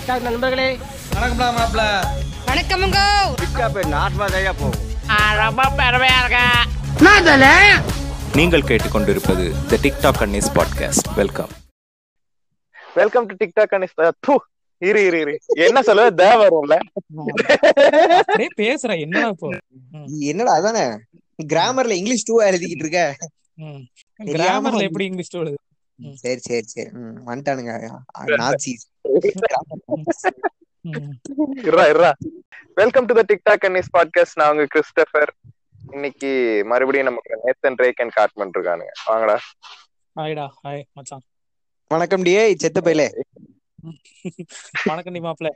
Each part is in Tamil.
டிக்டாக் நண்பர்களே வணக்கம்டா மாப்ள வணக்கமுங்க நீங்கள் கேட்டுக்கொண்டிருப்பது the TikTok அன்னிஸ் podcast welcome welcome to TikTok Annis தூ இரு இரு இரு என்ன சொல்லுவ தே வரும்ல அப்படியே பேசுற என்னடா இப்போ என்னடா அதானே கிராமர்ல இங்கிலீஷ் டூ எழுதிக்கிட்டு இருக்க ம். தெரியாம கிராமர்ல வந்து- எப்படி இங்கிலீஷ் எழுது சரி சரி சரி ம், வந்துட்டானுங்க நாச்சி ம். இருடா இருடா welcome to the TikTok Annis podcast நான் உங்க கிறிஸ்டபர் இன்னைக்கு மறுபடியும் நமக்கு நேத்தன் ரேக் அண்ட் காட்மன் இருக்கானுங்க வாங்கடா ஹாய்டா ஹாய் மச்சான் வணக்கம் டியே செத்த பையலே வணக்கம் டி மாப்ள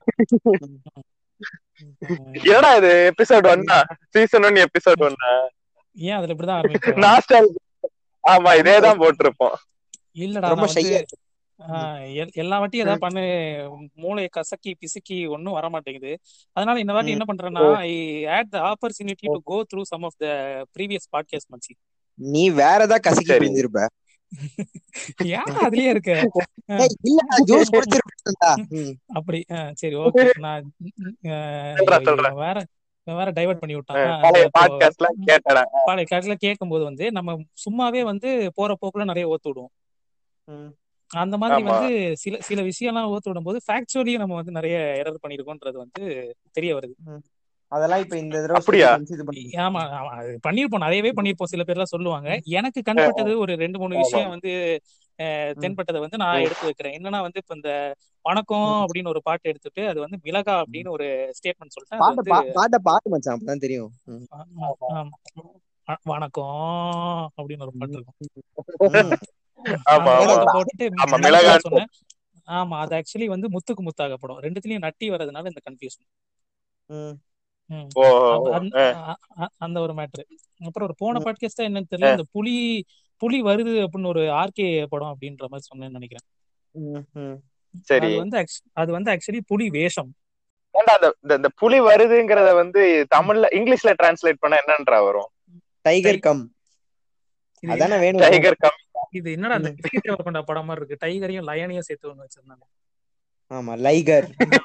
என்னடா இது எபிசோட் ஒன்னா சீசன் ஒன் எபிசோட் ஒன்னா ஏன் அதுல இப்படிதான் ஆரம்பிக்கும் நாஸ்டால் ஆமா இதேதான் போட்டிருப்போம் இல்லடா ரொம்ப நான் shy வந்து ஆ, எல்- எல்லா வாட்டியும் ஏதாவது பண்ணு மூளையை கசக்கி பிசுக்கி ஒண்ணும் வர மாட்டேங்குது அதனால இந்த வாட்டி ம். என்ன பண்றேன்னா I had the opportunity to go through some of the previous podcast மச்சி நீ வேற ஏதாவது கசக்கி சரி. பிரிஞ்சிருப்ப ஏன் அதுலயே இருக்க ஏய், இல்லடா ஜூஸ் குடிச்சிருப்பா அப்படி ஆ, சரி ஓகே நான் ஆ, சொல்றா, இவன் சொல்றா. வேற இவன் வேற டைவர்ட் பண்ணி விட்டான் ஆ, பழைய இப்போ- பாட்காஸ்ட்லாம் கேட்டடா பழைய காலத்துல கேட்கும்போது வந்து நம்ம சும்மாவே வந்து போற போக்குல நிறைய ஓத்து விடுவோம் அந்த மாதிரி ஆமா. வந்து சில சில விஷயம்லாம் ஓத்து விடும்போது ஃபேக்சுவலியும் நம்ம வந்து நிறைய எரர் பண்ணிருக்கோன்றது வந்து தெரிய வருது அதெல்லாம் இப்ப இந்த தடவை அப்படியா? இது பண்ணி ஆமா ஆமா, அது பண்ணிருப்போம் நிறையவே பண்ணிருப்போம் சில பேர்லாம் சொல்லுவாங்க எனக்கு கண்பட்டது ஒரு ரெண்டு மூணு ஆமா. விஷயம் வந்து அஹ், தென்பட்டதை வந்து நான் ம். எடுத்து வைக்கிறேன் என்னன்னா வந்து இப்ப இந்த வணக்கம் அப்படின்னு ஒரு பாட்டு எடுத்துட்டு அது வந்து மிளகா அப்படின்னு ஒரு ஸ்டேட்மெண்ட் சொல்லிட்டேன் அது பாட்ட வந்து பா- பாட்ட பாட்டு மச்சான் அப்பதான் தெரியும் ம். ஆமா, ஆமா. வ- வணக்கம் அப்படின்னு ஒரு பாட்டு இருக்கும் ம். ஆமா, அந்த ஆமா. பாட்டை போட்டுட்டு ஆமா, மிளகா மிளகான்னு சொன்னேன் ஆமா அது ஆக்சுவலி வந்து முத்துக்கு முத்தாக படம் ரெண்டுத்துலயும் நட்டி வர்றதுனால இந்த கன்ஃபியூஷன் ம். ஓ அந்த அ- அ- அந்த ஒரு மேட்ரு அப்புறம் ஒரு போன பாட்காஸ்டா என்னன்னு தெரியல இந்த புலி புலி வருது அப்படின்னு ஒரு ஆர்கே படம் அப்படின்ற மாதிரி சொன்னேன்னு நினைக்கிறேன் ம், ம். சரி அது வந்து actu- அது வந்து ஆக்சுவலி புலி வேஷம் ஏன்டா அந்த இந்த- இந்த புலி வருதுங்கிறத வந்து தமிழ்ல இங்கிலீஷ்ல டிரான்ஸ்லேட் பண்ண என்னன்றா வரும் டைகர் கம் இது அதானே வேணும் டைகர் கம் இது என்னடா அந்த விஜய் தேவரகொண்டா படம் மாதிரி இருக்கு டைகரையும் லயனையும் சேர்த்து ஒண்ணு வச்சிருந்தாங்க ஆமா லைகர்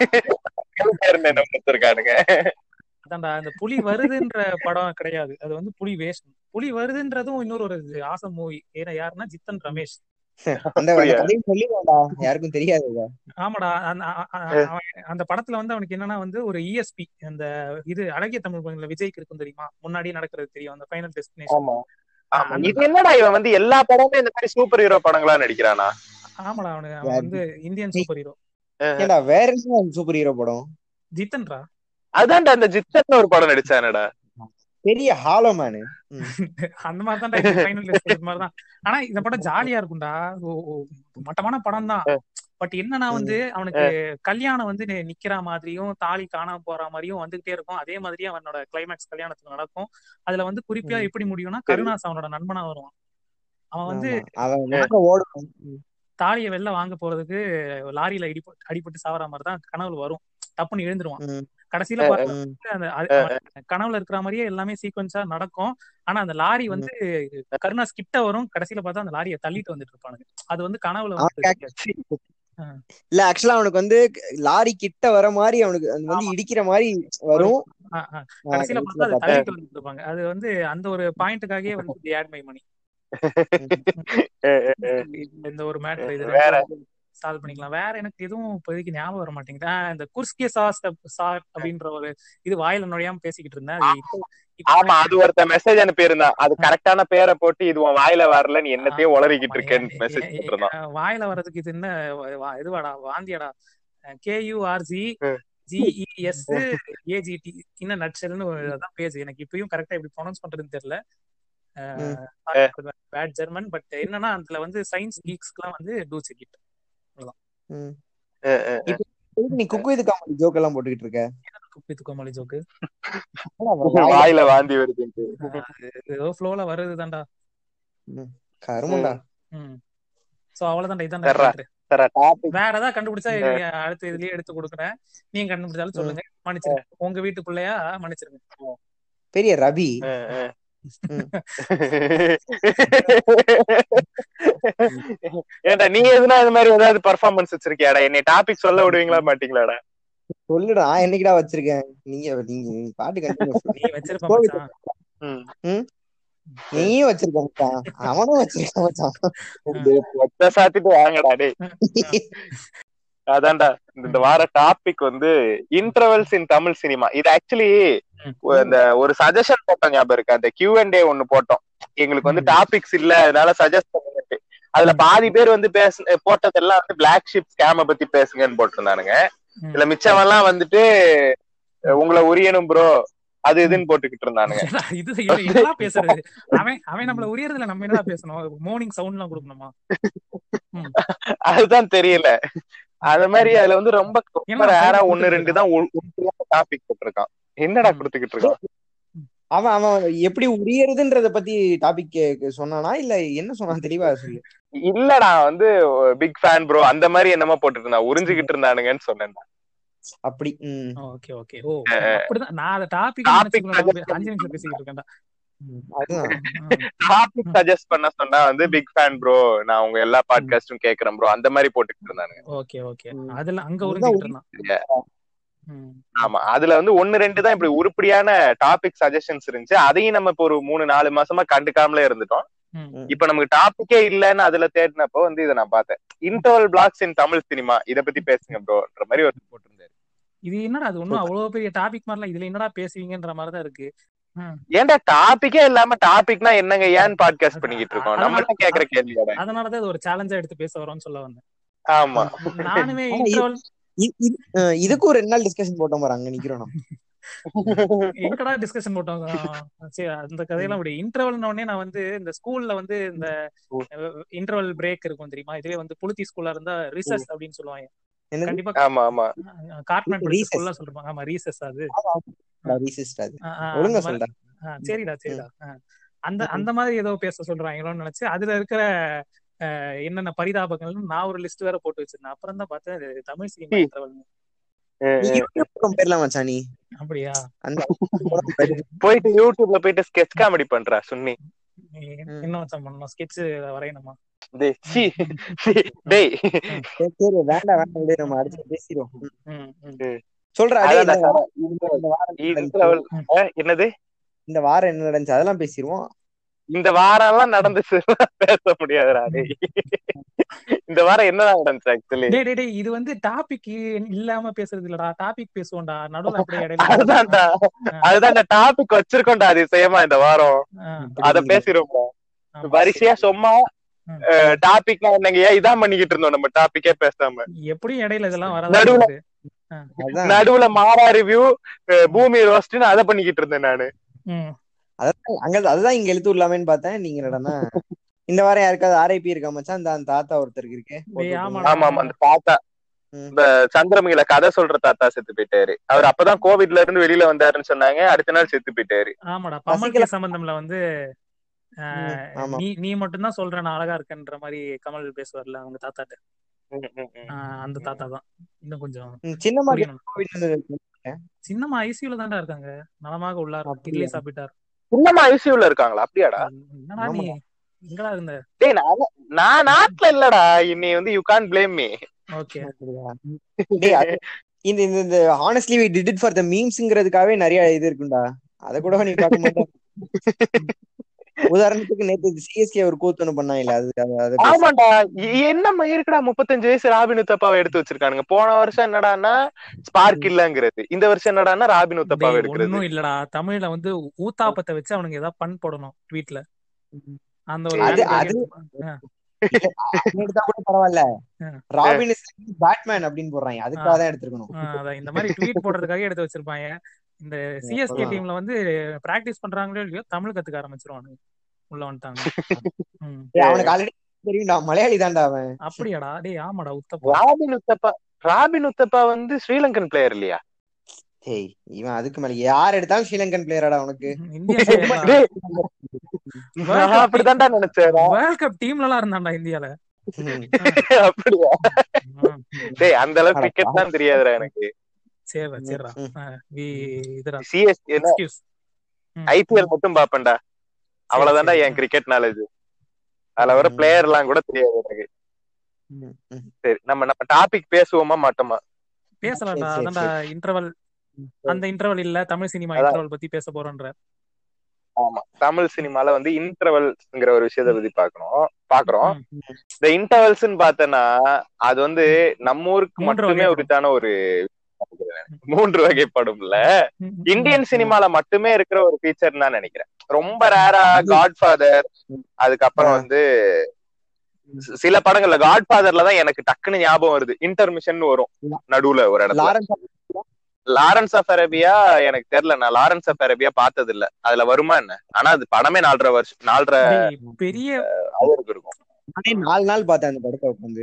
என்ன கொடுத்துருக்கானுங்க அதான்டா அந்த புலி வருதுன்ற படம் கிடையாது அது வந்து புலி வேஷம் புலி வருதுன்றதும் இன்னொரு ஒரு ஆசம் மூவி ஏன்னா யாருன்னா ஜித்தன் ரமேஷ் அந்த அந்த அப்படியா? கதையும் சொல்லிடுவான்டா யாருக்கும் தெரியாது ஆமாடா அந்த அ- அ- அ- அவன் அந்த படத்துல வந்து அவனுக்கு என்னன்னா வந்து ஒரு இஎஸ்பி அந்த இது அழகிய தமிழ் படங்கள்ல விஜய்க்கு இருக்கும் தெரியுமா முன்னாடி நடக்கிறது தெரியும் அந்த ஃபைனல் டெஸ்டினேஷன் ஆமா ஆமா இது என்னடா இவன் வந்து எல்லா படமும் இந்த மாதிரி சூப்பர் ஹீரோ படங்களா நடிக்கிறானா ஆமாடா அவனுக்கு அவன் வந்து இந்தியன் சூப்பர் ஹீரோ ஏன்டா வேற என்ன சூப்பர் ஹீரோ படம் ஜித்தன்ரா அதான்டா அந்த ஜித்தன் ஒரு படம் நடிச்சானடா பெரிய ஹாலோ மேனு அந்த மாதிரி தான் ஃபைனல் டெஸ்ட் மாதிரி தான் ஆனா இந்த படம் ஜாலியா இருக்கும்டா ஓ- ஓ, மட்டமான படம் தான் பட் என்னன்னா வந்து அவனுக்கு கல்யாணம் வந்து நி- நிக்கிற மாதிரியும் தாலி காணாம போற மாதிரியும் வந்துகிட்டே இருக்கும் அதே மாதிரியே அவனோட கிளைமேக்ஸ் கல்யாணத்துக்கு நடக்கும் அதுல வந்து குறிப்பா ம். எப்படி முடியும்னா கருணாஸ் அவனோட நண்பனா வருவான் அவன் வந்து அவன் வாங்க ஓடும் தாலியை வெளில வாங்க போறதுக்கு லாரியில இடி அடிபட்டு சாவற மாதிரி தான் கனவுல வரும் டப்புன்னு எழுந்துருவான் ம். கடைசியில பார்த்தா ம். அந்த அது- அவன் கனவுல இருக்கிற மாதிரியே எல்லாமே சீக்வன்ஸா நடக்கும் ஆனா அந்த லாரி வந்து கருணாஸ் கிட்ட வரும் கடைசியில பார்த்தா அந்த லாரியை தள்ளிட்டு வந்துட்டு இருப்பானுங்க அது வந்து கனவுல வந்து அவனுக்கு actually- இல்ல ஆக்சுவலா அவனுக்கு வந்து லாரி கிட்ட வர மாதிரி அவனுக்கு அது வந்து இடிக்கிற மாதிரி வரும் ஆ, ஆ. ஆ, கடைசியில பார்த்தா கடைசியில அது பார்த்தா தள்ளிட்டு வந்துட்டு இருப்பாங்க அது வந்து அந்த ஒரு பாயிண்ட்டுக்காகவே வந்து ஆட் மை மணி இந்த ஒரு மேட்டர் இது வேற? சால்வ் பண்ணிக்கலாம் வேற எனக்கு எதுவும் இப்போதைக்கு ஞாபகம் வர மாட்டேங்குது ஆ, இந்த குர்ஸ்கே சாஸ் சார் அப்படின்ற ஒரு இது வாயில நுழையாம பேசிக்கிட்டு இருந்தேன் அது இப்போ- இப்போ ஆமா அது ஒருத்த மெசேஜ் அனுப்பியிருந்தான் அது கரெக்டான பேரை போட்டு இது உன் வாயில வரல நீ என்னத்தையும் உளறிக்கிட்டு இருக்கேன்னு மெசேஜ் போட்டிருந்தான் அஹ் வாயில வர்றதுக்கு இது என்ன வா- வா- இதுவாடா வாந்தியாடா கேயூஆர்ஜி ம். ஜிஇஎஸ் ஏஜிடி இன்னும் நட்சல்னு அதான் பேஜ் எனக்கு இப்பயும் கரெக்டா எப்படி ப்ரொனவுன்ஸ் பண்றதுன்னு தெரியல பேட் ஜெர்மன் பட் என்னன்னா அதுல வந்து சயின்ஸ் கீக்ஸ்க்குலாம் வந்து டூ செக் ம். அஹ் அஹ் இப்ப எதுக்கு நீ குக்கு இது காமெடி ஜோக் எல்லாம் போட்டுக்கிட்டு இருக்க குப்பித்து கோமாளி ஜோக்கு வாயில வாந்தி வருதுன்ட்டு ஏதோ ஃப்ளோல வருதுதான்டா கருமண்டா ம் சோ அவ்வளவுதான்டா இதான் சர்ரா. சரி டாபிக் வேற ஏதாவது கண்டுபிடிச்சா இது அடுத்த இதுலயே எடுத்து கொடுக்குறேன் நீங்க கண்டுபிடிச்சாலும் சொல்லுங்க மன்னிச்சிருங்க உங்க வீட்டுக்குள்ளயா மன்னிச்சிருங்க பெரிய ரவி ஏன்டா நீ எதுனா இது மாதிரி ஏதாவது பர்ஃபார்மன்ஸ் வச்சிருக்கியாடா என்னை டாபிக் சொல்ல விடுவீங்களா மாட்டீங்களாடா சொல்லுடா நான் என்னைக்குடா வச்சிருக்கேன் நீங்க நீங்க நீ பாட்டு கண்டினியூ நீ வச்சிருப்ப மச்சான் ம். நீயும் வச்சிருக்க மச்சான் அவனும் வச்சிருக்க மச்சான் ஒத்த சாத்திட்டு வாங்கடா டேய் அதான்டா இந்த வார டாபிக் வந்து இன்டர்வல்ஸ் இன் தமிழ் சினிமா இது ஆக்சுவலி இந்த ஒரு சஜஷன் போட்டோம் ஞாபகம் இருக்கு அந்த கியூ அண்ட் டே ஒன்னு போட்டோம் எங்களுக்கு வந்து ம். டாபிக்ஸ் இல்ல அதனால சஜஸ்ட் பண்ணுங்க அதுல பாதி பேர் வந்து பேச போட்டதெல்லாம் வந்து பிளாக் ஷிப் ஸ்கேம பத்தி பேசுங்கன்னு போட்டிருந்தானுங்க ம். இதுல மிச்சமெல்லாம் வந்துட்டு அஹ் உங்களை உரியணும் ப்ரோ அது இதுன்னு போட்டுக்கிட்டு இருந்தானுங்க ஏடா, இது இது என்னடா பேசுறது அவன் அவன் நம்மள உரியறதுல நம்ம என்னடா பேசணும் மார்னிங் சவுண்ட் எல்லாம் கொடுக்கணுமா அதுதான் தெரியல அது மாதிரி அதுல வந்து ரொம்ப ஏன்னா ரேரா அவன் ஒன்னு ரெண்டு தான் டாபிக் போட்டிருக்கான் என்னடா ம். கொடுத்துக்கிட்டு இருக்கான் அவன் அவன் எப்படி உரியறதுன்றத பத்தி டாபிக் சொன்னானா இல்ல என்ன சொன்னான் தெளிவா சொல்லு இல்லடா வந்து பிக் ஃபேன் ப்ரோ அந்த மாதிரி என்னமோ போட்டுட்டு இருந்தான் உறிஞ்சுகிட்டு இருந்தானுங்கன்னு சொன்னேன் அப்படி உம் ஓகே ஓகே ஓ அப்படிதான் நான் அந்த டாபிக் Topic அஞ்சு நிமிஷம் பேசிக்கிட்டு இருக்கேன்டா உம், அதுதான் டாபிக் சஜஸ்ட் பண்ண சொன்னா வந்து பிக் ஃபேன் ப்ரோ நான் உங்க எல்லா பாட்காஸ்டும் கேக்குறேன் ப்ரோ அந்த மாதிரி போட்டுக்கிட்டு இருந்தானுங்க ஓகே ஓகே ம். அதுல அங்க அதுதான் உறிஞ்சிட்டு இருந்தான் ம். ஆமா அதுல வந்து ஒன்னு ரெண்டு தான் இப்படி உருப்படியான டாபிக் சஜஷன்ஸ் இருந்துச்சு அதையும் நம்ம இப்போ ஒரு மூணு நாலு மாசமா கண்டுக்காமலே இருந்துட்டோம் ம். இப்ப நமக்கு டாபிக்கே இல்லன்னு அதுல தேடினப்போ வந்து இதை நான் பார்த்தேன் interval blocks in Tamil cinema இத பத்தி பேசுங்க ப்ரோன்ற மாதிரி ஒரு போட்டிருந்தாரு இது என்னடா அது ஒண்ணும் அவ்வளவு பெரிய டாபிக் மாதிரிலாம் இதுல என்னடா பேசுவீங்கன்ற மாதிரிதான் இருக்கு ம். ஏன்டா டாபிக்கே இல்லாம டாபிக்னா என்னங்க ஏன் பாட்காஸ்ட் பண்ணிக்கிட்டு இருக்கோம் நம்ம தான் கேக்குற கேள்வியோட அதனாலதான் இது ஒரு சேலஞ்சா எடுத்து பேச வரோம்னு சொல்ல வந்தேன் ஆமா நானுமே ஆனா இது- இன்டர்வல் இ- இது- அஹ் இதுக்கு ஒரு ரெண்டு நாள் டிஸ்கஷன் போட்டோம் பாரு அங்க நிக்கிறோம் நம்ம எங்கடா டிஸ்கஷன் போட்டோம் சரி அந்த கதையெல்லாம் விடு இன்டர்வல் உடனே நான் வந்து இந்த ஸ்கூல்ல வந்து இந்த இன்டர்வல் பிரேக் இருக்கும் தெரியுமா இதுவே வந்து புளுத்தி ஸ்கூல்ல இருந்தா ரிசர்ச் அப்படின்னு சொல்லுவாங்க என்னது கண்டிப்பா ஆமா ஆமா கார்ட்மெண்ட் Recess. ஸ்கூல்ல சொல்றாங்க ஆமா ரீசஸ் அது ரீசிஸ்ட் அது ஆ, ஆ, ஒழுங்கா அந்த மாதிரி- சொல்றேன் ஆ, சரிடா சரிடா ஆ. அந்த அந்த மாதிரி ஏதோ பேச சொல்றாங்களோன்னு நினைச்சு அதுல இருக்கிற அஹ், என்னென்ன பரிதாபங்கள்னு நான் ஒரு லிஸ்ட் வேற போட்டு வச்சிருந்தேன் அப்புறம் தான் பார்த்தேன் இது தமிழ் சினிமா இன்டர்வல் நீ யூடியூப் பக்கம் போயிடலாம் மச்சான் நீ அப்படியா அந்த பக்கம் போயிரு. போயிட்டு யூடியூப்ல போயிட்டு ஸ்கெச் காமெடி பண்றா சுன்னி நீ என்ன வச்சா பண்ணணும் ஸ்கெட்ச் வரையணுமா டேய் சீ, சீ, டேய் சரி, சரி வேண்டாம் வேண்டாம் விடு நம்ம அடுத்து பேசிடுவோம் ம், ம். சொல்றா டேய், அதான் இந்த நான் வாரம் இந்த வாரம் என்ன இன்டர்வல் நடந்துச்சு? அஹ், என்னது இந்த வாரம் என்ன நடந்துச்சு அதெல்லாம் பேசிடுவோம் இந்த வாரம் எல்லாம் நடந்துச்சு பேச முடியாதுடா டேய் இந்த வாரம் என்ன நடந்துச்சு ஆக்சுவலி டேய் டேய் டேய் இது வந்து டாபிக் இல்லாம பேசுறது இல்லடா டாபிக் பேசுவோம்டா நடுவுல அப்படியே இடையில அதுதான்டா அதுதான் டாபிக் வச்சிருக்கோம்டா அதிசயமா இந்த வாரம் ஆ, அத பேசிருவோம் ஆமா. வரிசையா சும்மா ம். டாபிக்னா என்னங்க ஏன் இதான் பண்ணிக்கிட்டு இருந்தோம் நம்ம டாபிக்கே பேசாம எப்படியும் இடையில இதெல்லாம் நடுவுல- வரதான் அதான் நடுவுல மாறா ரிவ்யூ பூமி ரோஸ்ட்னு அத பண்ணிக்கிட்டு இருந்தேன் நானு ம் அதான் அங்க அதுதான் இங்க எழுத்து விடலாமேன்னு பார்த்தேன் நீங்க என்னடா இந்த வாரம் யாருக்காவது ஆர்ஐபி இருக்கா மச்சான் இந்த அந்த தாத்தா ஒருத்தருக்கு இருக்கு டேய், ஆமா. ஆமா ஆமா அந்த தாத்தா ம். இந்த சந்திரமுகில கதை சொல்ற தாத்தா செத்து போயிட்டாரு அவர் அப்பதான் கோவிட்ல இருந்து வெளியில வந்தாருன்னு சொன்னாங்க அடுத்த நாள் செத்து போயிட்டாரு ஆமாடா சசிகலா- பம்மல்கே சம்பந்தம்ல வந்து அஹ், ம், ஆமா. நீ நீ மட்டும்தான் சொல்ற நான் அழகா இருக்கேன்ற மாதிரி கமல் பேசுவார்ல அவங்க தாத்தாட்ட ம், ம், ம். அஹ், அந்த தாத்தா தான் இன்னும் கொஞ்சம் ம், சின்னம்மா புரியணும் கோவிட் வந்தது. சின்னம்மா ஐசியூல தான்டா இருக்காங்க நலமாக உள்ளார் அப்படியா? இட்லி சாப்பிட்டார் இன்னமா ஐசியூல இருக்காங்களா அப்படியாடா என்னடா நீ எங்கடா இருந்த டேய் நான் நான் நாட்டுல இல்லடா இன்னை வந்து you can blame me okay அப்படியா? டேய், அது- இந்த இந்த இந்த honestly we did it for the மீம்ஸ்ங்கிறதுக்காகவே நிறைய இது இருக்குண்டா அத கூட நீ பார்க்க மாட்டேன் உதாரணத்துக்கு நேத்து சிஎஸ்கே ஒரு கூத்து ஒண்ணு பண்ணாங்கல்ல அது அது- அது பேசு. ஆமாண்டா இ- என்னம்மா இருக்குடா முப்பத்தஞ்சு வயசு ராபின் உத்தப்பாவை எடுத்து வச்சிருக்கானுங்க போன வருஷம் என்னடான்னா ஸ்பார்க் இல்லங்கிறது இந்த வருஷம் என்னடான்னா ராபின் உத்தப்பாவை எடுக்கிறது ஒன்னும் இல்லடா தமிழ்ல வந்து ஊத்தாப்பத்தை வச்சு அவனுக்கு ஏதாவது பண் போடணும் ட்வீட்ல அந்த ஒரு அது- வேலைக்காக அது- எடுத்து- ஆ, அது எடுத்தா கூட பரவாயில்ல ஆ. ராபின் இஸ் பேட்மேன் அப்படின்னு போடுறாங்க அதுக்காக தான் எடுத்திருக்கணும் ஆ, அதான் இந்த மாதிரி ட்வீட் போடுறதுக்காக எடுத்து வச்சிருப்பாங்க இந்த சிஎஸ்கே அதான். டீம்ல வந்து பிராக்டிஸ் பண்றாங்களோ இல்லையோ தமிழ் கத்துக்க ஆரம்பிச்சிருவானுங்க உள்ள வந்துட்டாங்க ம். டேய், அவனுக்கு ஆல்ரெடி தெரியும்டா மலையாளி தான்டா அவன் அப்படியாடா டேய் ஆமாடா உத்தப்பா ராபின் உத்தப்பா ராபின் உத்தப்பா வந்து ஸ்ரீலங்கன் பிளேயர் இல்லையா டேய் இவன் அதுக்கு மேல யார் எடுத்தாலும் ஸ்ரீலங்கன் பிளேயரடா உனக்கு இந்தியா டேய், நான் அப்படிதான்டா நினைச்சேன் வேர்ல்ட் கப் டீம்ல எல்லாம் இருந்தான்டா இந்தியால ம். அப்படியா ம். டேய் அந்த அளவுக்கு அட கிரிக்கெட் தான் தெரியாதுடா எனக்கு சரிடா சரிடா ம். ஆ, வி இதுடா சிஎஸ் என்ன எக்ஸ்கியூஸ் ஐபிஎல் மட்டும் பாப்பேன்டா அவ்வளவுதான்டா சரி. என் கிரிக்கெட் நாலேஜ் அதுல வர ம். பிளேயர் எல்லாம் கூட தெரியாது எனக்கு ம், ம். சரி நம்ம நம்ம டாபிக் பேசுவோமா மாட்டோமா பேசலாம்டா சரி, சரி, அதான்டா இன்டர்வல் அந்த இன்டர்வல் இல்ல தமிழ் சினிமா அதான். இன்டர்வல் பத்தி பேச போறோன்ற ஆமா தமிழ் சினிமால வந்து இன்டர்வல்ஸ்ங்கிற ஒரு விஷயத்த பத்தி பாக்கணும் பாக்குறோம் ம். இந்த இன்டர்வல்ஸ்னு பார்த்தனா அது வந்து நம்ம ஊருக்கு மூன்று மட்டுமே வகைப்படும். உரித்தான ஒரு மூன்று வகைப்படும்ல ம், ம், இந்தியன் ம். சினிமால மட்டுமே இருக்கிற ஒரு ஃபீச்சர் நான் நினைக்கிறேன் ரொம்ப ரேரா காட்ஃபாதர் அதுக்கப்புறம் ஆ. வந்து சி- சில படங்கள்ல காட்ஃபாதர்ல தான் எனக்கு டக்குன்னு ஞாபகம் வருது இன்டர்மிஷன் வரும் நடுவுல ஒரு இடத்துல லாரன்ஸ் லாரன்ஸ் ஆஃப் அரேபியா எனக்கு தெரியல நான் லாரன்ஸ் ஆஃப் அரேபியா பார்த்தது இல்ல அதுல வருமா என்ன ஆனா அது படமே நாலரை வருஷம் நாலரை டேய், பெரிய அவருக்கு இருக்கும் நானே நாலு நாள் பார்த்தேன் அந்த படத்தை உட்காந்து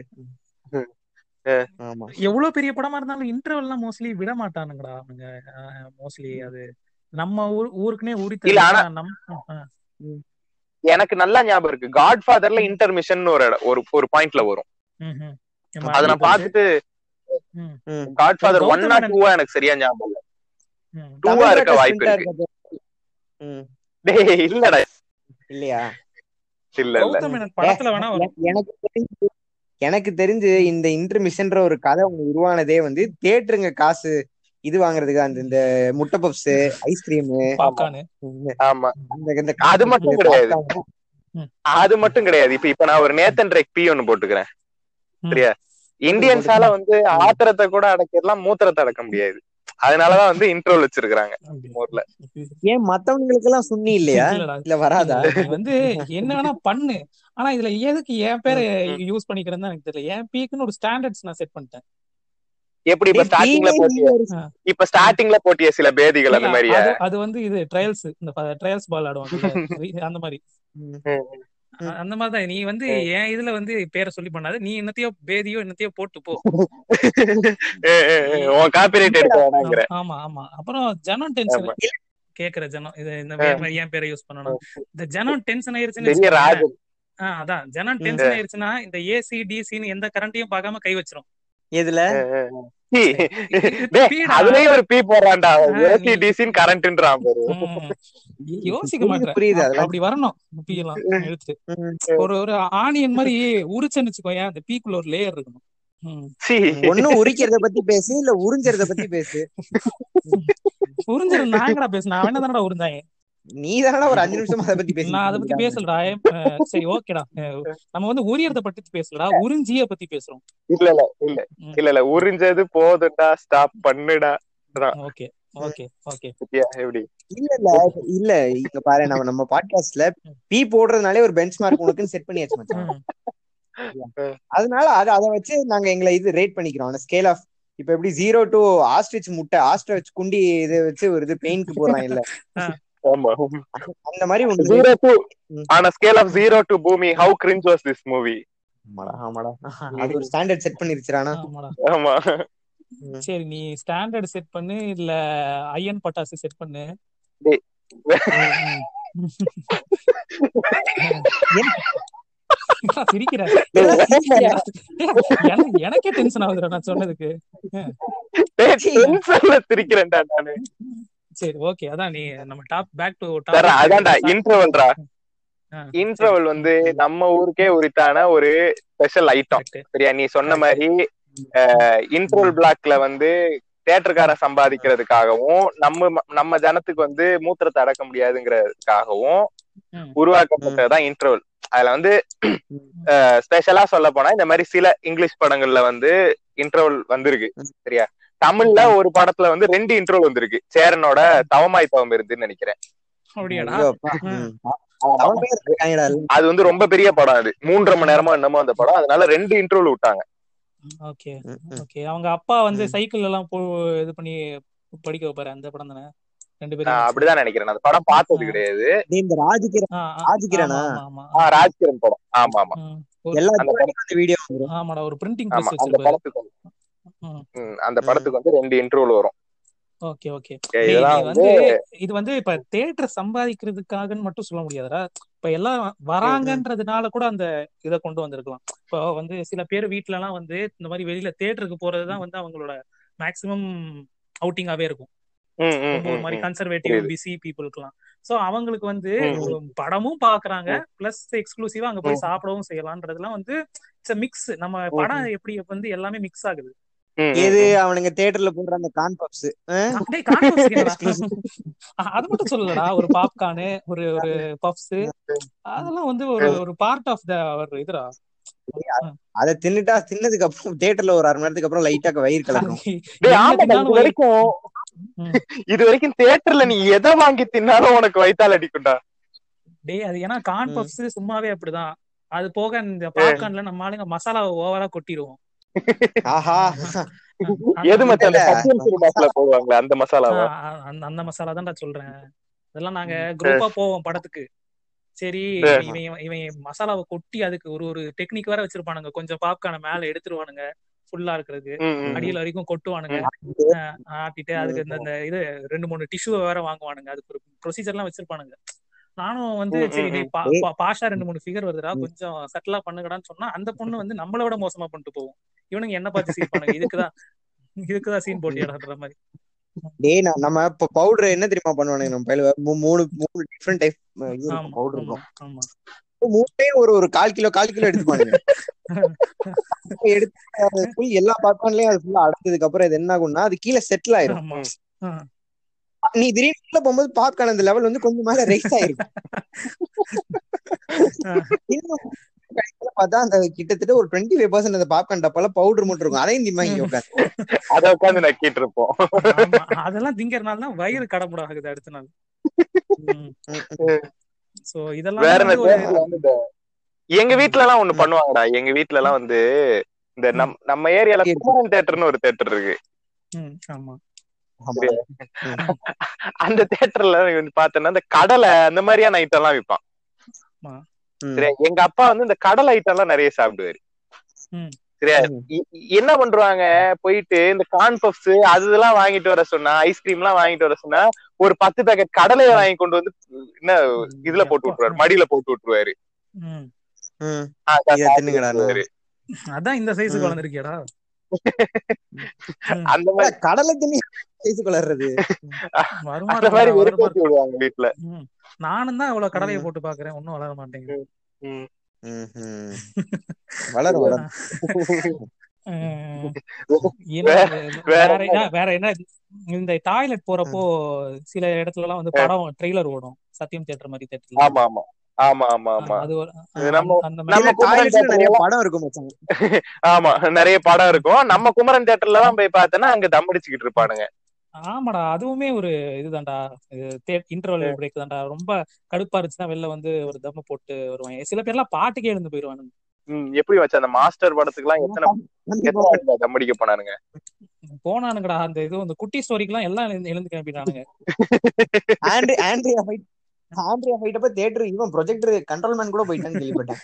ஆமா எவ்வளவு பெரிய படமா இருந்தாலும் இன்டர்வல்லாம் மோஸ்ட்லி விட மாட்டானுங்கடா அவனுங்க மோஸ்ட்லி அது நம்ம ஊர் ஊருக்குனே உரித்து இல்ல, ஆனா- நம் ஆ, எனக்கு நல்லா ஞாபகம் இருக்கு காட்ஃபாதர்ல இன்டர்மிஷன் ஒரு இடம்- ஒரு ஒரு பாயிண்ட்ல வரும் ம், ம். நம்ம அதை அடி நான் பார்த்துட்டு ம், ம். காட்ஃபாதர் கௌதம் ஒன்னா மேனன். டூவா எனக்கு சரியா ஞாபகம் இல்ல ம். டூவா தமிழ் இருக்க வாய்ப்பு contestant இருக்கு இருக்க ம். டேய் இல்லடா இல்லையா இல்ல இல்ல கௌதம் மேனன் படத்துல வேணா வரும் எ- எனக்கு தெரிஞ்சு எனக்கு தெரிஞ்சு இந்த இன்டர்மிஷன்ற ஒரு கதை ஒண்ணு உருவானதே வந்து தேட்டருங்க காசு இது வாங்குறதுக்கு அந்த இந்த முட்டை பப்ஸ் ஐஸ்கிரீம் பாப்கார்னு ஆமா அந்த இந்த அது மட்டும் கிடையாது. popcorn. அது மட்டும் கிடையாது இப்ப இப்ப நான் ஒரு நேத்தன் ட்ரெக் பி ஒன்னு போட்டுக்கிறேன் ம். சரியா இந்தியன்ஸால வந்து ஆத்திரத்தை கூட அடக்கிடலாம் மூத்திரத்தை அடக்க முடியாது அதனாலதான் வந்து இன்ட்ரோல் வச்சிருக்காங்க ஊர்ல ஏன் மத்தவங்களுக்கு எல்லாம் சுண்ணி இல்லையா இல்லடா. இல்ல வராதா நீ வந்து என்ன வேணா பண்ணு ஆனா இதுல எதுக்கு என் பேரை ம். யூஸ் பண்ணிக்கிறேன்னு எனக்கு தெரியல என் பீக்குன்னு ஒரு ஸ்டாண்டர்ட்ஸ் நான் செட் பண்ணிட்டேன் எப்படி இப்ப டேய், ஸ்டார்டிங்ல PA போட்டிய ஒரு- இப்ப ஸ்டார்டிங்ல போட்டிய சில பேதிகள் அந்த இல்ல, மாதிரியா அது- அது வந்து இது ட்ரையல்ஸ் இந்த ட்ரையல்ஸ் பால் ஆடுவாங்க அந்த மாதிரி ம். அ- அந்த மாதிரிதான் நீ வந்து என் இதுல வந்து பேரை சொல்லி பண்ணாத நீ என்னத்தையோ பேதியோ என்னத்தையோ போட்டு போ உன் காப்பிரைட் எடுக்க வேணாங்கிற ஆமா ஆமா அப்புறம் ஜனம் டென்ஷன் ஆமா. கேக்குற ஜனம் இது இந்த வே- என் பேரை யூஸ் பண்ணணும் இந்த ஜனம் டென்ஷன் ஆயிருச்சுன்னு பெரிய வச்சுக்கோங்களேன். ராஜன் ஆ, அதான் ஜனம் டென்ஷன் ஆயிருச்சுன்னா இந்த ஏசி டிசின்னு எந்த கரண்டையும் பார்க்காம கை வச்சிரும் எதுல டேய், டேய், பீடா. அதுலயும் ஒரு பீ போடுறான்டா ஆ, ஏசி நீ- டிசின்னு கரண்ட்ன்றான் பாரு ம். யோசிக்க புரியுது, மாட்டேன் புரியுது, அதெல்லாம். அப்படி வரணும் பீ எல்லாம் எடுத்துட்டு ம். ஒரு ஒரு ஆனியன் மாதிரி உரிச்சேன்னு வச்சுக்கோயேன் அந்த பீக்குள்ள ஒரு லேயர் இருக்கணும் ம். சீ. ஒண்ணு உரிக்கிறத பத்தி பேசு இல்ல உறிஞ்சறத பத்தி பேசு உறிஞ்சிரு நாங்கடா பேசு நான் என்ன தானடா உறிஞ்சாங்க நீ தானடா ஒரு அஞ்சு நிமிஷம் அதை பத்தி பேசி நான் அதை பத்தி பேசலடா அஹ் சரி ஓகேடா நம்ம வந்து உரியறத பத்தி பேசலடா உறிஞ்சிய பத்தி பேசுறோம் இல்ல இல்ல இல்ல ம். இல்ல இல்ல உறிஞ்சது போதுடா ஸ்டாப் பண்ணுடா ஓகே ஓகே ஓகே பத்தியா எப்படி இல்ல இல்ல இல்ல இங்க பாரு நம்ம நம்ம பாட்காஸ்ட்ல பி போடுறதுனாலே ஒரு பெஞ்ச் மார்க் உனக்குன்னு செட் பண்ணியாச்சு மச்சான் அதனால அத அத வச்சு நாங்க எங்களை இது ரேட் பண்ணிக்கிறோம் அந்த ஸ்கேல் ஆஃப் இப்ப எப்படி ஜீரோ டு ஆஸ்ட்ரிச் முட்டை ஆஸ்ட்ரிச் குண்டி இதை வச்சு ஒரு இது பெயிண்ட் போடுறான் இல்ல ஆமா அந்த மாதிரி ஒண்ணு ஜீரோ டு ம். On scale of zero to பூமி how cringe was this movie ஆமாடா ஆமாடா அது ஒரு ஸ்டாண்டர்ட் செட் பண்ணிருச்சுறானா ஆமாடா ஆமா சரி நீ ஸ்டாண்டர்ட் செட் பண்ணு இல்ல ஐயன் பட்டாசு செட் பண்ணு டேய். ம். என்னடா சிரிக்கிற எனக்கு- எனக்கே டென்ஷன் ஆகுதுடா நான் சொன்னதுக்கு டேய், டென்ஷன்ல சிரிக்கிறேன்டா நானு சரி ஓகே அதான் நீ நம்ம டாப் பேக் டு சார் அதான்டா இன்டர்வல்ரா ஆ, இன்டர்வல் வந்து நம்ம ஊருக்கே உரித்தான ஒரு ஸ்பெஷல் ஐட்டம் சரியா நீ சொன்ன மாதிரி இன்டர்வல் பிளாக்ல வந்து தேட்டருக்காரன் சம்பாதிக்கிறதுக்காகவும் நம்ம நம்ம ஜனத்துக்கு வந்து மூத்திரத்தை அடக்க முடியாதுங்கிறதுக்காகவும் ம். உருவாக்கப்பட்டதுதான் இன்டர்வல் அதுல வந்து ஸ்பெஷலா சொல்ல போனா இந்த மாதிரி சில இங்கிலீஷ் படங்கள்ல வந்து இன்டர்வல் வந்திருக்கு சரியா தமிழ்ல ஒரு படத்துல வந்து ரெண்டு இன்டர்வல் வந்திருக்கு சேரனோட தவமாய் தவம் இருந்துன்னு நினைக்கிறேன் அப்படியாடா ஐயோ, அப்பா. ம். அவன் பேர் இருக்காங்கடா எல்லாம். அது வந்து ரொம்ப பெரிய படம் அது மூன்றரை மணி நேரமோ என்னமோ அந்த படம் அதனால ரெண்டு இன்டர்வல் விட்டாங்க ஓகே ம், ம். ஓகே அவங்க அப்பா வந்து ம். சைக்கிள் எல்லாம் போ இது பண்ணி படிக்க வைப்பாரு அந்த படம் தானே ரெண்டு பேரும் நான் வச்சு. அப்படிதான் நினைக்கிறேன் அந்த படம் பார்த்தது கிடையாது டேய், இந்த ராஜகிரண் ஆ, ஆ, ராஜ்கிரணா? ஆமா, ஆமா, ஆ ஆமா. ராஜ்கிரண் படம் ஆமா ஆமா ம். ஒரு- எல்லா அந்த படம் அந்த வீடியோ வந்துரும் ஆமாடா ஒரு பிரிண்டிங் ஆமா பிரஸ் அந்த வச்சிருப்பாரு படத்துக்கு வந்து ம். ம், அந்த படத்துக்கு வந்து ரெண்டு இன்டர்வல் வரும் ஓகே ஓகே Okay, டேய், இதெல்லாம் நீ வந்து இது வந்து இப்ப தேட்டர் சம்பாதிக்கிறதுக்காகன்னு மட்டும் சொல்ல முடியாதுடா இப்ப எல்லாம் வராங்கன்றதுனால கூட அந்த இத கொண்டு வந்திருக்கலாம் இப்போ வந்து சில பேர் வீட்ல எல்லாம் வந்து இந்த மாதிரி வெளியில தேட்டருக்கு போறதுதான் வந்து அவங்களோட மேக்சிமம் அவுட்டிங்காவே இருக்கும் ம், ம், ரொம்ப ஒரு ம், மாதிரி ம். கன்சர்வேட்டிவ் புரியுது. பிசி பீப்புளுக்குலாம் சோ அவங்களுக்கு வந்து ம், ம். ஒரு படமும் பாக்குறாங்க பிளஸ் எக்ஸ்க்ளூசிவா அங்க போய் சாப்பிடவும் செய்யலாம்ன்றதுலாம் வந்து இட்ஸ் மிக்ஸ் நம்ம படம் எப்படி வந்து எல்லாமே மிக்ஸ் ஆகுது ம், எது ம், அவனுங்க தியேட்டர்ல போடுற அந்த கான் பப்ஸ் டேய், converse என்னடா? அது மட்டும் சொல்லலடா ஒரு பாப்கார்னு ஒரு ஒரு பப்ஸ் அதெல்லாம் வந்து ஒரு ஒரு பார்ட் ஆஃப் த ஒரு இதுடா அத தின்னுட்டா தின்னதுக்கு அப்புறம் தியேட்டர்ல ஒரு அரை மணி நேரத்துக்கு அப்புறம் லைட்டா வயிறு கலக்கும் டேய், என்ன ஆமாடா, தின்னாலும் இது வரைக்கும் ம். இது வரைக்கும் தியேட்டர்ல நீ எதை வாங்கி தின்னாலும் உனக்கு வயித்தால் அடிக்கும்டா டேய் அது ஏன்னா கான் ம். பப்ஸ் சும்மாவே அப்படிதான் அது போக இந்த பாப்கார்ன்ல நம்ம ஆளுங்க மசாலாவை ஓவரா கொட்டிடுவோம் ஆஹா எது மச்சான் அந்த இல்ல. சத்தியம் சினிமாஸ்ல போடுவாங்களே அந்த மசாலாவா அந்த அந்த மசாலா தான்டா சொல்றேன் அதெல்லாம் நாங்க குரூப்பா போவோம் படத்துக்கு சரி ம். இவன் இவன் மசாலாவை கொட்டி அதுக்கு ஒரு ஒரு டெக்னிக் வேற வச்சிருப்பானுங்க கொஞ்சம் பாப்கார்ன மேல எடுத்துருவானுங்க ஃபுல்லா இருக்கிறதுக்கு ம், ம், ம். அடியில வரைக்கும் கொட்டுவானுங்க ஆஹ் ஆட்டிட்டு அதுக்கு இந்த இந்த இது ரெண்டு மூணு டிஷ்யூ வேற வாங்குவானுங்க அதுக்கு ஒரு ப்ரொசீஜர் எல்லாம் வச்சிருப்பானுங்க நானும் வந்து ம், சரி ம், டேய் ம். பா- பா- பாஷா ரெண்டு மூணு ஃபிகர் வருதுடா கொஞ்சம் சட்டிலா பண்ணுங்கடான்னு சொன்னா அந்த பொண்ணு வந்து நம்மள விட மோசமா பண்ணிட்டு போவோம் இவனுங்க என்ன பார்த்து சிரிப்பானுங்க இதுக்குதான் இதுக்குதான் சீன் போட்டியாடான்ற மாதிரி டேய் நான் நம்ம இப்ப பவுடர் என்ன தெரியுமா பண்ணுவானுங்க நம்ம பயில மூணு மூணு டிஃப்ரெண்ட் டைப் ஆமா பவுடர் ஆமா இருக்கும் ஆமா மூணே ஒரு ஒரு கால் கிலோ கால் கிலோ எடுத்துப்பானுங்க எடுத்து அது full எல்லா பாப்கார்ன்லயும் அது ஃபுல்லா அடைச்சதுக்கு அப்புறம் இது என்ன ஆகும்னா அது கீழே செட்டில் ஆயிரும் ஆமா ஆ. நீ திடீர்னு உள்ள போகும்போது பாப்கார்ன் அந்த லெவல் வந்து கொஞ்சம் மேல ரைஸ் ஆயிருக்கும் இன்னும் கடைசியில பார்த்தா அந்த கிட்டத்தட்ட ஒரு டுவெண்ட்டி ஃபைவ் பர்சன்ட் அந்த பாப்கார்ன் டப்பால பவுடர் மட்டும் இருக்கும் அதையும் திம்மா இங்க உட்காந்து அத உட்காந்து நக்கிட்டு இருப்போம் ஆமா அதெல்லாம் திங்கறனால தான் வயிறு கடமுடா ஆகுது அடுத்த நாள் சோ இதெல்லாம் வேற வந்து என்ன ஒரு தேட்டர்ல வந்து இந்த எங்க வீட்ல எல்லாம் ஒண்ணு பண்ணுவாங்கடா எங்க வீட்ல எல்லாம் வந்து இந்த நம் நம்ம ஏரியால குமரன் தேட்டர்னு ஒரு தேட்டர் இருக்கு ம், ஆமா அந்த தேட்டர்ல வந்து பார்த்தேன்னா இந்த கடலை அந்த மாதிரியான ஐட்டம் எல்லாம் விற்பான் சரியா எங்க அப்பா வந்து இந்த கடலை ஐட்டம் எல்லாம் நிறைய சாப்பிடுவாரு ம். சரியா இ- இ- என்ன பண்றாங்க போயிட்டு இந்த கார்ன் பப்ஸ் அது இதெல்லாம் வாங்கிட்டு வர சொன்னா ஐஸ்கிரீம் எல்லாம் வாங்கிட்டு வர சொன்னா ஒரு பத்து பேக்கெட் கடலையை வாங்கி கொண்டு வந்து என்ன இதுல போட்டு விட்டுருவாரு மடியில போட்டு விட்டுருவாரு ம். ஆ, இதை தின்னுங்கடா விட்டுருவாரு. அதான் இந்த சைஸுக்கு வளர்ந்துருக்கியாடா அந்த மாதிரி கடலை தண்ணி சைஸ் வளர்றது வருமா அந்த மாதிரி இருக்கும்டா, வருமா வெறுப்பேத்தி விடுவாங்க வீட்டுல இருக்கும். ம். நானும் தான் இவ்வளவு கடலையை போட்டு பாக்குறேன் ஒன்னும் வளர மாட்டேங்குது ம். ம்ஹும். வளரும் வளரும் ம். என்ன இது? வேற வேற என்ன வேற என்ன இந்த டாய்லெட் போறப்போ சில இடத்துல எல்லாம் வந்து படம் ட்ரெய்லர் ஓடும் சத்தியம் தியேட்டர் மாதிரி தியேட்டர்ல ஆமா ஆமா ஆமா ஆமா ஆமா அது ஒரு இது நம்ம- அந்த நம்ம மாதிரி குமரன் டாய்லெட்ல theatre நிறைய எல்லாம் படம் இருக்கும் மச்சான் ஆமா நிறைய படம் இருக்கும் நம்ம குமரன் தேட்டர்ல தான் போய் பார்த்தேன்னா அங்க தம் அடிச்சுக்கிட்டு இருப்பானுங்க ஆமாடா அதுவுமே ஒரு இதுதான்டா இன்டர்வல் பிரேக் தான்டா ரொம்ப கடுப்பா இருந்துச்சுன்னா வெளில வந்து ஒரு தம்ம போட்டு வருவாங்க சில பேர்லாம் பாட்டுக்கே எழுந்து போயிருவானுங்க ம், எப்படி வச்சு அந்த மாஸ்டர் படத்துக்கு எல்லாம் எத்தனை எத்தனை ஆளுங்க தம் அடிக்க போனானுங்க போனானுங்கடா அந்த இது அந்த குட்டி ஸ்டோரிக்கெல்லாம் எல்லாம் எழுந்து எழுந்து கிளம்பிட்டானுங்க ஆண்ட்ரி ஆண்ட்ரியா ஃபைட் ஆண்ட்ரியா ஃபைட் அப்ப தியேட்டர் இவன் ப்ரொஜெக்டர் கண்ட்ரோல் மேன் கூட போயிட்டான்னு கேள்விப்பட்டேன்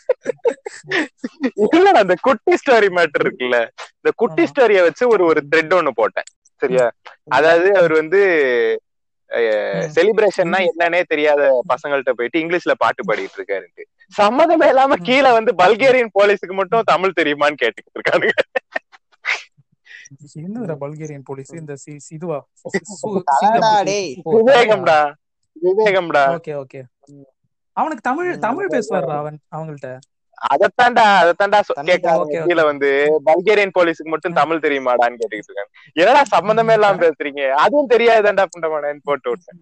இல்லடா அந்த குட்டி ஸ்டோரி மேட்டர் இருக்குல்ல இந்த குட்டி ஆமா. ஸ்டோரிய வச்சு ஒரு ஒரு த்ரெட் ஒண்ணு போட்டேன் சரியா அதாவது அவர் வந்து ம். செலிப்ரேஷன்னா என்னன்னே தெரியாத பசங்கள்ட்ட போயிட்டு இங்கிலீஷ்ல பாட்டு பாடிட்டு இருக்காருன்ட்டு சம்மதமே இல்லாம கீழே வந்து பல்கேரியன் போலீஸுக்கு மட்டும் தமிழ் தெரியுமான்னு கேட்டுக்கிட்டு இருக்கானுங்க என்னதுடா பல்கேரியன் போலீஸ் இந்த சி- சி- இதுவா கலடா டேய் விவேகம்டா விவேகம்டா ஓகே ஓகே அவனுக்கு தமிழ் ம், தமிழ் பேசுவாருடா அவன் அவங்கள்ட்ட அதத்தாண்டா அதத்தாண்டா சொ- தமிழ் கேக்குறாங்க ஓகே, கீழே வந்து பல்கேரியன் போலீஸுக்கு மட்டும் தமிழ் தெரியுமாடான்னு கேட்டுக்கிட்டு இருக்காங்க என்னடா சம்மந்தமே இல்லாம பேசுறீங்க அதுவும் தெரியாதுதான்டா புண்டமானேன்னு போட்டு விட்டேன்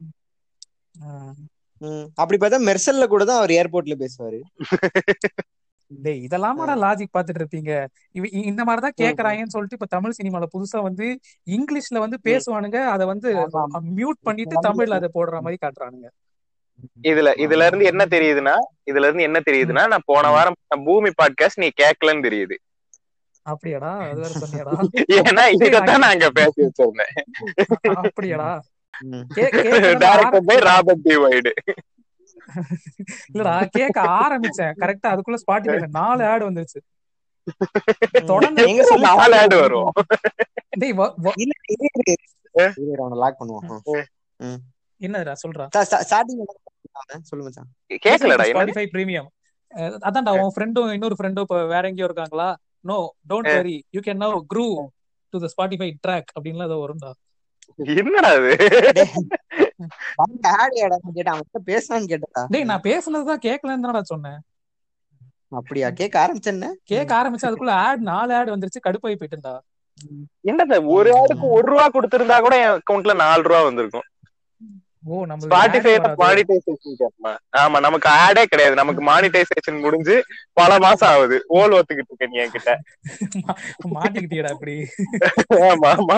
ம். அப்படி பார்த்தா மெர்சல்ல கூட தான் அவர் ஏர்போர்ட்ல பேசுவாரு டேய் இதெல்லாமாடா லாஜிக் பாத்துட்டு இருப்பீங்க இவ- இ- இந்த மாதிரிதான் கேக்குறாங்கன்னு சொல்லிட்டு இப்ப தமிழ் சினிமால புதுசா வந்து இங்கிலீஷ்ல வந்து பேசுவானுங்க அத வந்து மியூட் பண்ணிட்டு தமிழ்ல அதை போடுற மாதிரி காட்டுறானுங்க இதுல இதுல இருந்து என்ன தெரியுதுன்னா இதுல இருந்து என்ன தெரியுதுன்னா நான் போன வாரம் பண்ண பூமி பாட்காஸ்ட் நீ கேட்கலன்னு தெரியுது அப்படியாடா அது வேற சொன்னியாடா ஏன்னா இதுதான் நான் அங்க பேசி வச்சிருந்தேன் அப்படியாடா ம். கே- கேட்கணும்னு டைரக்டர் பை ஆர- ராபர்ட் டி வைடு இல்லடா கேட்க ஆரம்பிச்சேன் கரெக்டா அதுக்குள்ள ஸ்பாட்டிஃபைல நாலு ஆட் வந்துருச்சு தொடர்ந்து எங்க சொல்லி நாலு ஆடு வரும் டேய் வ- வ- இல்ல இரு, இரு. இரு, இரு, அவனை லாக் பண்ணுவான் என்னதுடா சொல்றா ஸ்டார்டிங் சொல்லு மச்சான் கேக்கலடா என்ன ஸ்பாட்டிஃபை பிரீமியம் அதான்டா உன் ஃப்ரெண்டும் இன்னொரு ஃப்ரெண்டும் இப்ப வேற எங்கேயோ இருக்காங்களா no don't worry you can now groove to the Spotify track அப்படின்லாம் ஏதோ வரும்டா என்னடா இது ஆடு இடம் கேட்டேன் அவன் பேசலான்னு கேட்டா டேய் நான் பேசுனதுதான் கேட்கலன்னு தானடா சொன்னேன் அப்படியா கேட்க ஆரம்பிச்சேன்னு கேட்க ஆரம்பிச்சு அதுக்குள்ள ஆட் நாலு ஆட் வந்துருச்சு கடுப்பாയി போயிட்டு இருந்தா என்னது ஒரு ஆடுக்கு ஒரு ரூபா கொடுத்திருந்தா கூட என் அக்கௌண்ட்ல நாலு ரூபா வந்திருக்கும் ஓ நம்ம ஸ்பாட்டிஃபை மானிட்டைசேஷன் கேட்பேன் ஆமா நமக்கு ஆடே கிடையாது நமக்கு மானிட்டைசேஷன் முடிஞ்சு பல மாசம் ஆகுது ஓல் ஒத்துக்கிட்டு இருக்க நீ என்கிட்ட மாட்டிக்கிட்டியடா அப்படி ஆமா ஆமா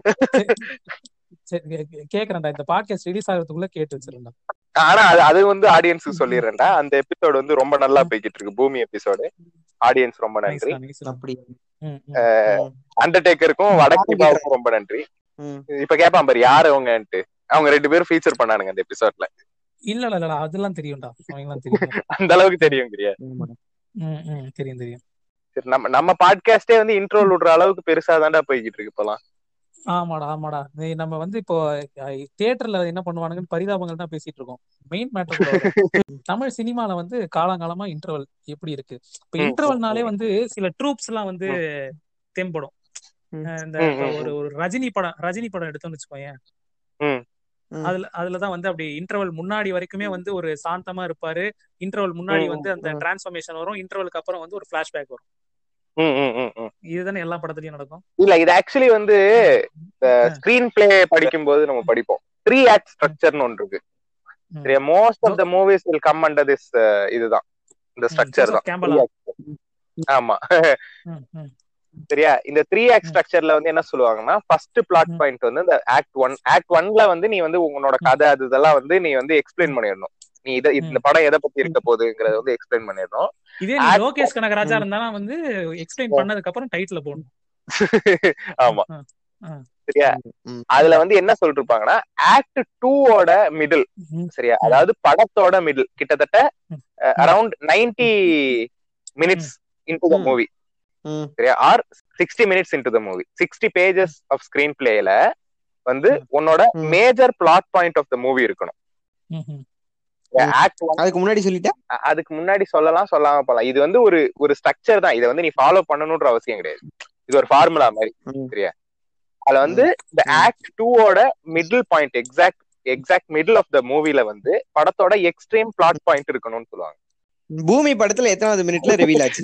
சரி கே- கேக்குறேன்டா இந்த பாட்காஸ்ட் ரிலீஸ் ஆகிறதுக்குள்ள கேட்டு வச்சிருந்தா ஆனா அது அது வந்து ஆடியன்ஸுக்கு சொல்லிடுறேன்டா அந்த எபிசோடு வந்து ரொம்ப நல்லா போய்கிட்டு இருக்கு பூமி எபிசோடு ஆடியன்ஸ் ரொம்ப நன்றி அப்படி அண்டர்டேக்கருக்கும் வடக்கிபாவுக்கும் ரொம்ப நன்றி ம். இப்ப கேப்பான் பாரு யாரு அவங்கன்ட்டு அவங்க ரெண்டு பேரும் ஃபீச்சர் பண்ணானுங்க அந்த எபிசோட்ல இல்ல இல்ல இல்ல அதெல்லாம் தெரியும்டா அவங்கலாம் தெரியும் அந்த அளவுக்கு தெரியும் கிரியா ம், ம், தெரியும் தெரியும் சரி நம்ம நம்ம பாட்காஸ்டே வந்து இன்ட்ரோல் விடுற அளவுக்கு பெருசா தான்டா போய்கிட்டு இருக்கு இப்பலாம் ஆமாடா ஆமாடா நீ நம்ம வந்து இப்போ தியேட்டர்ல என்ன பண்ணுவானுங்கன்னு பரிதாபங்கள் தான் பேசிட்டு இருக்கோம் மெயின் மேட்டர் தமிழ் சினிமால வந்து காலங்காலமா இன்டர்வல் எப்படி இருக்கு இப்ப ம், இன்டர்வல்னாலே ம். வந்து சில ட்ரூப்ஸ் எல்லாம் வந்து தென்படும் ம். அஹ் இந்த ம், இப்ப ம், ஒரு ஒரு ரஜினி படம் ரஜினி படம் எடுத்தோம்னு வச்சுக்கோயேன் ம். ம். அதுல அதுலதான் வந்து அப்படி இன்டர்வல் முன்னாடி வரைக்குமே வந்து ஒரு சாந்தமா இருப்பாரு இன்டர்வல் முன்னாடி ம், வந்து அந்த ம். டிரான்ஸ்ஃபர்மேஷன் வரும் இன்டர்வலுக்கு அப்புறம் வந்து ஒரு பிளாஷ்பேக் வரும் ம், ம், ம், ம். இதுதானே எல்லா படத்துலயும் நடக்கும் இல்ல இது ஆக்சுவலி வந்து ஸ்கிரீன் பிளே படிக்கும் போது நம்ம படிப்போம் த்ரீ ஆக்ட் ஸ்ட்ரக்சர்னு ஒன்று இருக்கு ம். சரியா most of the movies will come under this இதுதான் இந்த ஸ்ட்ரக்சர் ஜோசப் தான் கேம்பலா. Three act. ஆமா ம், ம், சரியா இந்த த்ரீ ஆக்ட் ம். ஸ்ட்ரக்சர்ல வந்து என்ன சொல்லுவாங்கன்னா ஃபர்ஸ்ட் பிளாட் ம். பாயிண்ட் வந்து இந்த ஆக்ட் ஒன் ஆக்ட் ஒன்ல வந்து நீ வந்து உன்னோட கதை அது இதெல்லாம் வந்து நீ வந்து எக்ஸ்பிளைன் பண்ணிடணும் நீ இத இந்த படம் எதை பத்தி இருக்க போகுதுங்கிறத வந்து எக்ஸ்பிளைன் பண்ணிடணும் இதே நீ Act- லோகேஷ் கனகராஜா ம். இருந்தாலும் வந்து எக்ஸ்பிளைன் பண்ணதுக்கு அப்புறம் டைட்டில் போடணும் ஆமா ஆ, ஆ. சரியா ம். அதுல வந்து என்ன சொல்லிட்டு இருப்பாங்கன்னா ஆக்ட் டூவோட மிடில் ம். சரியா ம். அதாவது படத்தோட மிடில் கிட்டத்தட்ட ம். Around ninety minutes into the ம். மூவி ம். சரியா or sixty minutes into the movie sixty pages of ஸ்கிரீன் பிளேல வந்து ம். உன்னோட ம். Major plot point of the movie இருக்கணும் ம், ம். ம். ஆக்ட் ஒன் அதுக்கு முன்னாடி சொல்லிட்டா அதுக்கு முன்னாடி சொல்லலாம் சொல்லாம போலாம் இது வந்து ஒரு ஒரு ஸ்ட்ரக்சர் தான் இதை வந்து நீ ஃபாலோ பண்ணணும்ன்ற அவசியம் கிடையாது இது ஒரு ஃபார்முலா மாதிரி ம். சரியா அதுல வந்து இந்த ம். ஆக்ட் டூவோட middle point exact exact middle of the மூவில வந்து படத்தோட எக்ஸ்ட்ரீம் பிளாட் பாயிண்ட் இருக்கணும்னு சொல்லுவாங்க பூமி படத்துல எத்தனாவது மினிட்ல ரிவீல் ஆச்சு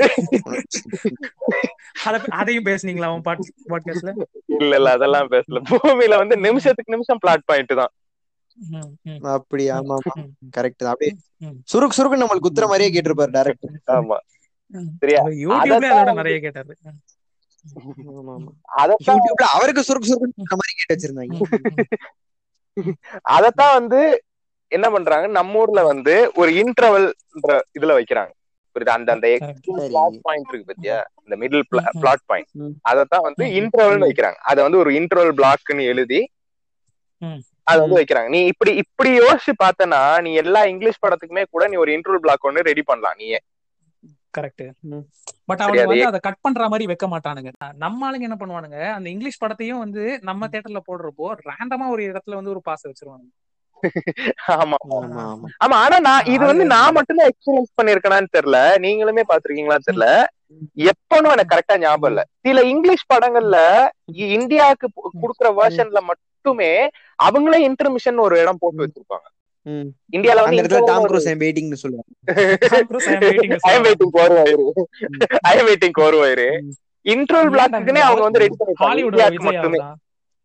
அத- அதையும் பேசுனீங்களா அவன் பாட் பாட்காஸ்ட்ல இல்ல இல்ல அதெல்லாம் பேசல பூமியில வந்து நிமிஷத்துக்கு நிமிஷம் பிளாட் பாயிண்ட் தான் ம், ம், அப்படி ஆமா ஆமா ம், கரெக்ட் தான் அப்படியே ம். சுருக்கு சுருக்கு நம்மளுக்கு குத்துற மாதிரியே கேட்டிருப்பாரு டேரக்டர் ஆமா ம். சரியா? அவர் யூடியூப்ல அதைத்தான் அதோட வந்து- நிறைய கேட்டாரு ம், ஆமா ஆமா அதத்தான் யூடியூப்ல அவருக்கு சுருக்கு சுருக்கு மாதிரி கேட்டு வச்சிருந்தாங்க ம், ம். அதத்தான் வந்து என்ன பண்றாங்க நம்ம ஊர்ல வந்து ஒரு இன்டர்வல்ன்ற இதுல வைக்கிறாங்க புரியுதா அந்த அந்த எக்ஸ்ட்ரீம் சரி. பிளாட் பாயிண்ட் இருக்கு பத்தியா இந்த மிடில் ம். பிளாட் பாயிண்ட் ம். அதத்தான் வந்து ம். இன்டர்வல்னு வைக்கிறாங்க அத வந்து ஒரு இன்டர்வல் பிளாக்னு எழுதி ம். அது வந்து ம். வைக்கிறாங்க நீ இப்படி இப்படி யோசிச்சு பார்த்தனா நீ எல்லா இங்கிலீஷ் படத்துக்குமே கூட நீ ஒரு இன்டர்வல் பிளாக் ஒன்னு ரெடி பண்ணலாம் நீ கரெக்ட் ம். பட் சரி, அவங்க அது வந்து அதை கட் பண்ற மாதிரி வைக்க மாட்டானுங்க நம்ம ஆளுங்க என்ன பண்ணுவானுங்க அந்த இங்கிலீஷ் படத்தையும் வந்து நம்ம தியேட்டர்ல போடுறப்போ ரேண்டமா ஒரு இடத்துல வந்து ஒரு பாச வச்சிருவாங்க ஆமா ஆமா ஆமா ஆமா ஆனா நான் இது வந்து அது- நான் மட்டும்தான் எக்ஸ்பீரியன்ஸ் பண்ணிருக்கேனான்னு தெரியல நீங்களுமே பாத்திருக்கீங்களான்னு தெரியல எப்பன்னு எனக்கு கரெக்டா ஞாபகம் இல்ல சில இங்கிலீஷ் படங்கள்ல இ- இந்தியாவுக்கு கு- குடுக்குற வெர்ஷன்ல மட்டுமே அவங்களே இன்டர்மிஷன் ஒரு இடம் போட்டு வச்சிருப்பாங்க ம். இந்தியால அந்த வந்து இடத்துல டாம் க்ரூஸ் ஐம் வெயிட்டிங்னு சொல்லுவாங்க Tom Cruise, I am waiting to I am waiting கோருவாயிரு ஐ எம் வெயிட்டிங் கோருவாயிரு இன்டர்வல் பிளாக்குனே அவங்க வந்து ரெடி பண்ணிருக்காங்க ஹாலிவுட் இந்தியாவுக்கு விஜய் மட்டுமே அவர்தான்.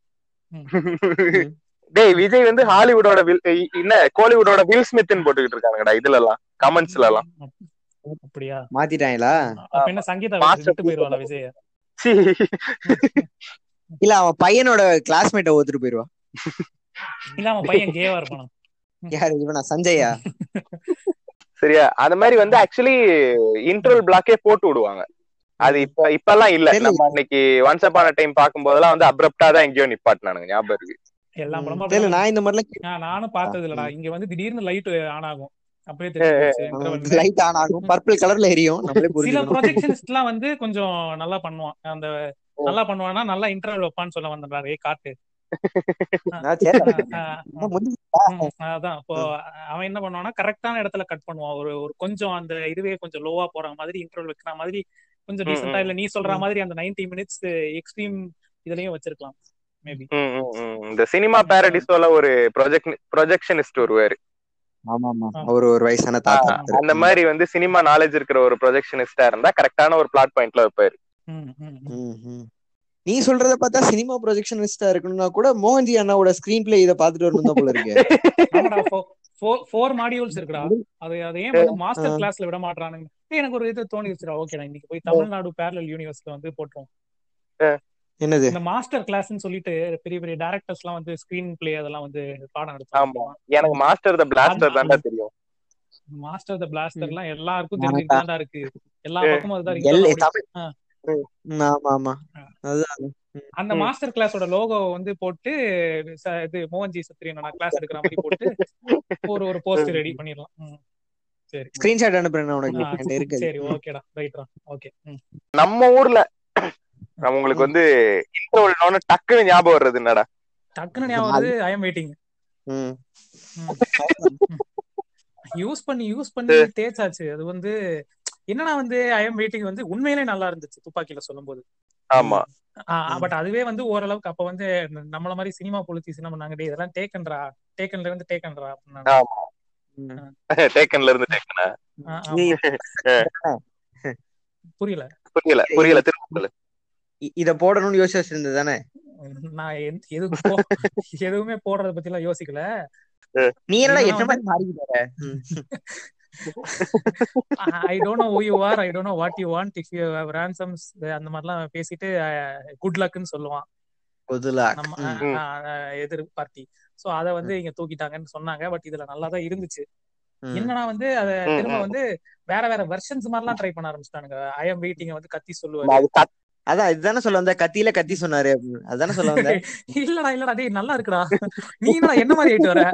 டேய் விஜய் வந்து ஹாலிவுட்டோட வில் இ- என்ன கோலிவுட்டோட வில் ஸ்மித்னு போட்டுக்கிட்டு இருக்காங்கடா இதுல எல்லாம் கமெண்ட்ஸ்ல எல்லாம் அப்படியா மாத்திட்டாங்களா அப்ப என்ன சங்கீதா Master விட்டு போயிருவாளா விஜய் சீ. இல்ல அவன் பையனோட கிளாஸ்மேட்ட ஓத்துட்டு போயிருவா இல்ல அவன் பையன் கேவா இருப்பானா யாரு இவனா சஞ்சயா சரியா அந்த மாதிரி வந்து ஆக்சுவலி இன்டர்வல் பிளாக்கே போட்டு விடுவாங்க அது இப்ப இப்பெல்லாம் இல்ல தெரியல. நம்ம அன்னைக்கு ஒன்ஸ் அப்பான டைம் பார்க்கும் போதெல்லாம் வந்து அப்ரப்டா தான் எங்கேயோ நிப்பாட்டினானுங்க ஞாபகம் இருக்கு எல்லா படமும் தெரியல அப்படிதான். நான் இந்த மாதிரிலாம் ஆ, நானும் பார்த்தது இல்லடா இங்க வந்து திடீர்னு லைட் ஆன் ஆகும் அப்படியே தெரிஞ்சு போச்சு interval. லைட் ஆன் ஆகும் பர்பிள் கலர்ல எரியும் நம்மளே சில புரிஞ்சுக்கணும் ப்ரொஜெக்ஷனிஸ்ட் எல்லாம் வந்து கொஞ்சம் நல்லா பண்ணுவான் அந்த நல்லா பண்ணுவான்னா நல்லா இன்டர்வல் வைப்பான்னு சொல்ல வந்தாரு ஏ காட்டு நான் சரி. ஆ, ஆ, இன்னும் முடிஞ்சு- ம், அதான் இப்போ அவன் என்ன பண்ணுவான்னா கரெக்டான இடத்துல கட் பண்ணுவான் ஒரு ஒரு கொஞ்சம் அந்த இதுவே கொஞ்சம் லோவா போற மாதிரி இன்டர்வல் வைக்கிற மாதிரி கொஞ்சம் ம், டீசெண்டா ம். இல்ல நீ சொல்ற ம். மாதிரி அந்த 90 மினிட்ஸ் எக்ஸ்ட்ரீம் இதுலயும் வச்சிருக்கலாம் மேபி ம், ம், ம். இந்த சினிமா பாரடிஸோல ஒரு ப்ரொஜெக்ட் ப்ரொஜெக்ஷனிஸ்ட் வருவாரு ஆமா ஆமா ஆ. அவரு ஒரு வயசான தாத்தா அந்த மாதிரி வந்து சினிமா நாலேஜ் இருக்கிற ஒரு ப்ரொஜெக்ஷனிஸ்டா இருந்தா கரெக்டான ஒரு பிளாட் பாயிண்ட்ல வைப்பாரு ம், ம், ம். ம், ம். நீ சொல்றத பார்த்தா சினிமா ப்ரொஜெக்ஷனிஸ்டா இருக்கணும்னா கூட மோகன்ஜி அண்ணாவோட ஸ்கிரீன் பிளே இதை பாத்துட்டு வரணும் தான் போல இருக்கு ஆமாடா ஃபோர் ஃபோர் மாடியூல்ஸ் இருக்குடா அது அது ஏன் வந்து மாஸ்டர் கிளாஸ்ல விட மாட்டானுங்க ஏய், எனக்கு ஒரு இது தோணிடுச்சுடா ஓகேடா இன்னைக்கு போய் தமிழ்நாடு பேரலல் யூனிவர்ஸ்ல வந்து போட்டுரும் என்னது இந்த மாஸ்டர் கிளாஸ்னு சொல்லிட்டு பெரிய பெரிய டேரக்டர்ஸ் எல்லாம் வந்து ஸ்கிரீன் பிளே அதெல்லாம் வந்து பாடம் ஆமா எடுத்தாங்க எனக்கு மாஸ்டர் த பிளாஸ்டர் தான்டா தெரியும் மாஸ்டர் த பிளாஸ்டர் எல்லாம் எல்லாருக்கும் தெரிஞ்சுதான்டா இருக்கு எல்லா பக்கமும் அதுதான் எல் ringtone தமிழ் ஆ. ம், ஆமா ஆமா அதுதான் அந்த ம். மாஸ்டர் கிளாஸோட லோகோ வந்து போட்டு ச- இது மோகன்ஜி சத்ரியன் கிளாஸ் எடுக்கிற மாதிரி போட்டு ஒரு ஒரு போஸ்ட் ரெடி பண்ணிடலாம் ம். சரி ஸ்கிரீன்ஷாட் அனுப்புறேன் உனக்கு ஆ, என்கிட்ட இருக்கு சரி ஓகேடா ரைட்ரா ஓகே நம்ம ஊர்ல நம்ம உங்களுக்கு வந்து இன்டர்வல் டக்குன்னு ஞாபகம் வர்றது என்னடா டக்குன்னு ஞாபகம் வருது ஐ எம் வெயிட்டிங் ம். யூஸ் பண்ணி யூஸ் பண்ணி தேய்ச்சாச்சு அது வந்து என்னன்னா வந்து ஐ எம் வெயிட்டிங் வந்து உண்மையிலே நல்லா இருந்துச்சு துப்பாக்கியில சொல்லும்போது ஆமா பட் அதுவே வந்து ஓரளவுக்கு அப்ப வந்து நம்மள மாதிரி சினிமா பொலிட்டிஸ் என்ன பண்ணாங்க டேய் இதெல்லாம் டேக்கன்ரா டேக்கன்ல இருந்து டேக்கன்ரா அப்படின்னாங்க ஆமா ம். டேக்கன்ல இருந்து டேக்கனா ஆ, நீ ஆமா. புரியல புரியல புரியல திரும்ப சொல்லு இ- இத போடணும்னு யோசிச்சு வச்சிருந்தது தானே நான் எந்த- எது போ- எதுவுமே போடுறத பத்தி எல்லாம் யோசிக்கல நீ என்னடா இதெல்லாம் என்ன மாதிரி மாறிக்கிட்டு வர? ம். I don't know who you are I don't know what you want if you have ransoms அந்த மாதிரிலாம் பேசிட்டு குட் லக்னு சொல்லுவான் Good luck. நம்ம ம். அஹ், அஹ், எதிர் பார்ட்டி சோ அத வந்து இங்க தூக்கிட்டாங்கன்னு சொன்னாங்க பட் இதுல நல்லா தான் இருந்துச்சு ம். என்னன்னா வந்து அத ம், திரும்ப ம். வந்து வேற வேற வெர்ஷன்ஸ் மாதிரிலாம் ட்ரை பண்ண ஆரம்பிச்சிட்டானுங்க ஐ எம் வெயிட்டிங் வந்து கத்தி சொல்லுவாரு அது கத்- அதான் இதுதானே சொல்ல வந்த கத்தியில கத்தி சொன்னாரு அப்படின்னு. அதானே சொல்ல வந்த இல்லடா இல்லடா டேய் நல்லா இருக்குடா நீ என்னடா என்ன மாதிரி ஆயிட்டு வர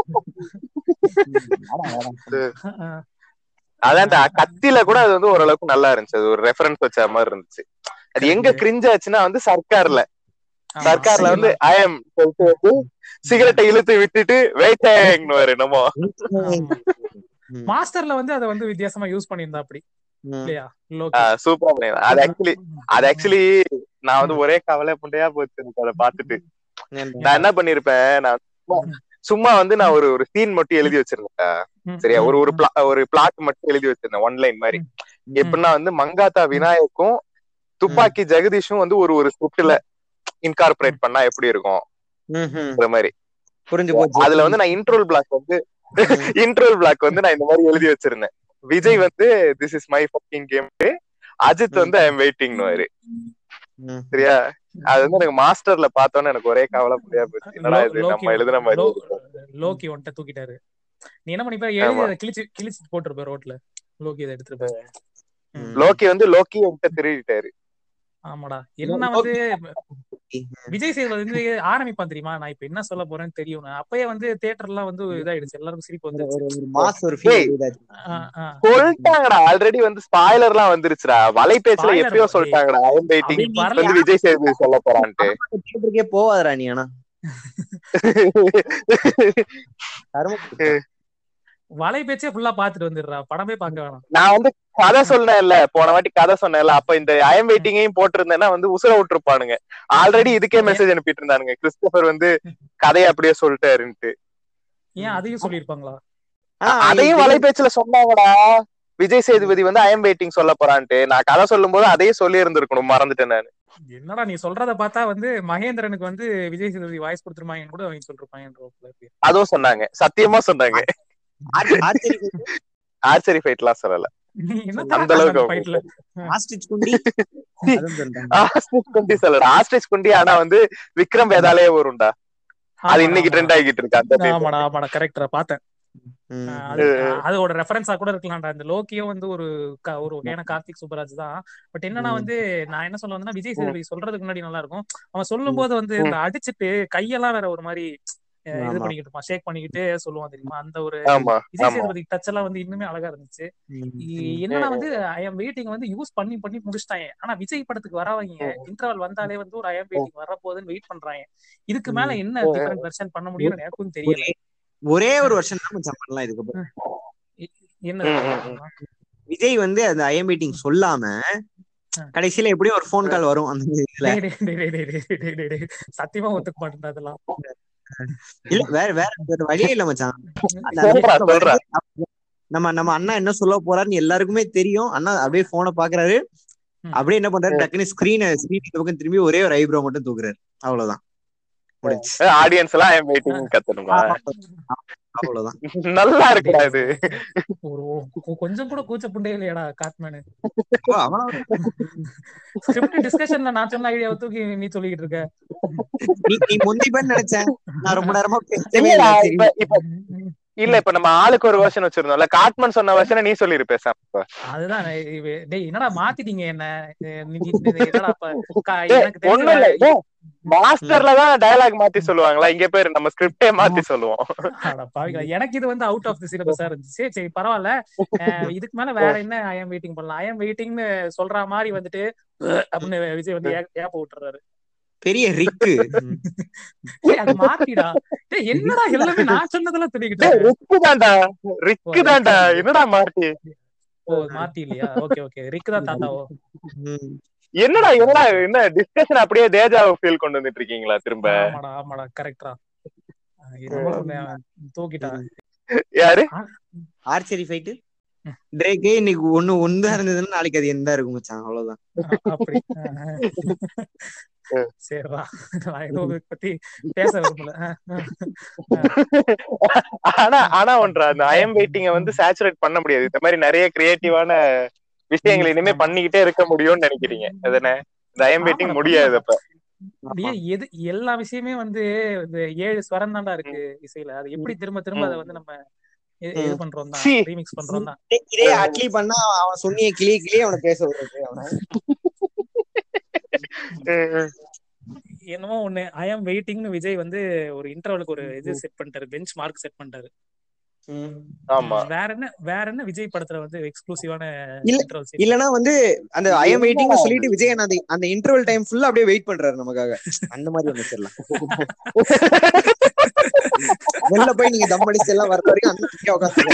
அஹ், அதான்டா கத்தில கூட அது வந்து ஓரளவுக்கு நல்லா இருந்துச்சு அது ஒரு ரெஃபரன்ஸ் வச்ச மாதிரி இருந்துச்சு அது எங்க கிரிஞ்ச் ஆச்சுன்னா வந்து சர்க்கார்ல ஆமா. சர்க்கார்ல வந்து ஐ எம் சொல்லிட்டு வந்து சிகரெட்டை இழுத்து விட்டுட்டு வெயிட்டேங்னு என்னமோ ஆமா. ம். மாஸ்டர்ல வந்து அத வந்து வித்தியாசமா யூஸ் பண்ணியிருந்தா அப்படி ம். இல்லையா லோகி சூப்பரா பண்ணிருந்தேன் அது ஆக்சுவலி அது ஆக்சுவலி நான் வந்து ஒரே கவலை புண்டையா போச்சு எனக்கு அதை பார்த்துட்டு நான் என்ன பண்ணிருப்பேன் நான் சும்மா சும்மா வந்து நான் ஒரு ஒரு சீன் மட்டும் எழுதி வச்சிருந்தேன் ம், சரியா ஒரு ஒரு ம், plot- ஒரு பிளாட் மட்டும் எழுதி வச்சிருந்தேன் ஒன்லைன் மாதிரி எப்படின்னா வந்து மங்காத்தா விநாயக்கும் துப்பாக்கி ஜெகதீஷும் வந்து ஒரு ஒரு ஸ்கிரிப்ட்ல இன்கார்பரேட் பண்ணா எப்படி இருக்கும் ம்ஹும். மாதிரி புரிஞ்சு போச்சு அதுல வந்து நான் இன்ட்ரோல் பிளாக் வந்து இன்ட்ரோல் பிளாக் வந்து நான் இந்த மாதிரி எழுதி வச்சிருந்தேன் விஜய் வந்து this is my fucking game Ajith வந்து ஐ எம் வெயிட்டிங்னு ம். சரியா அது வந்து எனக்கு மாஸ்டர்ல பார்த்தோன்னே எனக்கு ஒரே கவலை புரியா போச்சு என்னடா இது லோகி நம்ம எழுதுன மாதிரி லோ- இருக்கு. லோகி வந்துட்ட தூக்கிட்டாரு நீ என்ன பண்ணிப்ப எழுதி அதை கிழிச்சு கிழிச்சு போட்டிருப்ப ரோட்ல லோகி அதை எடுத்துருப்ப ம். லோக்கி வந்து லோக்கி என்கிட்ட திருடிட்டாரு ஆமாடா என்ன வந்து விஜய் சேதுபதி வந்து ஆரம்பிப்பான் தெரியுமா நான் இப்ப என்ன சொல்ல போறேன்னு தெரியும் அப்பயே வந்து தியேட்டர் எல்லாம் வந்து இதாயிடுச்சு எல்லாருக்கும் சிரிப்பு ஒரு வந்துருச்சு ஒரு- ஒரு மாஸ் ஒரு ஏய். ஃபீல் இதாச்சு ஆ, ஆ. சொல்லிட்டாங்கடா ஆல்ரெடி வந்து ஸ்பாய்லர் எல்லாம் வந்துருச்சுடா வலைபேச்சுல Spoiler எப்பயோ டேய். சொல்லிட்டாங்கடா ஐ எம் வெயிட்டிங் அப்படி வரல. வந்து விஜய் சேதுபதி சொல்ல போறான்ட்டு தியேட்டருக்கே போவாதடா நீ ஆனா கரும வலை பேச்சே ஃபுல்லா பாத்துட்டு வந்துடுறா படமே பார்க்க வேணாம் நான் வந்து கதை சொன்னேன்ல போன வாட்டி கதை சொன்னேன்ல அப்ப இந்த ஐ எம் வெயிட்டிங்கையும் போட்டிருந்தேன்னா வந்து உசுர விட்டுருப்பானுங்க ஆல்ரெடி இதுக்கே மெசேஜ் அனுப்பிட்டு இருந்தானுங்க கிறிஸ்டபர் வந்து கதையை அப்படியே சொல்லிட்டாருன்ட்டு ஏன் அதையும் சொல்லியிருப்பாங்களா ஆ, அதையும் இது- வலைபேச்சுல சொன்னாங்கடா விஜய் சேதுபதி வந்து ஐ எம் வெயிட்டிங் சொல்ல போறான்ட்டு நான் கதை சொல்லும் போது அதையும் சொல்லி இருந்திருக்கணும் மறந்துட்டேன் நான் என்னடா நீ சொல்றத பார்த்தா வந்து மகேந்திரனுக்கு வந்து விஜய் சேதுபதி வாய்ஸ் கொடுத்துருமாங்கன்னு கூட அவங்க சொல்லிருப்பாங்க அதுவும் சொன்னாங்க சத்தியமா சொன்னாங்க ஆச்ச- ஆச்சரியம். ஆர்ச்சரி ஃபைட் எல்லாம் சொல்லல நீ என்ன அந்த அளவுக்கு அவங்க ஃபைட்ல ஆஸ்ட்ரிச் குண்டி அதுவும் சொல்றாங்க. ஆஸ்ட்ரிச் குண்டி சொல்லல ஆஸ்ட்ரிச் குண்டி ஆனா வந்து விக்ரம் வேதாலே வரும்டா அது இன்னைக்கு ட்ரெண்ட் ஆகிட்டு இருக்கு அந்த meme. ஆமாடா ஆமாடா கரெக்டா பார்த்தேன் ம். அஹ் அது அதோட ரெஃபரன்ஸா கூட இருக்கலாம்டா இந்த லோக்கியும் வந்து ஒரு க- ஒரு வகையான கார்த்திக் சுப்பராஜ் தான் பட் என்னன்னா ம். வந்து நான் என்ன சொல்ல வந்தேன்னா விஜய் சேதுபதி சொல்றதுக்கு முன்னாடி நல்லா இருக்கும் அவன் சொல்லும் போது வந்து இந்த அடிச்சிட்டு கையெல்லாம் வேற ஒரு மாதிரி அஹ், இது ஆமா. பண்ணிக்கிட்டு இருப்பான் ஷேக் பண்ணிக்கிட்டு சொல்லுவான் தெரியுமா அந்த ஒரு ஆமா விஜய் ஆமா சேதுபதி டச் எல்லாம் வந்து இன்னுமே அழகா இருந்துச்சு ம். இ- என்னன்னா வந்து ஐ எம் வெயிட்டிங் வந்து யூஸ் பண்ணி பண்ணி முடிச்சிட்டாங்க ஆனா விஜய் படத்துக்கு வரவங்க இன்டர்வல் வந்தாலே வந்து ஒரு ஐ எம் வெயிட்டிங் வர போகுதுன்னு வெயிட் பண்றாங்க இதுக்கு மேல என்ன டிஃபரெண்ட் வெர்ஷன் பண்ண முடியும்னு எனக்கும் தெரியல ஒரே- ஒரே ஒரு வருஷம் தான் மச்சான் பண்ணலாம் இதுக்கப்புறம் என்ன ம், ம், விஜய் வந்து அந்த ஐஎம் மீட்டிங் சொல்லாம கடைசியில எப்படியும் ஒரு ஃபோன் கால் வரும் அந்த இதுல டேய், டேய், டேய், டேய், டேய், டேய், டேய், டேய். சத்தியமா ஒத்துக்க மாட்டேன் அதெல்லாம் இல்ல வேற வேற வேற வழியே இல்ல மச்சான் அந்த சொல்றா, அந்த சொல்றா. நம்ம நம்ம அண்ணா என்ன சொல்ல போறாருன்னு எல்லாருக்குமே தெரியும் அண்ணா அப்படியே போனை பாக்குறாரு ம். அப்படியே என்ன பண்றாரு டக்குன்னு ஸ்கிரீனை ஸ்கிரீன் இந்த பக்கம் திரும்பி ஒரே ஒரு ஐப்ரோ மட்டும் தூக்குறாரு அவ்வளவுதான் முடிஞ்சு ஆடியன்ஸ் எல்லாம் ஐம் வெயிட்டிங் கத்தணுமா அவ்வளவுதான் நல்லா இருக்குடா இது ஒரு கொ- கொஞ்சம் கூட கூச்ச புண்டே இல்லையாடா காட்மேனு ஓ, அவ்வளவுதான் ஸ்கிரிப்ட் டிஸ்கஷன்ல நான் சொன்ன ஐடியாவை தூக்கி நீ சொல்லிட்டு இருக்க நீ நீ முந்திப்பன்னு நினைச்சேன் நான் ரொம்ப நேரமா பேசவே இல்லடா, இல்லை இப்ப சரி இப்ப இல்ல இப்ப நம்ம ஆளுக்கு ஒரு வருஷன் வச்சிருந்தோம்ல காட்மன் சொன்ன வருஷனை நீ சொல்லிருப்ப சாம் இப்ப. அதுதான் நான் இவ- டேய் என்னடா மாத்திட்டீங்க என்ன அஹ் நீ- நீ- நீ- என்னடா அப்ப கா- டேய், எனக்கு தெரிஞ்ச ஒண்ணும் இல்ல டேய், மாஸ்டர்ல தான் டயலாக் மாத்தி சொல்லுவாங்களா இங்க பேரு நம்ம ஸ்கிரிப்டே மாத்தி சொல்லுவோம் அட பாவிகளா, எனக்கு இது வந்து அவுட் ஆஃப் தி சிலபஸா இருந்துச்சு சரி சரி பரவாயில்ல அஹ் இதுக்கு மேல வேற என்ன ஐ எம் வெயிட்டிங் பண்ணலாம் ஐ எம் வெயிட்டிங்னு சொல்ற மாதிரி வந்துட்டு அப்படின்னு விஜய் வந்து ஏ- ஏப்ப விட்டுறாரு பெரிய ரிக்கு டேய், அது மாத்திடா டேய் என்னடா எல்லாமே நான் சொன்னதெல்லாம் டேய், தெரிவிக்கிட்டேன் ரிக்கு தான்டா ரிக்கு தான்டா என்னடா மார்ட்டி ஓ மாத்தி இல்லையா ஓகே ஓகே ரிக் தான் தாத்தாவோ என்னடா என்னடா என்ன டிஸ்கஷன் அப்படியே தேஜாவை ஃபீல் கொண்டு வந்துட்டு இருக்கீங்களா திரும்ப ஆமாடா ஆமாடா கரெக்டா என்னமோ ஒண்ணு தூக்கிட்டான் யாரு ஆர்ச்சரி ஃபைட்டு ட்ரேக்கே இன்னைக்கு ஒண்ணு ஒண்ணு இருந்ததுன்னா நாளைக்கு அது எந்த இருக்கும் மச்சான் அவ்வளவுதான் அப்படி சரிடா நான் ஏதோ இதை பத்தி பேச விரும்பல ஆனா ஆனா ஒன்றா அந்த ஐஎம் வெயிட்டிங்க வந்து சேச்சுரேட் பண்ண முடியாது இந்த மாதிரி நிறைய கிரியேட்டிவான விஷயங்கள் இனிமே பண்ணிக்கிட்டே இருக்க முடியும்னு நினைக்கிறீங்க அதுதானே இந்த ஐஎம் வெயிட்டிங் ஆமாடா, முடியாது அப்ப அப்படியே எது எல்லா விஷயமே வந்து இந்த ஏழு ஸ்வரம் தான்டா இருக்கு இசையில அது எப்படி திரும்ப திரும்ப அதை வந்து நம்ம இது இது ம். பண்றோம் தான் சீ. ரீமிக்ஸ் பண்றோம் தான் டேய், இதே அட்லி பண்ணா அவன் சொன்னிய கிளி கிளி அவனை பேச விடுறது அவனை என்னமோ ஒண்ணு ஐ ஆம் வெயிட்டிங்னு விஜய் வந்து ஒரு இன்டர்வலுக்கு ஒரு இது செட் பண்ணிட்டாரு பெஞ்ச் மார்க் செட் பண்ணிட்டாரு ஆமா வேற என்ன வேற என்ன விஜய் படத்துல வந்து எக்ஸ்க்ளூசிவான இல்ல- இன்டர்வல் இல்லனா வந்து அந்த ஐ எம் வெயிட்டிங் சொல்லிட்டு விஜய் அண்ணா அந்த அந்த இன்டர்வல் டைம் ஃபுல்லா அப்படியே வெயிட் பண்றாரு நமக்காக அந்த மாதிரி ஒண்ணு வச்சிடலாம் வெளில போய் நீங்க தம் அடிச்சு எல்லாம் வர வரைக்கும் அந்த இங்கே உட்காந்து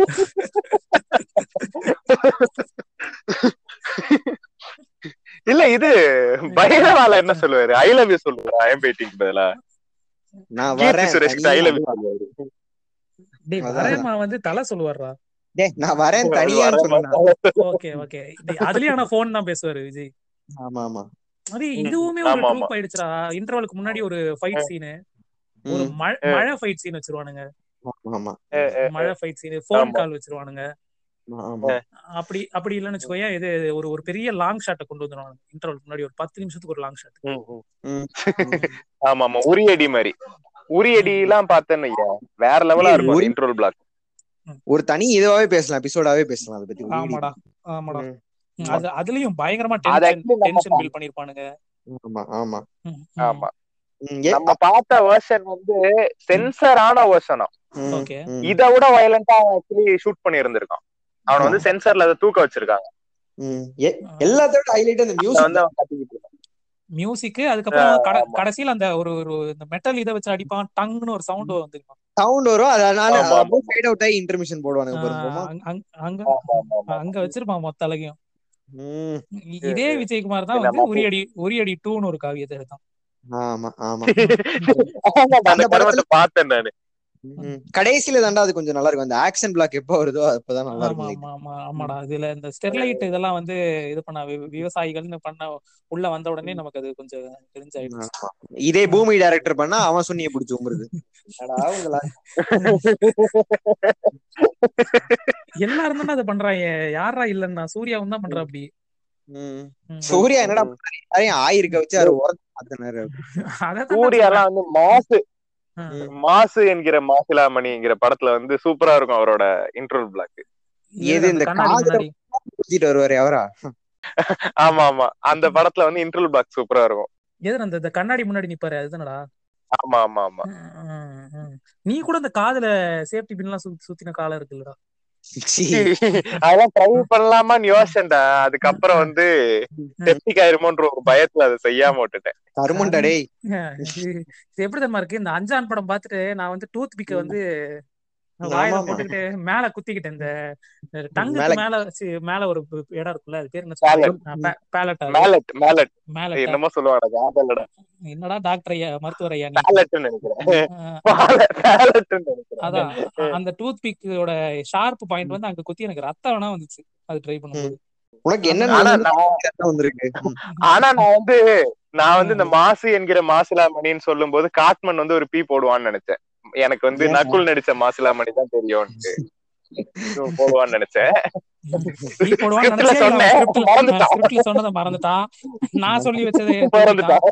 இல்ல இது பைரவால என்ன சொல்லுவாரு ஐ லவ் யூ சொல்லுவாரு ஐஎம் வெயிட்டிங் பதிலா நான் கீர்த்தி வரேன் சுரேஷ்க்கு ஐ தனியா லவ் யூ சொல்லுவாரு டேய் அதான். வரேமா வந்து தலை சொல்லுவார்ரா டேய் நான் வரேன் தனியான்னு சொன்னா ஓகே ஓகே அதுலயும் ஆனா போன் தான் பேசுவாரு விஜய் ஆமா ஆமா அது ம். இதுவுமே ஒரு ஆமா, ஆமா. ட்ரூப் ஆயிடுச்சுடா இன்டர்வலுக்கு முன்னாடி ஒரு ஃபைட் சீனு ஒரு ம், மழை மழை ஃபைட் சீன் வச்சிருவானுங்க ஆமா ஆமா மழை ஃபைட் சீன் ஃபோன் ஆமா. கால் வச்சிருவானுங்க ஆமா அப்படி அப்படி இல்லைன்னு வச்சுக்கோயேன் இது ஒரு ஒரு பெரிய லாங் ஷாட்டை கொண்டு வந்துருவாங்க இன்டர்வல் முன்னாடி ஒரு பத்து நிமிஷத்துக்கு ஒரு லாங் ஷாட் ம், ம். ம். ஆமா ஆமா உரியடி மாதிரி உரியடி எல்லாம் பார்த்தேன்னு வையா, வேற லெவலா இருக்கும் உரி- இன்ட்ரோல் பிளாக் ஒரு தனி இதுவாவே பேசலாம் எபிசோடாவே பேசலாம் அதை பத்தி ஆமாடா ஆமாடா ம். ம், அது அதுலயும் பயங்கரமா அது டென்ஷன் actually நம்ம டென்ஷன் பில் பண்ணிருப்பானுங்க ஆமா ஆமா ம், ம். ஆமா ம், ஏ- நம்ம பார்த்த வெர்ஷன் வந்து சென்சரான வெர்ஷனும் ம், ஓகே. ம், இத விட வயலண்டா ஆக்சுவலி ஷூட் பண்ணி இருந்திருக்கான் அவன வந்து சென்சர்ல அதை தூக்க வச்சிருக்காங்க ம். ஏ- எல்லாத்தோட ஹைலைட் அந்த அத மியூசிக் வந்து அவன் கத்திக்கிட்டு இருக்கான் மியூசிக் அதுக்கப்புறம் கட- ஆமா. கடைசியில அந்த ஒரு ஒரு இந்த மெட்டல் இதை வச்சு அடிப்பான் டங்குன்னு ஒரு சவுண்ட் வந்துருக்கும் சவுண்ட் வரும் அதனால ஆமா, ஆமா. ஃபேட் அவுட் ஆகி இன்டர்மிஷன் போடுவானுங்க பாருங்க அங்க- அங்க- அங்க ஆமா, ஆமா, ஆமா. அங்க வச்சிருப்பான் மொத்த அழகையும் ம், இ- இதே விஜயகுமார் தான் நம்ம வந்து உரியடி உரியடி டூன்னு ஒரு காவியத்தை எடுத்தான் ஆமா ஆமா ஆமாடா, அந்த படத்தை பார்த்தேன் நானு ம். கடைசியில தாண்டா அது கொஞ்சம் நல்லா இருக்கும் அந்த ஆக்ஷன் பிளாக் எப்போ வருதோ அப்பதான் நல்லா ஆமா இருக்கும் ஆமா ஆமா ஆமாடா இதுல இந்த ஸ்டெர்லைட் இதெல்லாம் வந்து இது பண்ண வி- விவசாயிகள்னு பண்ண உள்ள வந்த உடனே நமக்கு அது கொஞ்சம் தெரிஞ்சாயிடுச்சு ஆமா. இதே பூமி டைரக்டர் பண்ணா அவன் சொன்னிய பிடிச்சி உங்குறது அடா, உங்களா எல்லாரும் தானே அதை பண்றாங்க யாரா இல்லன்னா சூர்யாவும் தான் பண்றா அப்படி ம். ம். சூர்யா என்னடா பண்ணாரு? எல்லாரையும் ஆயிருக்க வச்சு அவர் உரத்து மாத்தினாரு அதைத்தான் சூர்யா எல்லாம் வந்து மாசு ம். மாசு என்கிற மாசிலாமணிங்கிற படத்துல வந்து சூப்பரா இருக்கும் அவரோட இன்ட்ரோல் பிளாக் எது இந்த கண்ணாடி காதுல முன்னாடி ஊத்திட்டு வருவாரு அவரா ஆமா ஆமா அந்த படத்துல வந்து இன்ட்ரோல் பிளாக் சூப்பரா இருக்கும் எது அந்த இந்த கண்ணாடி முன்னாடி நிப்பாரு அதுதானடா ஆமா ஆமா ஆமா ம், ம். நீ கூட இந்த காதுல சேஃப்டி பின் எல்லாம் சுத்தி- சுத்தின காலம் இருக்குல்லடா சீ. அதெல்லாம் ட்ரை பண்ணலாமான்னு யோசிச்சேன்டா அதுக்கப்புறம் வந்து செப்டிக் ஆயிருமோன்ற ஒரு பயத்துல அதை செய்யாம விட்டுட்டேன் கருமண்டா டேய் இது இது எப்படி தெரியுமா இருக்கு இந்த அஞ்சான் படம் பார்த்துட்டு நான் வந்து டூத் பிக்க வந்து வாயில ஆமா. போட்டுக்கிட்டு மேல குத்திக்கிட்டு இந்த டங்குக்கு மேல- மேல வச்சு மேல ஒரு பு- இடம் இருக்குல்ல அது பேர் என்ன Palate. சொல்லுவாங்க பேலட் மேலட் மேலட் மேல என்னமோ சொல்லுவாங்க ஞாபகம் என்னடா டாக்டர் ஐயா மருத்துவர் ஐயா நீ பேலட்னு நினைக்கிறேன் அஹ் பேலட்னு நினைக்கிறேன் அதான் அந்த டூத் பிக்கோட ஷார்ப் பாயிண்ட் வந்து அங்க குத்தி எனக்கு ரத்தம் வேணா வந்துச்சு அது ட்ரை பண்ணும்போது உனக்கு என்ன ஆனா நடந்ததுன்னு நான் ரத்தம் வந்திருக்கு ம். ஆனா நான் வந்து நான் வந்து இந்த மாசு என்கிற மாசிலாமணின்னு சொல்லும் போது காட்மன் வந்து ஒரு பீ போடுவான்னு நினைச்சேன் எனக்கு வந்து ஏன்? நக்குல் நடிச்ச மாசிலாமணி தான் தெரியும்னு போடுவான்னு நினைச்சேன் நீ போடுவான்னு Scriptல நினைச்சே இல்ல, சொன்னேன், scriptல- மறந்துட்டான். scriptல சொன்னதை மறந்துட்டான் நான் சொல்லி வச்சதை மறந்துட்டான்.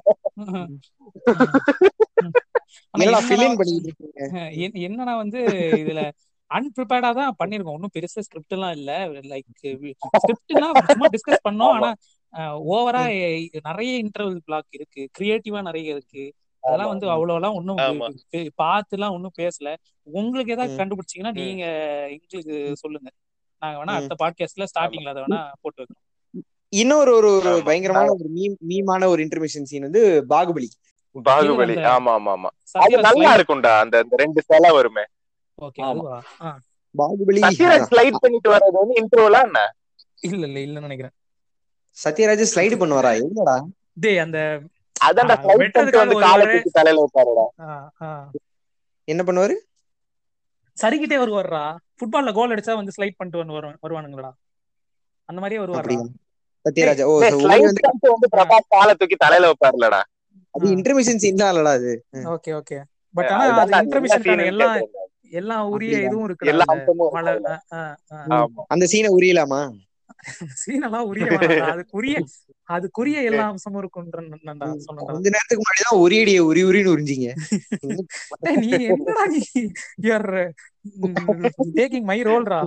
ஆனா என்னடா என்னடா- fill in பண்ணிட்டு இருக்கீங்க அஹ் என்- என்னன்னா வந்து இதுல அன்பிரிப்பேர்டா தான் பண்ணிருக்கோம் ஒன்னும் பெருசா ஸ்கிரிப்ட் எல்லாம் இல்ல லைக் ஸ்கிரிப்ட்னா சும்மா டிஸ்கஸ் பண்ணோம் ஆனா ஓவரா நிறைய இன்டர்வல் பிளாக் இருக்கு கிரியேட்டிவா நிறைய இருக்கு அதெல்லாம் வந்து அவ்வளவு எல்லாம் ஒன்னும் ஆமா. பார்த்து எல்லாம் ஒன்னும் பேசல உங்களுக்கு ஏதாவது ம். கண்டுபிடிச்சீங்கன்னா ம். நீங்க எங்களுக்கு சொல்லுங்க நாங்க வேணா ம். அடுத்த பாட்காஸ்ட்ல ஸ்டார்டிங்ல அதை வேணா போட்டு வைக்கிறோம் இன்னொரு ஒரு ஒரு ஆமா. பயங்கரமான ஒரு மீம் மீமான ஒரு இன்டர்மிஷன் சீன் வந்து பாகுபலி பாகுபலி இதுல அந்த- ஆமா ஆமா ஆமா அது சத்யராஜ் நல்லா slide- இருக்கும்டா அந்த அந்த ரெண்டு சிலை வருமே ஓகே ஆமா. அதுவா ஆ, பாகுபலி சத்யராஜ் ஸ்லைட் பண்ணிட்டு வர்றது வந்து இன்ட்ரோலா என்ன இல்ல இல்ல இல்லன்னு நினைக்கிறேன் சத்யராஜ் ஸ்லைடு பண்ணுவாரா என்னடா டேய் அந்த அதான்டா ஆ, ஸ்லைட் பண்ணிட்டு வெட்டுறதுக்காக வந்து ஒரு காலை வாரு- தூக்கி தலையில வைப்பாருடா ஆ, ஆ. என்ன பண்ணுவாரு சரிக்கிட்டே வருவாருடா ஃபுட்பால்ல கோல் அடிச்சா வந்து ஸ்லைட் பண்ணிட்டு வந்து வருவான் வருவானுங்களா அந்த மாதிரியே வருவாரா அப்படியா சத்யராஜ் ஓ டேய், so slide ஓடி வந்து பண்ணிட்டு வந்து பிரபாஸ் காலை தூக்கி தலையில வைப்பாருலடா அது இன்டர்மிஷன் சீன் தான் இல்லடா அது ஓகே ஓகே பட் ஆனா அது அதுதான்டா, என்ன இன்டர்மிஷனுக்கான scene ன்னு எல்லா கேக்குறேன். எல்லா உரிய அப்படியா? இதுவும் இருக்குடா எல்லா அதுல. அம்சமும் மழை இருக்குல்ல. ஆ, ஆ, ஆ. ஆமா அந்த சீனை உரியலாமா சீன் எல்லாம் உரிய வேணாம்டா. அதுக்குரிய அதுக்குரிய எல்லா அம்சமும் இருக்குன்ற சொன்னடா கொஞ்ச நேரத்துக்கு முன்னாடி தான் உரியடிய உரி உரின்னு உறிஞ்சிங்க டேய், நீ என்னடா நீ யூஆர் டேக்கிங் மை ரோல்ரா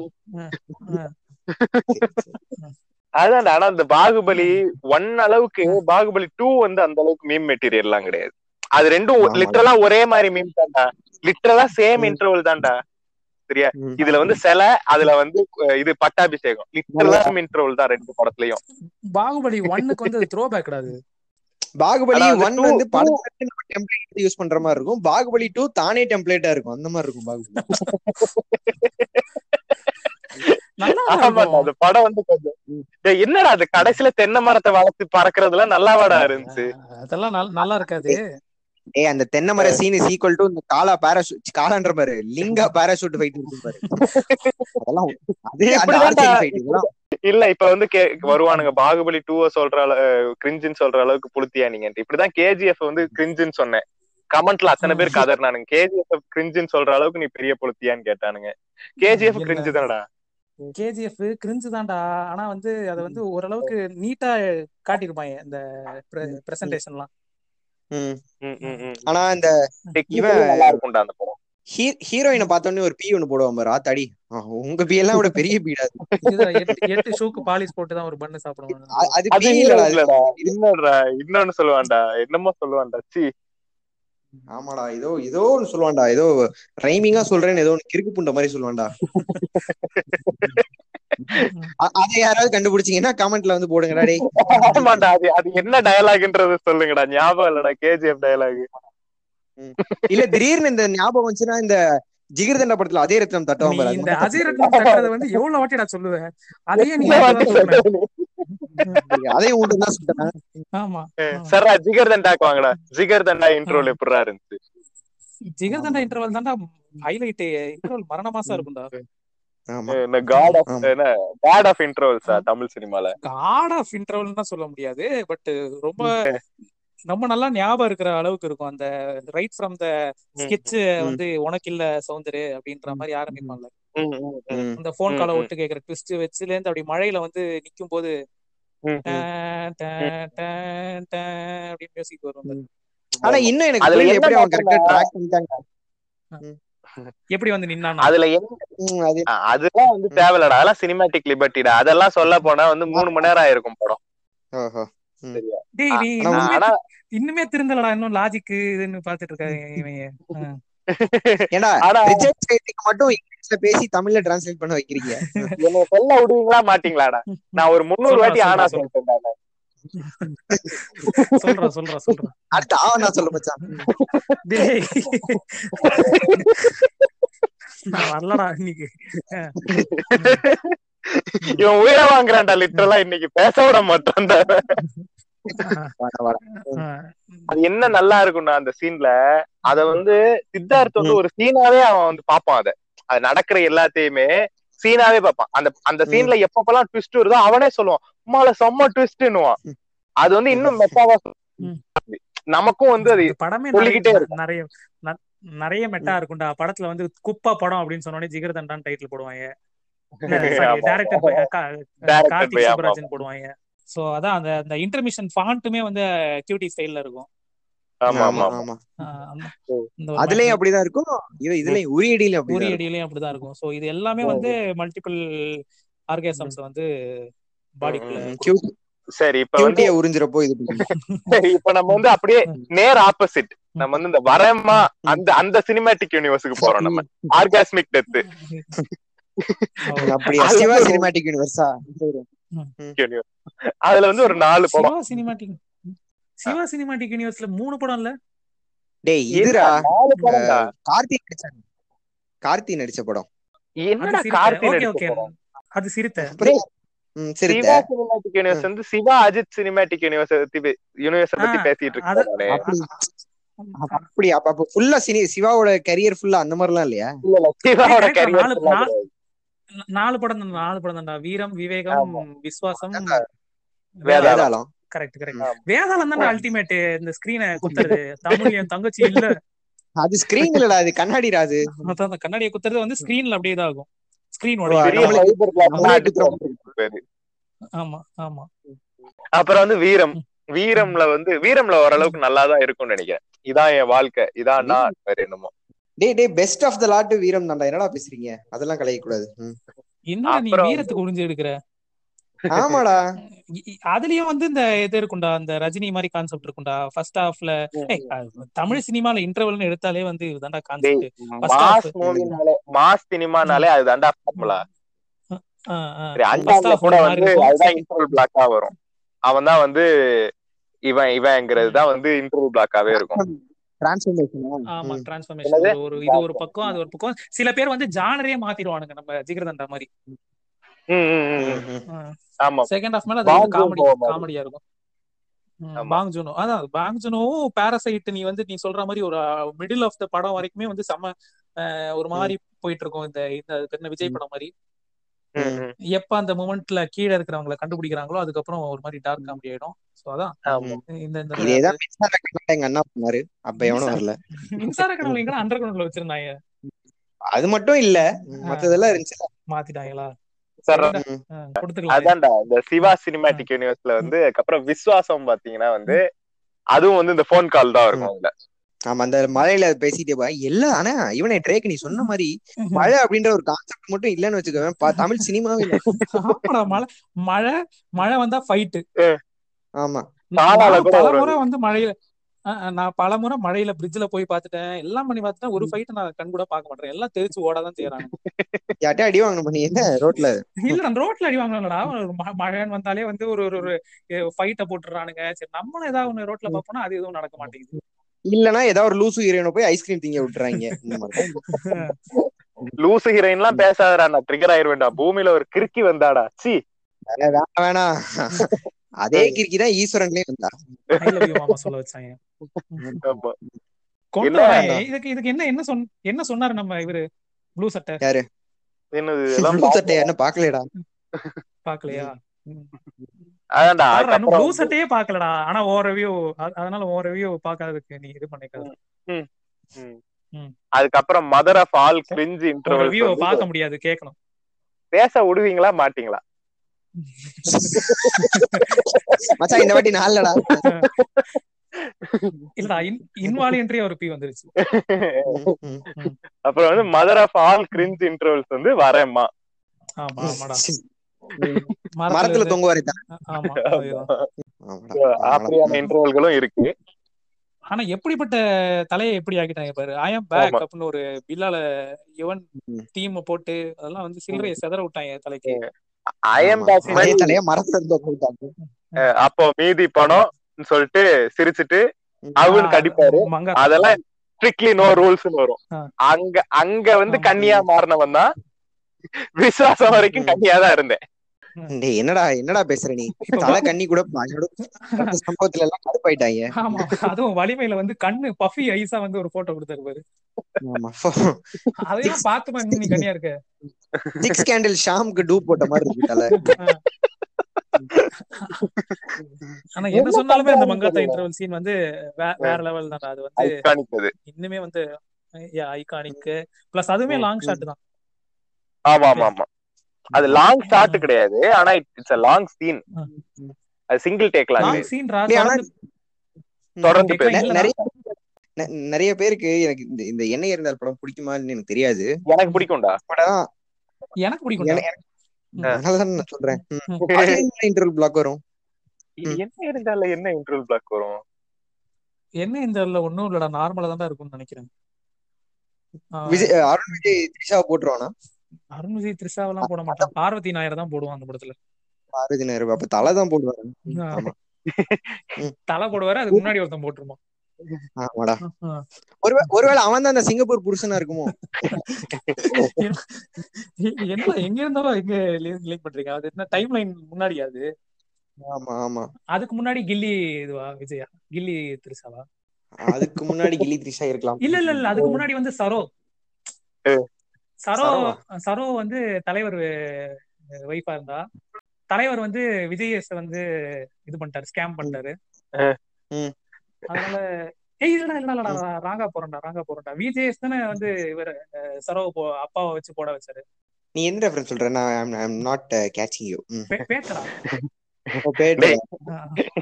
அதான்டா ஆனா அந்த பாகுபலி ஒன் அளவுக்கு பாகுபலி டூ வந்து அந்த அளவுக்கு மீம் மெட்டீரியல் எல்லாம் கிடையாது அது ரெண்டும் ஆமா. லிட்டரலா ஒரே மாதிரி மீம் தான்டா லிட்டரலா சேம் ம். இன்டர்வல் தான்டா சரியா ம். இதுல வந்து சிலை அதுல வந்து அஹ், இது பட்டாபிஷேகம் லிட்டரலா இன்டர்வல் தான் ரெண்டு படத்துலயும் பாகுபலி ஒன்னுக்கு வந்து த்ரோ பேக் அது பாகுபலி ஆனா அது ஒன் two- வந்து two- படத்துல நம்ம டெம்ப்ளேட் யூஸ் பண்ற மாதிரி இருக்கும் பாகுபலி டூ தானே டெம்ப்ளேட்டா இருக்கும் அந்த மாதிரி இருக்கும் பாகுபலி நல்லா ஆமாடா இருக்கும் அந்த படம் வந்து கொஞ்சம் டேய், என்னடா அது கடைசியில தென்னை மரத்தை வளர்த்து பறக்குறதுலாம் நல்லாவாடா இருந்துச்சு அதெல்லாம் நல்ல- நல்லா இருக்காது ஏய் அந்த தென்னை மர சீன் இஸ் ஈக்குவல் டு இந்த காலா பாராசூட் காலான்ற பாரு லிங்கா பாராசூட் ஃபைட் இருக்கும் பாரு அதெல்லாம் அது அந்த இப்படிதான்டா. ஆர்ச்சரி ஃபைட் இதெல்லாம் இல்ல இப்ப வந்து கே வருவானுங்க பாகுபலி டூ சொல்ற கிரிஞ்சுன்னு சொல்ற அளவுக்கு புளுத்தியா நீங்க இப்படிதான் கேஜிஎஃப் வந்து கிரிஞ்சுன்னு சொன்னேன் கமெண்ட்ல அத்தனை பேர் கதர்னானுங்க கேஜிஎஃப் கிரிஞ்சுன்னு சொல்ற அளவுக்கு நீ பெரிய புளுத்தியான்னு கேட்டானுங்க கேஜிஎஃப் இல்ல. கிரிஞ்சு தானடா கேஜிஎஃப் கிரிஞ்சு தான்டா ஆனா வந்து அத வந்து ஓரளவுக்கு நீட்டா காட்டியிருப்பாங்க இந்த பிரசன்டேஷன்லாம் ம். ம், ம், ம். ஆனா இந்த Technically இவன் நல்லா இருக்கும்டா அந்த படம் ஹீரோயினை பார்த்தோன்னே ஒரு பீ ஒண்ணு போடுவான் பாரு ஆத்தாடி ஆ, உங்க பீ எல்லாம் விட பெரிய பீடா அது. இதுதான் எட்டு எட்டு ஷூக்கு பாலிஷ் போட்டு தான் ஒரு பண்ணு சாப்பிடுவாங்க அ- அது அது பீ இல்லடா இல்லடா அது. இல்லடா இன்னொன்றா இன்னொன்னு சொல்லுவான்டா என்னமோ சொல்லுவான்டா சி ஆமாடா ஏதோ ஏதோ ஒன்னு சொல்லுவான்டா ஏதோ ரைமிங்கா சொல்றேன்னு ஏதோ ஒன்னு கிறுக்கு புண்ட மாதிரி சொல்லுவான்டா அ- அதை யாராவது கண்டுபிடிச்சீங்கன்னா கமெண்ட்ல வந்து போடுங்கடா டேய் ஆமாண்டா அது அது என்ன டயலாக்ன்றது சொல்லுங்கடா ஞாபகம் இல்லடா கேஜிஎஃப் டயலாக் இல்ல திடீர்னு இந்த ஞாபகம் வந்துச்சுன்னா இந்த ஜிகிர்தண்டா படத்துல அதே ரத்னம் தட்டுவான் நீ பாரு அது இந்த மட்டும் அஜீரத்னம் தட்டுறத வந்து எவ்வளவு வாட்டி நான் சொல்லுவேன் அதையே நீ தான் சொல்றேன் தட்டு. அதையும் உண்டு தான் சொல்றேன் ஆமா சர்ரா ஜிகர் தண்டாக்கு வாங்கடா ஜிகர் தண்டா இன்ட்ரோல எப்படிடா இருந்துச்சு ஜிகர்தண்டா இன்டர்வல் தான்டா ஹைலைட் இன்டர்வல் மரண மாசம் இருக்கும்டா ஆமா என்ன காட் ஆஃப் ஆமா. என்ன காட் ஆஃப் இன்ட்ரோல்ஸா தமிழ் சினிமால காட் ஆஃப் இன்டர்வல் தான் சொல்ல முடியாது பட் ரொம்ப ரொம்ப நல்லா ஞாபகம் இருக்கிற அளவுக்கு இருக்கும் அந்த ரைட் ஃப்ரம் த ஸ்கெட்ச் வந்து உனக்கு இல்ல சௌந்தரு அப்படின்ற மாதிரி ஆரம்பிப்பான்ல ம், ம், ம். ம். அந்த போன் காலை ம், ம். ஒட்டு கேக்குற ட்விஸ்ட் வச்சுல இருந்து அப்படி மழையில வந்து நிக்கும் போது ம், ம். டேன், டேன், டேன், டேன் அப்படின்னு மியூசிக் வரும் அந்த. ஆனா இன்னும் எனக்கு அதுல புரியல என்ன எப்படி அவன் கரெக்டா பார்த்தோம்னா- ட்ராக் பண்ணிட்டாங்க எப்படி வந்து நின்னானா அதுல என்ன ம், அது அ- அதெல்லாம் வந்து தேவையில்லடா அதெல்லாம் சினிமாட்டிக் லிபர்ட்டிடா அதெல்லாம் சொல்ல போனா வந்து மூணு மணி நேரம் ஆயிருக்கும் படம் ஓஹோ டேய் நீ ஆனா இன்னுமே ஆனா இன்னுமே திருந்தலடா இன்னும் லாஜிக் இதுன்னு பாத்துட்டு இருக்காங்க இவங்க ஆ. ஏன்னா ஆனா ரிச்சர்ட் ஸ்கைட்டிக்கு மட்டும் இங்கிலீஷ்ல பேசி தமிழ்ல டிரான்ஸ்லேட் பண்ண வைக்கிறீங்க என்ன சொல்ல விடுவீங்களா மாட்டீங்களாடா நான் ஒரு முந்நூறு சொல்றா, வாட்டி ஆனா சொல்றா, சொல்லிட்டேன் சொல்றா சொல்றா சொல்றா அடுத்து ஆவன் நான் சொல்ல மச்சான் டேய் நான் வரலடா இன்னைக்கு இவன் உயிரை வாங்குறான்டா லிட்டரலா இன்னைக்கு பேச விட மாட்டான் வாடா, வாடா. அது என்ன நல்லா இருக்கும்னா அந்த சீன்ல அத வந்து சித்தார்த் வந்து ஒரு சீனாவே அவன் வந்து பாப்பான் அத அது நடக்கிற எல்லாத்தையுமே சீனாவே பார்ப்பான் அந்த அந்த சீன்ல எப்பப்பெல்லாம் ட்விஸ்ட் வருதோ அவனே சொல்லுவான் உமால செம்ம ட்விஸ்ட்னுவான் அது வந்து இன்னும் மெட்டாவா ம். நமக்கும் வந்து அது இந்த படமே சொல்லிக்கிட்டே நிறைய நிறைய ந- நிறைய மெட்டா இருக்கும்டா படத்துல வந்து குப்பா படம் அப்படின்னு சொன்ன உடனே ஜிகர் தண்டான் டைட்டில் போடுவாங்க ஆமா. டேரக்டர் Directed கார்த்திக் by, ஆமா. சுப்ராஜன் போடுவாங்க சோ அதான் அந்த அந்த இன்டர்மிஷன் ஃபாண்ட்டுமே வந்து கியூட்டி ஸ்டைல்ல இருக்கும் ஆமா ஆமா ஆமா ஆமா ஆஹ் அந்த- ஓ. இந்த ஒரு அதுலயும் அப்படிதான் இருக்கும் இது இதுலயும் உரியடியிலும் உரி அப்படிதான் அடியிலயும் அப்படிதான் இருக்கும் சோ இது எல்லாமே வந்து மல்டிபிள் ஆர்காசம்ஸ் வந்து பாடிக்குள்ள ம், இருக்கும். Cute- சரி இப்ப வந்து cutie-ய உறிஞ்சிறப்போ இது பண்ணும். சரி இப்ப நம்ம வந்து அப்படியே நேர் ஆப்போசிட் நம்ம வந்து இந்த வரமா அந்த அந்த சினிமேட்டிக் யூனிவர்ஸுக்கு போறோம் நம்ம ஆர்காஸ்மிக் டெத் அப்படியா அது சிவா வந்து சினிமேட்டிக் யூனிவர்ஸா யூனிவர்ஸ் அதுல வந்து ஒரு நாலு படம் சிவா சினிமாட்டிக் சிவா சினிமாட்டிக் யூனிவர்ஸ்ல மூணு படம் இல்ல டேய் இதுரா நாலு படம்டா கார்த்தி நடிச்சாங்க கார்த்தி நடிச்ச படம் என்னடா அது கார்த்தி ஓகே நடிச்ச ஓகே படம் அது சிறுத்தை அப்புறம் ம், சரி சிவா சினிமேட்டிக் யூனிவர்ஸ் வந்து சிவா அஜித் சினிமேட்டிக் யூனிவர்ஸ் பத்தி யூனிவர்ஸ் பத்தி ஆ, பேசிட்டு அது- இருக்கேன் அப்படி அப்படி அப்ப அப்ப ஃபுல்லா சினி சிவாவோட கரியர் ஃபுல்லா அந்த மாதிரிலாம் இல்லையா இல்ல இல்ல சிவாவோட correct ஆ நாலு- கரியர் நாலு- நாலு படம் தான் நாலு படம் தான்டா வீரம் விவேகம் விஸ்வாசம் வேதாளம். வேதாளம் கரெக்ட் கரெக்ட் ஆமா. வேதாளம் தான் அல்டிமேட் இந்த ஸ்கிரீனை குத்துறது தமிழ் என் தங்கச்சி இல்ல அது ஸ்கிரீன் இல்லடா அது கண்ணாடி ராது அதான் அந்த கண்ணாடியை குத்துறது வந்து ஸ்கிரீன்ல அப்படியே தான் ஆகும் ஸ்கிரீன் ஓ, உடைய பெரிய நம்மளே- ஃபைபர் கிளாஸ் நம்மளே நாட்டு குத்துறோம். பேரு ஆமா ஆமா அப்புறம் வந்து வீரம் வீரம்ல வந்து வீரம்ல ஓரளவுக்கு நல்லா தான் இருக்கும்னு நினைக்கிறேன் இதான் என் வாழ்க்கை இதான் நான் வேற என்னமோ டேய் டேய் பெஸ்ட் ஆஃப் த லாட் வீரம் தான்டா என்னடா பேசுறீங்க அதெல்லாம் கலைய கூடாது ம். என்னடா நீ அப்புறம் வீரத்துக்கு உறிஞ்சு எடுக்கிற ஆமாடா இ- இ- அதுலயும் வந்து இந்த இது இருக்கும்டா அந்த ரஜினி மாதிரி கான்செப்ட் இருக்கும்டா ஃபர்ஸ்ட் ஹாஃப்ல தமிழ் சினிமால இன்டர்வல்னு எடுத்தாலே வந்து இதுதான்டா கான்செப்ட் First மாஸ் half. மூவினாலே மாஸ் சினிமானாலே அதுதான்டா ஃபார்முலா சரி ஃபர்ஸ்ட் அஞ்சாவதுல ஹாஃப் கூட ஒரு மாதிரி வந்து இருக்கும் அதுதான் இன்டர்வல் பிளாக்கா வரும் அவன் தான் வந்து இவன் இவன்ங்கிறது தான் வந்து இன்டர்வல் பிளாக்காவே இருக்கும் டிரான்ஸ்ஃபர்மேஷன் ஆமா டிரான்ஸ்ஃபர்மேஷன் என்னது? ஒரு இது ஒரு பக்கம் அது ஒரு பக்கம் சில பேர் வந்து ஜானரே மாத்திடுவானுங்க நம்ம ஜிகர்தண்டா மாதிரி ம், ம், ம், ம். ஆமா செகண்ட் ஹாஃப் மேல பாங் அது காமெடி ஜூனோ மாதிரி. காமெடியா இருக்கும் ம், ஆமா. பாங் ஜூனோ அதான் பாங் ஜூனோவும் பாராசைட் நீ வந்து நீ சொல்ற மாதிரி ஒரு மிடில் ஆஃப் த படம் வரைக்குமே வந்து செம்ம அஹ், ஒரு மாதிரி போயிட்டு இருக்கும் இந்த இந்த அது என்ன விஜய் படம் மாதிரி ம், ம். எப்ப அந்த மூமெண்ட்ல கீழே இருக்கிறவங்கள கண்டுபிடிக்கிறாங்களோ அதுக்கப்புறம் ஒரு மாதிரி டார்க் காமெடி ஆயிடும் சோ அதான் ஆமா இந்த இந்த இதேதான் மின்சார கண்ணாடி எங்க அண்ணா பண்ணாரு அப்ப எவனும் வரல மின்சார கடவுள் எங்க அண்டர் கிரவுண்ட்ல வச்சிருந்தாங்க அது மட்டும் இல்ல மத்ததெல்லாம் இருந்துச்சு மாத்திட்டாங்களா சார் ம். அஹ், கொடுத்துக்கலாம் அதான்டா இந்த சிவா சினிமேட்டிக் யூனிவர்ஸ்ல வந்து அதுக்கப்புறம் விஸ்வாசம் பாத்தீங்கன்னா வந்து அதுவும் வந்து இந்த போன் கால் தான் இருக்கும் அதுல ஆமா அந்த மழையில பேசிட்டே பா எல்லாம் ஆனா இவனே ட்ரேக் நீ சொன்ன மாதிரி மழை அப்படின்ற ஒரு கான்செப்ட் மட்டும் இல்லன்னு வச்சுக்கோவேன் பா- தமிழ் சினிமாவே இல்ல ஆமாடா மழை மழை மழை வந்தா ஃபைட் ஆமா தாளால கூட பல வரும் முறை வந்து மழையில அஹ் அஹ் நான் பல முறை மழையில பிரிட்ஜ்ல போய் பார்த்துட்டேன் எல்லாம் பண்ணி பார்த்துட்டேன் ஒரு ஃபைட் நான் கண் கூட பார்க்க மாட்டேன் எல்லாம் தெரிச்சு ஓடாதான் செய்யறாங்க யார்ட்டே அடி வாங்கணும் பண்ணி என்ன ரோட்ல இல்ல நான் ரோட்ல அடி வாங்கலடா ஒரு ம- மழைன்னு வந்தாலே வந்து ஒரு ஒரு ஒரு ஃபைட்ட போட்டுறானுங்க சரி நம்மளும் ஏதாவது ஒண்ணு ரோட்ல பார்ப்போம்னா அது எதுவும் நடக்க மாட்டேங்குது இல்லனா ஏதாவது ஒரு லூசு ஹீரோனை போய் ஐஸ்கிரீம் திங்க விட்டுறாங்க இந்த மாதிரி லூசு ஹீரோயின் எல்லாம் பேசாதடா நான் ட்ரிகர் ஆயிருவேன்டா பூமியில ஒரு கிறுக்கி வந்தாடா சி வேணாம் வேணாம் அதே கிறுக்கி தான் ஈஸ்வரன்லயே வந்தா ஐ லவ் யூ மாமா சொல்ல வச்சாங்க ஆமா கொண்டு இல்ல. வராங்க இதுக்கு இதுக்கு என்ன என்ன சொன்ன என்ன சொன்னாரு நம்ம இவரு ப்ளூ சட்டை என்னது இதெல்லாம் ப்ளூ சட்டை என்ன பாக்கலடா பாக்கலையா அதான்டா பாருடா, இன்னும் ப்ளூ அதுக்கப்புறம் சட்டையே பாக்கலடா ஆனா ஓ ரிவ்யூ அதனால ஓ ரிவ்யூ பாக்காததுக்கு நீ இது பண்ணிக்காத ம். ம். அதுக்கப்புறம் மதர் ஆஃப் ஆல் கிரிஞ்ச் ஓ ரிவ்யூ இன்டர்வல் பார்க்க முடியாது கேட்கணும் பேச விடுவீங்களா மாட்டீங்களா மச்சான் இந்த வாட்டி நாள்லடா இல்லடா இன்வாலியன்ட்ரி ஒரு பி வந்துருச்சு அப்புறம் வந்து mother of all cringe intervals வந்து வரேம்மா ஆமா ஆமாடா மரத்துல மரத்துல தொங்குவாரு தான் ஆமா அதேதான். அப்படியான இன்டர்வல்களும் இருக்கு ஆனா எப்படிப்பட்ட தலையை எப்படி ஆக்கிட்டாங்க பாரு ஐ ஆம் பேக் ஆமா. அப்படின்னு ஒரு பில்லால இவன் ம். டீம் போட்டு அதெல்லாம் வந்து சில்லறைய செதற விட்டாங்க தலைக்கு ஐஎம் பேக் அதே மாதிரி தலையா மரத்துல இருந்து தொங்குட்டாங்க அஹ், அப்போ மீதி பணம் சொல்லிட்டு சிரிச்சிட்டு அவனு ஆ, கடிப்பாரு மங்கா அதெல்லாம் ஸ்ட்ரிக்ட்லி நோ ரூல்ஸ்னு வரும் ஆ. அங்க அங்க வந்து ஆமா. கன்னியா மாறினவன் தான் விசுவாசம் வரைக்கும் கன்னியா தான் இருந்தேன் டேய் என்னடா என்னடா பேசுற நீ தலை கண்ணி கூட என்னோட நடந்த சம்பவத்துல எல்லாம் கடுப்பாயிட்டாங்க ஆமா அதுவும் வலிமையில வந்து கண்ணு பஃபி ஐஸா வந்து ஒரு போட்டோ கொடுத்தாரு பாரு ஆமா அதையும் பார்த்துமா இன்னும் நீ கண்ணியா இருக்க சிக்ஸ் கேண்டில் ஷாம்க்கு டூ போட்ட மாதிரி இருக்கு தலை ஆனா என்ன என்ன சொன்னாலுமே அந்த பண்றாங்கன்னு மங்காத்தா தெரியல. இன்டர்வல் சீன் வந்து வே- வேற லெவல் தான் அது வந்து ஐகானிக் அது இன்னுமே வந்து ஐகானிக் பிளஸ் அதுவுமே ம், லாங் ஷாட் தான் ஆமா ஆமா ஆமா அது லாங் ஷாட் கிடையாது ஆனா இட்ஸ் a லாங் சீன் ஆ. அது சிங்கிள் டேக்லாம் லாங் சீன் டேய், ஆனா- தொடர்ந்து கேக்கலாம் பேசு. இல்ல நிறைய நெ- நிறைய பேருக்கு எனக்கு இந்த இந்த எண்ணெய் இருந்தால் படம் பிடிக்குமான்னு எனக்கு தெரியாது எனக்கு பிடிக்கும்டா பட் ஆனா எனக்கு பிடிக்கும் எனக்கு- ம். அதனாலதான் நான் சொல்றேன் ம். இன்டர்வல் பிளாக் வரும் இது என்ன இருந்தால என்ன இன்டர்வல் பிளாக் வரும் என்ன இந்த இதுல ஒண்ணும் இல்லடா நார்மலா தான் இருக்கும்னு நினைக்கிறேன் ஆ, விஜய் அஹ் அருண் விஜய் த்ரிஷாவை போட்டுருவானா அருண் விஜய் த்ரிஷாவெல்லாம் போட மாட்டான் பார்வதி நாயர் தான் போடுவான் அந்த படத்துல பாரதி நேரு அப்ப தலை தான் போடுவாரு ஆ. ஆமா தலை போடுவாரு அதுக்கு முன்னாடி ஒருத்தன் போட்டுருவான் ஆமாடா ஆ. ஒருவே ஒருவேளை அவன் தான் அந்த சிங்கப்பூர் புருஷனா இருக்குமோ என்ன எங்க இருந்தாலும் எங்க லிங்க் பண்றீங்க அது என்ன டைம் லைன் முன்னாடி அது ஆமா ஆமா அதுக்கு முன்னாடி கில்லி இதுவா விஜயா கில்லி த்ரிஷாவா அதுக்கு முன்னாடி கில்லி த்ரிஷா இருக்கலாம் இல்ல இல்ல இல்ல அதுக்கு முன்னாடி வந்து சரோ ஏ. சரோ சரோவா? சரோ வந்து தலைவர் வைஃபா இருந்தா தலைவர் வந்து விஜயஸ் வந்து இது பண்ணிட்டாரு ஸ்கேம் பண்ணிட்டாரு ஆ. ம். அதனால ஏய் இல்லடா இல்லடா ராங்கா போறேன்டா ராங்கா போறேன்டா விஜயஸ் தானே வந்து இவர் சரோ போ அப்பாவை வச்சு போட வச்சாரு நீ என்ன ரெஃபரன்ஸ் சொல்ற நான் I am not catching you பே- பேட்டரா டேய். ஆ.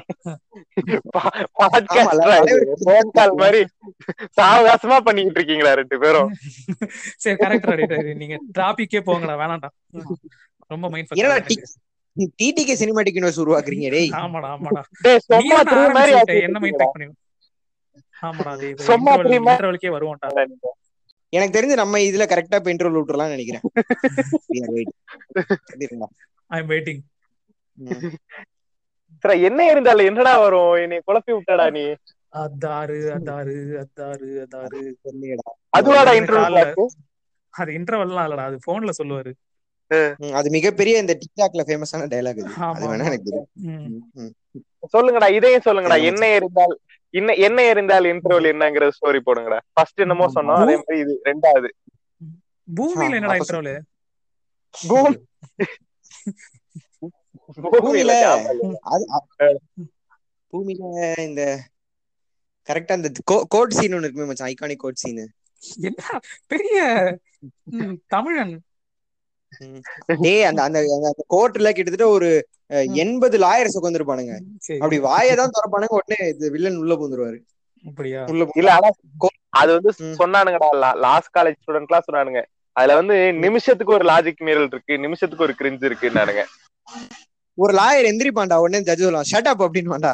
பாட்காஸ்ட் போன் கால் மாதிரி சாவகாசமா பண்ணிக்கிட்டு இருக்கீங்களா ரெண்டு பேரும் சரி கரெக்ட் நீங்க டிராபிக்கே போங்கடா வேணாம்டா ரொம்ப மைண்ட் என்னடா டிடிகே சினிமாட்டிக் யூனிவர்ஸ் உருவாக்குறீங்க டேய் ஆமாடா ஆமாடா டேய் நீ சும்மா என்ன த்ரீ மாதிரி ஆரம்பிச்சுட்ட? என்ன மைண்ட் பண்ணி ஆமாடா அது இது சும்மா interval- தெரியுமா? intervalக்கே வருவோம்டா எனக்கு தெரிஞ்சு நம்ம இதுல கரெக்டா இப்ப இன்டர்வல் விட்டுறலாம்னு நினைக்கிறேன் We are waiting. சரிங்களா? ஐ எம் வெயிட்டிங் ம். சரி என்ன இருந்தாலும் என்னடா வரும் என்னை குழப்பி விட்டடா நீ அதாரு அதாரு அதாரு அதாரு தெரியலையேடா. அதுவாடா அது இன்டர்வல் காலைல- பிளாக் அது இன்டர்வல்லாம் இல்லடா அது போன்ல சொல்லுவாரு ம், அது மிகப்பெரிய இந்த டிக்டாக்ல ஃபேமஸான டயலாக் அது ஆமா, அது வேணா ஆமா. எனக்கு தெரியும் ம். ம், ம். சொல்லுங்கடா இதையும் சொல்லுங்கடா சரி, என்ன இருந்தால் என்ன என்ன இருந்தால் இன்டர்வல் என்னங்கிற ஸ்டோரி போடுங்கடா ஃபர்ஸ்ட் என்னமோ ஆமா. சொன்னோம் அதே மாதிரி இது ரெண்டாவது பூமியில ஆ, என்னடா அப்ப இன்டர்வல் பூமி பூமியில பூமியில ஞாபகம் இல்ல. அது அ- பூமியில இந்த கரெக்டா அந்த கோட் சீன் ஒன்னு இருக்குமே மச்சான் ஐகானிக் கோட் சீன் என்ன பெரிய ம், தமிழன் டேய் அந்த அந்த அந்த கோர்ட்ல கிட்டத்தட்ட ஒரு அஹ், எண்பது லாயர்ஸ் உட்காந்துருப்பானுங்க சரி அப்படி வாயை தான் திறப்பானுங்க உடனே இது வில்லன் உள்ள பூந்துருவாரு அப்படியா உள்ள பூந்து- இல்ல ஆனா அது வந்து ம். சொன்னானுங்கடா லாஸ்ட் காலேஜ் ஸ்டூடெண்ட்லாம் சொன்னானுங்க அதுல வந்து நிமிஷத்துக்கு ஒரு லாஜிக் மீறல் இருக்கு நிமிஷத்துக்கு ஒரு கிரிஞ்சு இருக்குன்னானுங்க ஒரு லாயர் எந்திரிப்பான்டா உடனே ஜட்ஜ் சொல்லலாம் ஷட் அப் அப்படின்னு வாண்டா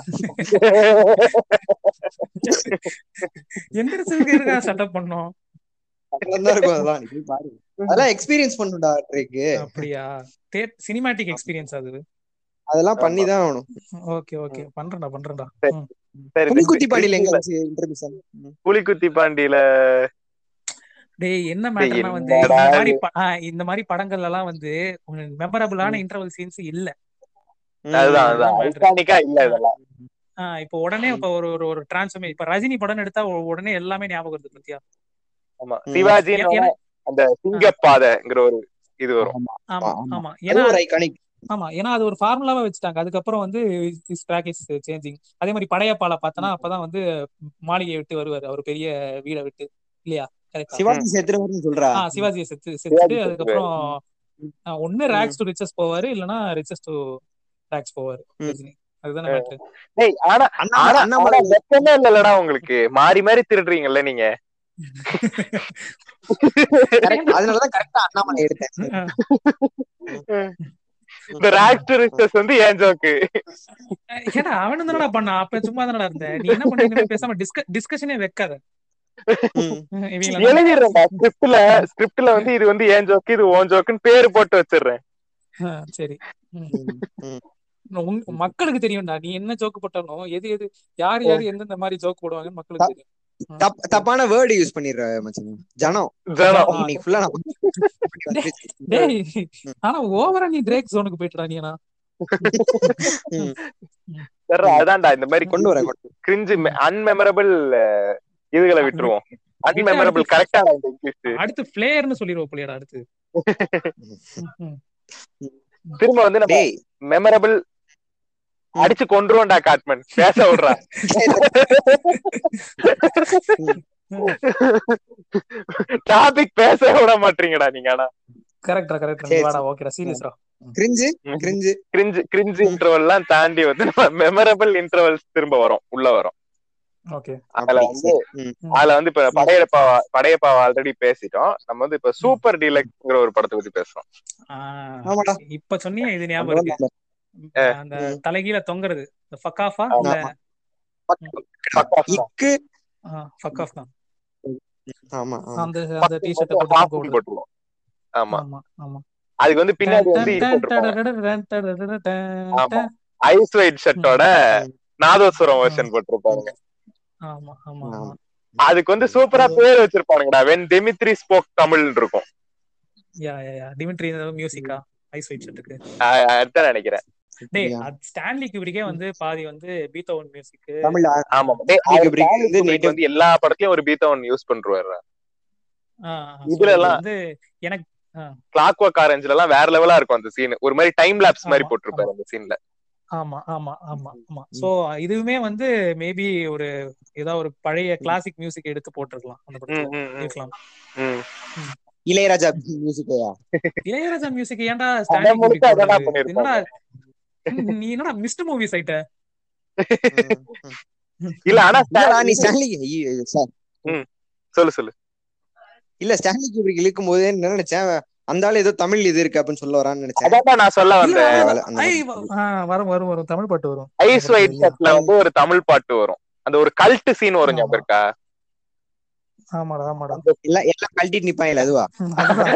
எந்திரிச்சதுக்கு எதுக்காக செட்டப் பண்ணோம் தான் இருக்கும் அதெல்லாம் நீ போய் பாரு அதெல்லாம் எக்ஸ்பீரியன்ஸ் பண்ணுடா ட்ரேக்கு அப்படியா சினிமேட்டிக் எக்ஸ்பீரியன்ஸ் அது அதெல்லாம் பண்ணி தான் ஆகணும் ஓகே ஓகே பண்றேன்டா பண்றேன்டா சரி. ம். சரி புலி குத்தி பாண்டியில எங்க கிரிஞ்சுல- இன்டர்வியூஷன் புலிக்குத்தி பாண்டியில டேய் என்ன மேட்டர்னா வந்து என்னடா இந்த மாதிரி ப- ஆ, இந்த மாதிரி படங்கள்ல எல்லாம் வந்து மெமரபிளான இன்டர்வல் சீன்ஸ் இல்ல அதுதான் அதுதான் அதுதான் matter. ஐகானிக்கா இல்ல இதெல்லாம் ஆ, இப்போ உடனே இப்ப ஒரு ஒரு ஒரு டிரான்ஸ்ஃபர்மே இப்ப ரஜினி படம் எடுத்தா உ- உடனே எல்லாமே ஞாபகம் வருது பத்தியா ஆமா ம். சிவாஜின்னு ஏன்னா- அந்த சிங்கப்பாதைங்கிற ஒரு இது வரும் ஆமா ஆமா. ஆமா அது ஏன்னா ஒரு ஐகானிக் ஆமா ஏன்னா அது ஒரு ஃபார்முலாவா வச்சுட்டாங்க அதுக்கப்புறம் வந்து இஸ் ட்ராக் இஸ் சேஞ்சிங் அதே மாதிரி படையப்பால பார்த்தனா அப்பதான் வந்து மாளிகையை விட்டு வருவாரு அவர் பெரிய வீடை விட்டு இல்லையா கரெக்டா சிவாஜி செத்துறவர்னு சொல்றா ஆ சிவாஜியை செத்து சிவாஜி செத்துட்டு செத்துருவாரு. அதுக்கப்புறம் ஆ, ஒண்ணு ரேக்ஸ் டு ரிச்சஸ் போவாரு இல்லனா ரிச்சஸ் டு ரேக்ஸ் போவாரு ம். ரஜினி அதுதானே மேட்ரு டேய் ஆனா அண்ணாமலை ஆனா அண்ணாமலை ஆனா வெக்கமே இல்லலடா உங்களுக்கு மாறி மாறி திருடுறீங்கல்ல நீங்க correct. அதனாலதான் கரெக்டா அண்ணாமலை எடுத்தேன் இந்த ராக்ஸ் ரிச்சஸ் வந்து ஏன் ஜோக்கு ஏன்னா அவனு தானடா பண்ணான் அப்ப சும்மா தானடா இருந்த நீ என்ன பண்ணி இனிமே பேசாம டிஸ்க டிஸ்கஷனே வைக்காத ம். இவங்கள எழுதிடுறேன்டா ஸ்கிரிப்ட்ல ஸ்கிரிப்ட்ல வந்து இது வந்து ஏன் ஜோக்கு இது ஓன் ஜோக்குன்னு பேரு போட்டு வச்சிடுறேன் சரி ம். ம். உங்க- மக்களுக்கு தெரியும்டா நீ என்ன ஜோக்கு போட்டாலும் எது எது யார் யார் எந்தெந்த மாதிரி ஜோக் போடுவாங்கன்னு மக்களுக்கு தெரியும் தப் தப்பான வேர்டு யூஸ் பண்ணிடுற மச்சான் ஜனம் ஜனம் இன்னைக்கு ஃபுல்லா நான் டேய் ஆனா ஓவரா நீ பிரேக் ஜோனுக்கு போயிட்டுடா நீ ஆனா ம். சரி, அதான்டா இந்த மாதிரி கொண்டு வரேன் கொண்டு வரேன். கிரிஞ்சு அன்மெமரபிள் இதுகளை விட்டுருவோம் அன்மெமரபிள் கரெக்டான இந்த இங்கிலீஷ் அடுத்து பிளேயர்னு சொல்லிடுவோம் புள்ளியடா அடுத்து ம், திரும்ப வந்து நம்ம டேய் மெமரபிள் அடிச்சு கொண்டுருவோம்டா காட்மன் பேச விடுறா டாபிக் பேச விட மாட்டீங்கடா நீங்க ஆனா கரெக்டா கரெக்டா சரி, வாடா ஓகேடா சீரியஸ்ரா cringe cringe cringe cringe interval எல்லாம் தாண்டி வந்து நம்ம மெமரபிள் இன்டர்வல்ஸ் திரும்ப வரும் உள்ள வரும் ஓகே அதுல அப்படி வந்து சரி. ம். அதுல வந்து இப்ப படையப்பா படையப்பாவை ஆல்ரெடி பேசிட்டோம் நம்ம வந்து இப்ப சூப்பர் டீலக்ஸ்ங்கிற ஒரு படத்தை பத்தி பேசுறோம் ஆமாடா. இப்ப சொன்னீங்க இது ஞாபகம் இருக்கு அந்த தலைகீழ தொங்குறது இந்த ஃபக்காஃபா இல்ல இக்கு ஃபக் ஆஃப் தான் ஆமா ஆமா அந்த அந்த டி-ஷர்ட்டை போட்டு தொங்க விடுறது. போட்டுருவோம் ஆமா ஆமா ஆமா அதுக்கு வந்து பின்னாடி வந்து இது போட்டிருப்பாங்க ஆமா ஐஸ் ஒயிட் ஷர்ட்டோட நாதோஸ்வரம் வெர்ஷன் போட்டிருப்பாங்க ஆமா ஆமா ஆமா அதுக்கு வந்து சூப்பரா பேர் வச்சிருப்பானுங்கடா வென் டிமித்ரி ஸ்போக் தமிழ் இருக்கும் யா யா யா டிமிட்ரி மியூசிக்கா ஐஸ் ஒயிட் ஷர்ட்டுக்கு அஹ் அதான் நினைக்கிறேன் டேய் அப்படியா? அது ஸ்டான்லி கியூபிரிக்கே வந்து பாதி வந்து பீத்தோவன் மியூசிக் தமிழ் ஆ- ஆமா டேய், Stanley அவர் Kubrick Stanley வந்து Kubrick native- வந்து எல்லா படத்துலயும் ஒரு பீத்தவன் யூஸ் பண்றாரு இதுல இதுல எல்லாம் வந்து எனக்கு கிளாக் ஒர்க் ஆரஞ்சுல எல்லாம் வேற லெவலா இருக்கும் அந்த சீன் ஒரு மாதிரி டைம் லாப்ஸ் மாதிரி ஆமா, போட்டிருப்பாரு அந்த சீன்ல ஆமா ஆமா ஆமா ஆமா சோ இதுவுமே வந்து மேபி ஒரு ஏதாவது ஒரு பழைய கிளாசிக் மியூசிக் எடுத்து போட்டிருக்கலாம் அந்த படத்துல இருக்கலாம் இளையராஜா மியூசிக்கையா இளையராஜா மியூசிக் ஏன்டா அதான் ஸ்டான்லி முழுக்க குப்ரிக் அதான் போடுறது? பண்ணிருப்பாங்க. என்னடா நீ என்னடா மிஸ்டர் மூவிஸ் ஆயிட்ட இல்ல ஆனா இல்லடா, நீ Stanley- ஸ்டான்லி ஐயோ, சார். சொல்லு சொல்லு இல்ல ஸ்டான்லி கியூபிரிக் இழுக்கும் போது என்ன நினைச்சேன் அந்த ஆளு ஏதோ தமிழ் இது இருக்கு அப்படின்னு சொல்ல வரான்னு நினைச்சேன் அதான் நான் சொல்ல வந்தேன் இல்ல, வேலை, அந்த ஐ, ஆ, வரும் வரும் வரும் தமிழ் பாட்டு வரும் ஐஸ் ஒயிட் ஷர்ட்ல வந்து ஒரு தமிழ் பாட்டு வரும் அந்த ஒரு கல்ட் சீன் வரும் ஞாபகம் இருக்கா ஆமாடா ஆமாடா எல்லாம் எல்லாம் கழட்டிட்டு நிப்பாங்கல்ல அதுவா அதுதான்.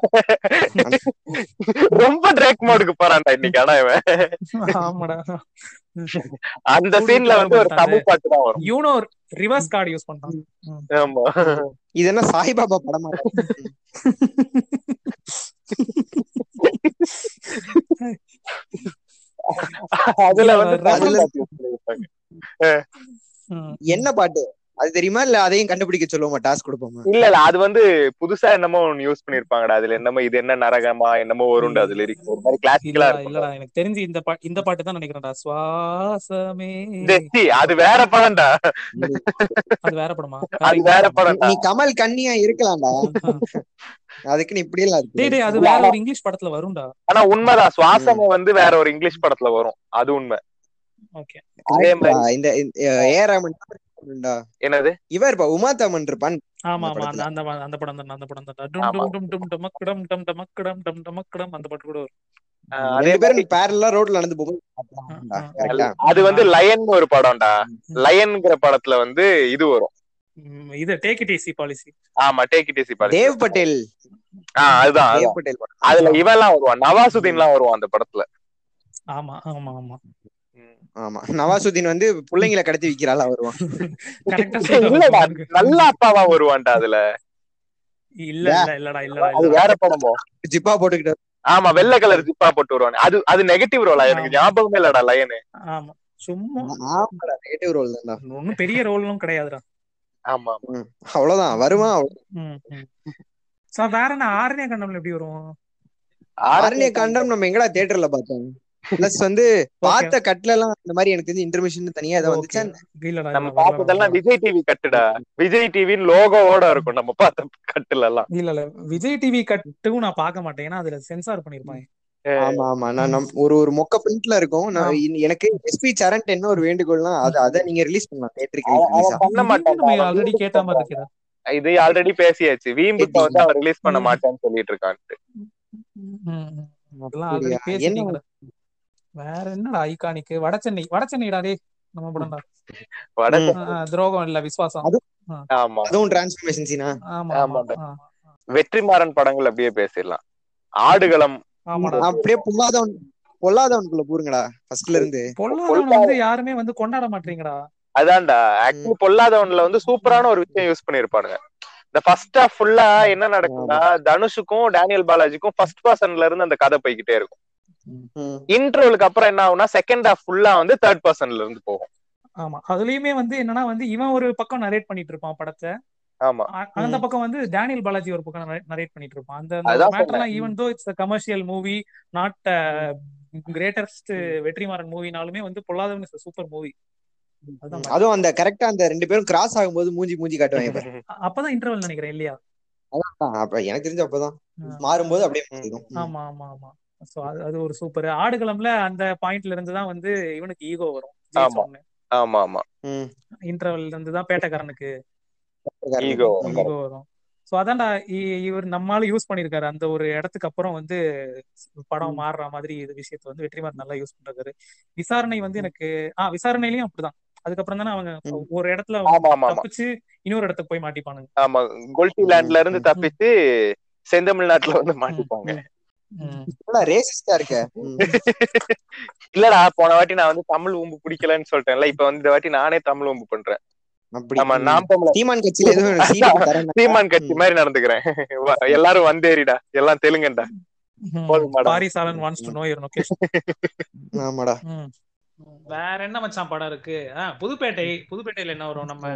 ரொம்ப ட்ரேக் மோடுக்கு போறான்டா இன்னைக்கு ஆனா இவன் ஆமாடா அந்த சீன்ல வந்து ஒரு தமிழ் பாட்டு தான் வரும் யூனோ ரிவர்ஸ் கார்டு யூஸ் பண்றான் ஆமா இது என்ன சாய்பாபா படமா அதுல வந்து இல்ல, தமிழ் அதுல- பாட்டு use பண்ணிருப்பாங்க. ம். என்ன பாட்டு அது தெரியுமா இல்ல அதையும் கண்டுபிடிக்க சொல்லுவோமா டாஸ்க் கொடுப்போமா இல்ல இல்ல அது வந்து புதுசா என்னமோ ஒன்னு யூஸ் பண்ணிருப்பாங்கடா அதுல என்னமோ இது என்ன நரகமா என்னமோ வரும்டா அது லிரிக்ஸ் ஒரு மாதிரி கிளாசிக்கலா இல்லடா இருக்கும் இல்லடா எனக்கு தெரிஞ்சு இந்த பா இந்த பாட்டு தான் நினைக்கிறேன்டா சுவாசமே ஜெஸ்டி அது வேற படம்டா அது வேற படமா அது வேற படம்டா நீ கமல் கண்ணியா இருக்கலாம்டா அதுக்கு நீ இப்படி எல்லாம் டேய் இருக்கு டேய் அது வேற ஒரு இங்கிலீஷ் படத்துல வரும்டா ஆனா உண்மைதான் சுவாசமே வந்து வேற ஒரு இங்கிலீஷ் படத்துல வரும் அது உண்மை ஓகே அதே மாதிரி இந்த ஏ ராமன் டா. என்னது இவர் இப்ப உமா தமன் இருப்பான் ஆமா அந்த ஆமா அந்த படத்துல. அந்த ப- அந்த படம் தான் அந்த படம் தான் டும் ஆமா. டும் டும் டும் டமக்கடம் டம் டமக்கடம் டம் டமக்கடம் அந்த பாட்டு கூட வரும் ஆஹ் அதே ரெண்டு மாதிரி பேரும் பேரலா ரோட்ல நடந்து போகும்போது ஆ, ஆ. கரெக்டா அது வந்து லயன் ஒரு படம்டா லயன்ங்கிற படத்துல வந்து இது வரும் ம், இது டேக் இட் ஈஸி பாலிசி ஆமா டேக் இட் படம் தேவ் பட்டேல் ஆஹ் அதுதான் தேவ் அதுதான். பட்டேல் படம். அதுல இவெல்லாம் வருவான் நவாசுதீன் எல்லாம் வருவான் அந்த படத்துல ஆமா ஆமா ஆமா ஆமா நவாசுதீன் வந்து பிள்ளைங்களை கடத்தி விக்கிறாள் வருவான் கரெக்டா இல்லடா நல்ல அப்பாவா வருவான்டா அதுல இல்ல இல்ல இல்லடா இல்லடா அது இல்லடா வேற படமோ ஜிப்பா போட்டுக்கிட்டு ஆமா வெள்ளை கலர் ஜிப்பா போட்டு வருவான் அது அது நெகட்டிவ் ரோலா எனக்கு ஆமா. ஞாபகமே இல்லடா லயனு ஆமா சும்மா ஆமாடா நெகட்டிவ் ரோல் தான்டா ஒன்னும் பெரிய ரோலும் கிடையாதுடா ஆமா ம். அவ்வளவுதான் வருவான் அவ்வளவு- ம், ம். So, வேற என்ன ஆரண்ய கண்டம்ல எப்படி வரும் ஆரண்ய காண்டம் நம்ம எங்கடா தியேட்டர்ல பார்த்தோம் பிளஸ் வந்து பார்த்த கட்ல எல்லாம் இந்த மாதிரி எனக்கு தெரிஞ்சு இன்டர்மிஷன் தனியா ஏதோ வந்துச்சா Okay. இல்லடா நம்ம இல்ல, வரல, பார்த்ததெல்லாம் வரல. விஜய் டிவி கட்டுடா விஜய் டிவின்னு லோகோவோட இருக்கும் நம்ம பார்த்த கட்டுல எல்லாம் இல்ல இல்ல விஜய் டிவி கட்டும் நான் பார்க்க மாட்டேன் ஏன்னா அதுல சென்சார் பண்ணிருப்பாங்க ஆமா ஆமா நான் நம்- ஒரு ஒரு மொக்க பிரிண்ட்ல இருக்கும் நான் ஆமா. இன்- எனக்கு எஸ்பி சரண் என்ன ஒரு வேண்டுகோள்னா அது அதை நீங்க ரிலீஸ் பண்ணலாம் தியேட்டருக்கு அவன் ரிலீஸ் அவன் பண்ண மாட்டான் நம்ம ஆல்ரெடி கேட்ட மாதிரி இருக்கா இது ஆல்ரெடி பேசியாச்சு வீம்புக்கு வந்து அவன் ரிலீஸ் பண்ண ம். மாட்டான்னு சொல்லிட்டு இருக்கான்ட்டு அதெல்லாம் ஆல்ரெடி என்ன பேசிட்டீங்கடா வேற என்னடா ஐகானிக் வட சென்னை வட சென்னைடா டே நம்ம படம்டா வட ம். ஆ, துரோகம் இல்ல விசுவாசம் அது- ஆமா அதுவும் டிரான்ஸ்ஃபர்மேஷன் சீனா ஆமா ஆமா ஆமாடா. ஆ. வெற்றிமாறன் படங்கள் அப்படியே பேசிடலாம் ஆடுகளம் ஆமாடா அப்படியே பொல்லாதவன் பொல்லாதவனுக்குள்ள பூருங்கடா ஃபர்ஸ்ட்ல இருந்து பொல்லாதவன் வந்து யாருமே வந்து கொண்டாட மாட்டீங்கடா அதான்டா ஆக்சுவலி பொல்லாதவன்ல வந்து சூப்பரான ஒரு விஷயம் யூஸ் பண்ணிருப்பானுங்க இந்த ஃபர்ஸ்ட் ஹாஃப் ஃபுல்லா என்ன நடக்கும்னா தனுஷுக்கும் டேனியல் பாலாஜிக்கும் ஃபர்ஸ்ட் பர்சன்ல இருந்து அந்த கதை போய்கிட்டே இருக்கும் ம். இன்டர்வலுக்கு அப்புறம் என்ன ஆகும்னா செகண்ட் ஹாஃப் ஃபுல்லா வந்து தேர்ட் பர்சன்ல இருந்து போகும் ஆமா அதுலயுமே வந்து என்னன்னா வந்து இவன் ஒரு பக்கம் நரேட் பண்ணிட்டு இருப்பான் படத்தை ஆமா அ- அந்த பக்கம் வந்து டேனியல் பாலாஜி ஒரு பக்கம் நரேட் பண்ணிட்டு இருப்பான் அந்த அதான் மேட்டர்லாம் even though it's commercial movie not greatest Vetrimaaran மூவினாலுமே வந்து பொல்லாதவன் இஸ் சூப்பர் மூவி அதுதான் matter. அதுவும் அந்த கரெக்டா அந்த ரெண்டு பேரும் கிராஸ் ஆகும்போது மூஞ்சி மூஞ்சி காட்டுவாங்க பாரு. அ- அப்பதான் இன்டர்வல் நினைக்கிறேன் இல்லையா அதான் அப்ப எனக்கு தெரிஞ்ச அப்பதான் ஆ. மாறும்போது அப்படியே மாறிடும். ம். ஆமா ஆமா ஆமா சோ அது அது ஒரு சூப்பர் ஆடுகளம்ல அந்த பாயிண்ட்ல இருந்து தான் வந்து இவனுக்கு ஈகோ வரும் ஆமா. ஆமா ஆமா ம். இன்டர்வல்ல இருந்து தான் பேட்டக்காரனுக்கு Ego. ம். ஈகோ வரும் சோ அதான்டா இ- இவர் நம்மால யூஸ் பண்ணிருக்காரு அந்த ஒரு இடத்துக்கு அப்புறம் வந்து படம் மாறுற மாதிரி இது விஷயத்த வந்து வெற்றிமாறன் நல்லா யூஸ் பண்றாரு விசாரணை வந்து எனக்கு ஆஹ் விசாரணையிலயும் அப்படிதான் அதுக்கப்புறம் தானே அவங்க ம். ஒரு இடத்துல ஆமா ஆமா ஆமா தப்பிச்சு இன்னொரு இடத்துக்கு போய் மாட்டிப்பானுங்க ஆமா கோல்டி லேண்ட்ல இருந்து தப்பிச்சு செந்தமிழ்நாட்டுல வந்து மாட்டிப்பாங்க ம். என்னடா ரேசிஸ்டா இருக்க ம். இல்லடா போன வாட்டி நான் வந்து தமிழ் ஊம்பு பிடிக்கலன்னு சொல்லிட்டேன்ல இப்ப வந்து இந்த வாட்டி நானே தமிழ் ஊம்பு பண்றேன் அப்படி ஆமா ம். நாம் தமிழர் சீமான் கட்சியில எதுவும் எனக்கு சீட்டு தரேன் சீமான் கட்சி மாதிரி நடந்துக்கிறேன் வா, எல்லாரும் வந்தேறிடா எல்லாம் தெலுங்கண்டா ம். போதுமாடா. Paarisaalan wants to know your location ஆமாடா வேற என்ன மச்சான் படம் இருக்கு ஆ, புதுப்பேட்டை புதுப்பேட்டையில என்ன வரும் நம்ம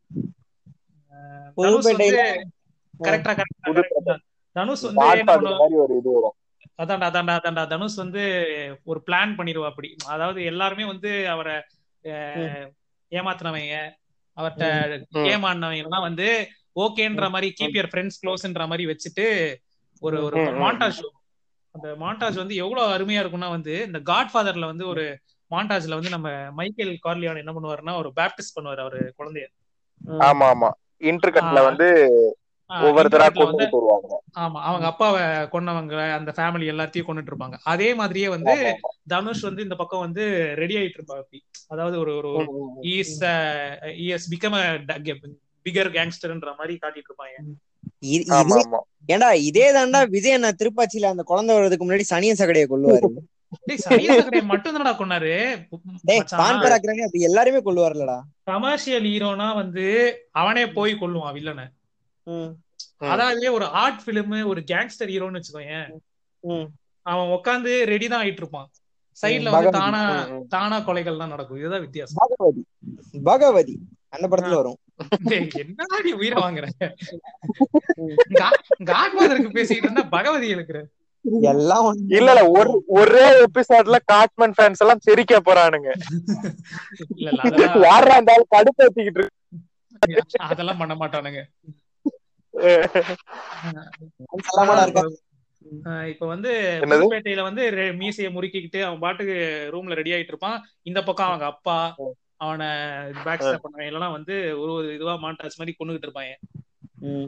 அஹ், தனுஷ் வந்து புதுப்பேட்டையில கரெக்டா கரெக்டா புதுப்பேட்டை. தனுஷ் வந்து என்ன Godfather பண்ணுவா மாதிரி ஒரு இது வரும் அதான்டா அதான்டா அதான்டா தனுஷ் வந்து ஒரு பிளான் பண்ணிடுவா அப்படி அதாவது எல்லாருமே வந்து அவரை அஹ், ஏமாத்துனவங்க அவர்கிட்ட ம். ஏமாந்தவங்க எல்லாம் வந்து ஓகேன்ற மாதிரி கீப் யர் ஃப்ரெண்ட்ஸ் க்ளோஸ்ன்ற மாதிரி வச்சுட்டு ஒரு ஒரு ம், ம். மாண்டாஜ் அந்த மாண்டாஜ் வந்து எவ்வளவு அருமையா இருக்கும்னா வந்து இந்த காட்ஃபாதர்ல வந்து ஒரு மாண்டாஜ்ல வந்து நம்ம மைக்கேல் கார்லியான் என்ன பண்ணுவாருன்னா ஒரு பேப்டிஸ்ட் பண்ணுவாரு அவரு குழந்தைய ஆமா ஆமா இன்டர்கட்ல ஆ. வந்து ஆ, ஒவ்வொருத்தரா இன்டர்நெட்ல வந்து கொண்டு வருவாங்க ஆமா அவங்க அப்பாவை கொன்னவங்க அந்த ஃபேமிலி எல்லாத்தையும் கொண்டுட்டு இருப்பாங்க அதே மாதிரியே வந்து தனுஷ் வந்து இந்த பக்கம் வந்து ரெடி ஆயிட்டு இருப்பா அப்படி அதாவது ஒரு ஒரு இஸ் இஸ் பிகம் பிகர் கேங்ஸ்டர்ன்ற மாதிரி காட்டிட்டு இருப்பாங்க இது- ஆமா இதே ஆமா ஏன்டா இதே தாண்டா விஜய் அண்ணா திருப்பாச்சியில அந்த குழந்தை வர்றதுக்கு முன்னாடி சனியன் சகடையை கொள்ளுவாரு டேய் சனியா சக்கரையை மட்டும் தானடா கொண்டாரு டேய் பான் பராக்கிறாங்க அப்படி எல்லாருமே கொள்ளுவார்லடா கமர்ஷியல் ஹீரோனா வந்து அவனே போய் கொல்லுவான் வில்லனை ம், ம். அதாவது ஒரு ஆர்ட் பிலிம் ஒரு கேங்ஸ்டர் ஹீரோன்னு வச்சுக்கோயேன் ம். அவன் உட்காந்து ரெடி தான் ஆயிட்டு இருப்பான் சைடுல ம், வந்து பகவதி. தானா ம், ம். தானா கொலைகள் தான் நடக்கும் இதுதான் வித்தியாசம் பகவதி பகவதி அந்த படத்துல வரும் டேய், என்னடா நீ உயிரை வாங்குற காட்மாதருக்கு பேசிக்கிட்டு இருந்தா பகவதி இருக்கிற எல்லாம் ஒண்ணு. இல்ல இல்ல ஒரு ஒரே எபிசோட்ல காட்மன் ஃபேன்ஸ் எல்லாம் சிரிக்க போறானுங்க இல்ல இல்ல அதெல்லாம் யாரா இருந்தாலும் கடுப்பேத்திக்கிட்டு இருக்கு அதெல்லாம் பண்ண மாட்டானுங்க சல்லாமடா இருக்கா ஆஹ் இப்ப வந்து என்னது? புதுப்பேட்டையில வந்து ரெ- மீசைய முறுக்கிக்கிட்டு அவன் பாட்டுக்கு ரூம்ல ரெடி ஆயிட்டு இருப்பான் இந்த பக்கம் அவங்க அப்பா அவனை பேக் ஸ்டாப் பண்ணவங்க எல்லாம் வந்து ஒரு ஒரு இதுவா மாட்டாச்சு மாதிரி கொண்டுகிட்டு இருப்பாங்க ம்.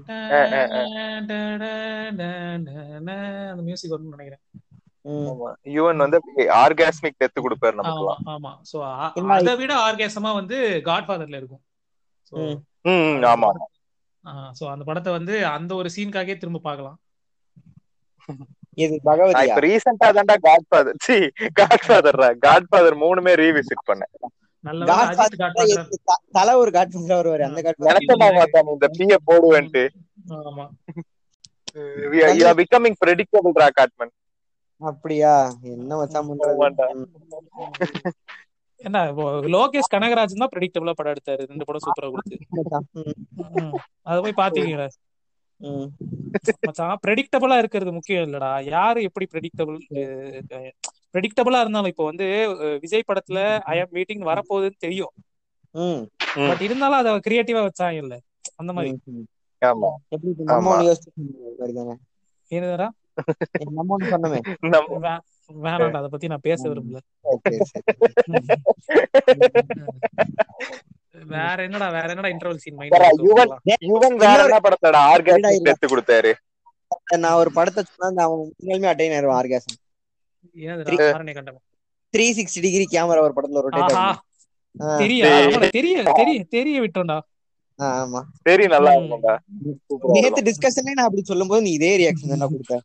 அந்த மியூசிக் வரும்னு நினைக்கிறேன் ம். யுவன் வந்து ஆர்காஸ்மிக் டெத்து கொடுப்பாரு ஆமா நமக்கு ஆமா சோ இல்ல, அதை விட ஆர்கேசமா வந்து காட்ஃபாதர்ல இருக்கும் சோ ம். ம் ஆமா சோ அந்த படத்தை வந்து அந்த ஒரு சீனுக்காகவே திரும்ப பார்க்கலாம் இது நான் பகவதியா இப்ப ரீசெண்டா தான்டா காட்ஃபாதர் சி காட்ஃபாதர் காட்ஃபாதர் மூணுமே ரீவிசிட் பண்ணேன் நல்ல வேளை அஜித் Godfather காட்ஃபாதர் எது- த- தல ஒரு காட்ஃபாதர் வருவாரு அந்த காட்ஃபாதர் நினைச்சா பார்த்தா இந்த பிய போடுவேன்ட்டு ஆமா யூ ஆர் பிகமிங் பிரெடிக்டபிள் ரா காட்மன் அப்படியா என்ன மச்சான் பண்றது ஆமாண்டா. ம். என்ன இப்போ லோகேஷ் கனகராஜ் தான் ப்ரெடிக்டபிளா படம் எடுத்தாரு ரெண்டு படம் சூப்பரா கொடுத்து மச்சான். ம். ம். அத போய் பாத்தீங்களா ம். மச்சான் ப்ரெடிக்டபிளா இருக்கிறது முக்கியம் இல்லடா யாரு எப்படி ப்ரெடிக்டபிள் ப்ரெடிக்டபிளா இருந்தாலும் இப்போ வந்து அஹ், விஜய் படத்துல ஐ ஆம் மீட்டிங் வரப்போகுதுன்னு தெரியும் ம். ம். பட் இருந்தாலும் அத கிரியேட்டிவா வச்சாங்க இல்ல அந்த மாதிரி ம். ஆமா எப்படி இப்ப நம்ம ஆமா. ஒண்ணு யோசிச்சு சொன்ன மாதிரி தானே என்னடா நம்ம ஒண்ணு சொன்னமே நம்ம வே- வேணாம்டா அத பத்தி நான் பேச விரும்பல சரி, சரி. வேற என்னடா வேற என்னடா இன்டர்வல் சீன் வேற யுவன் மைண்ட் யுவன் வேற என்ன படத்தோட ஆர்காஸ்மிக் இல்ல. டெத்து கொடுத்தாரு நான் ஒரு படத்தை சொன்னா நான் அவன் உண்மையாலுமே அட்டைன் ஆயிருவான் ஆர்காசம் என்னதுடா ஆரணி கண்டம் த்ரீ சிக்ஸ்டி டிகிரி கேமரா ஒரு படத்துல ரொட்டேட் ஆஹா ஆகும் தெரிய டேய். ஆமாடா, தெரிய தெரிய தெரிய விட்டோம்டா ஆமா சரி நல்லா ம். இருக்கும்டா சூப்பரா நேத்து இருக்கும். டிஸ்கஷன்ல நான் அப்படி சொல்லும்போது நீ இதே ரியாக்ஷன் தான் கொடுத்த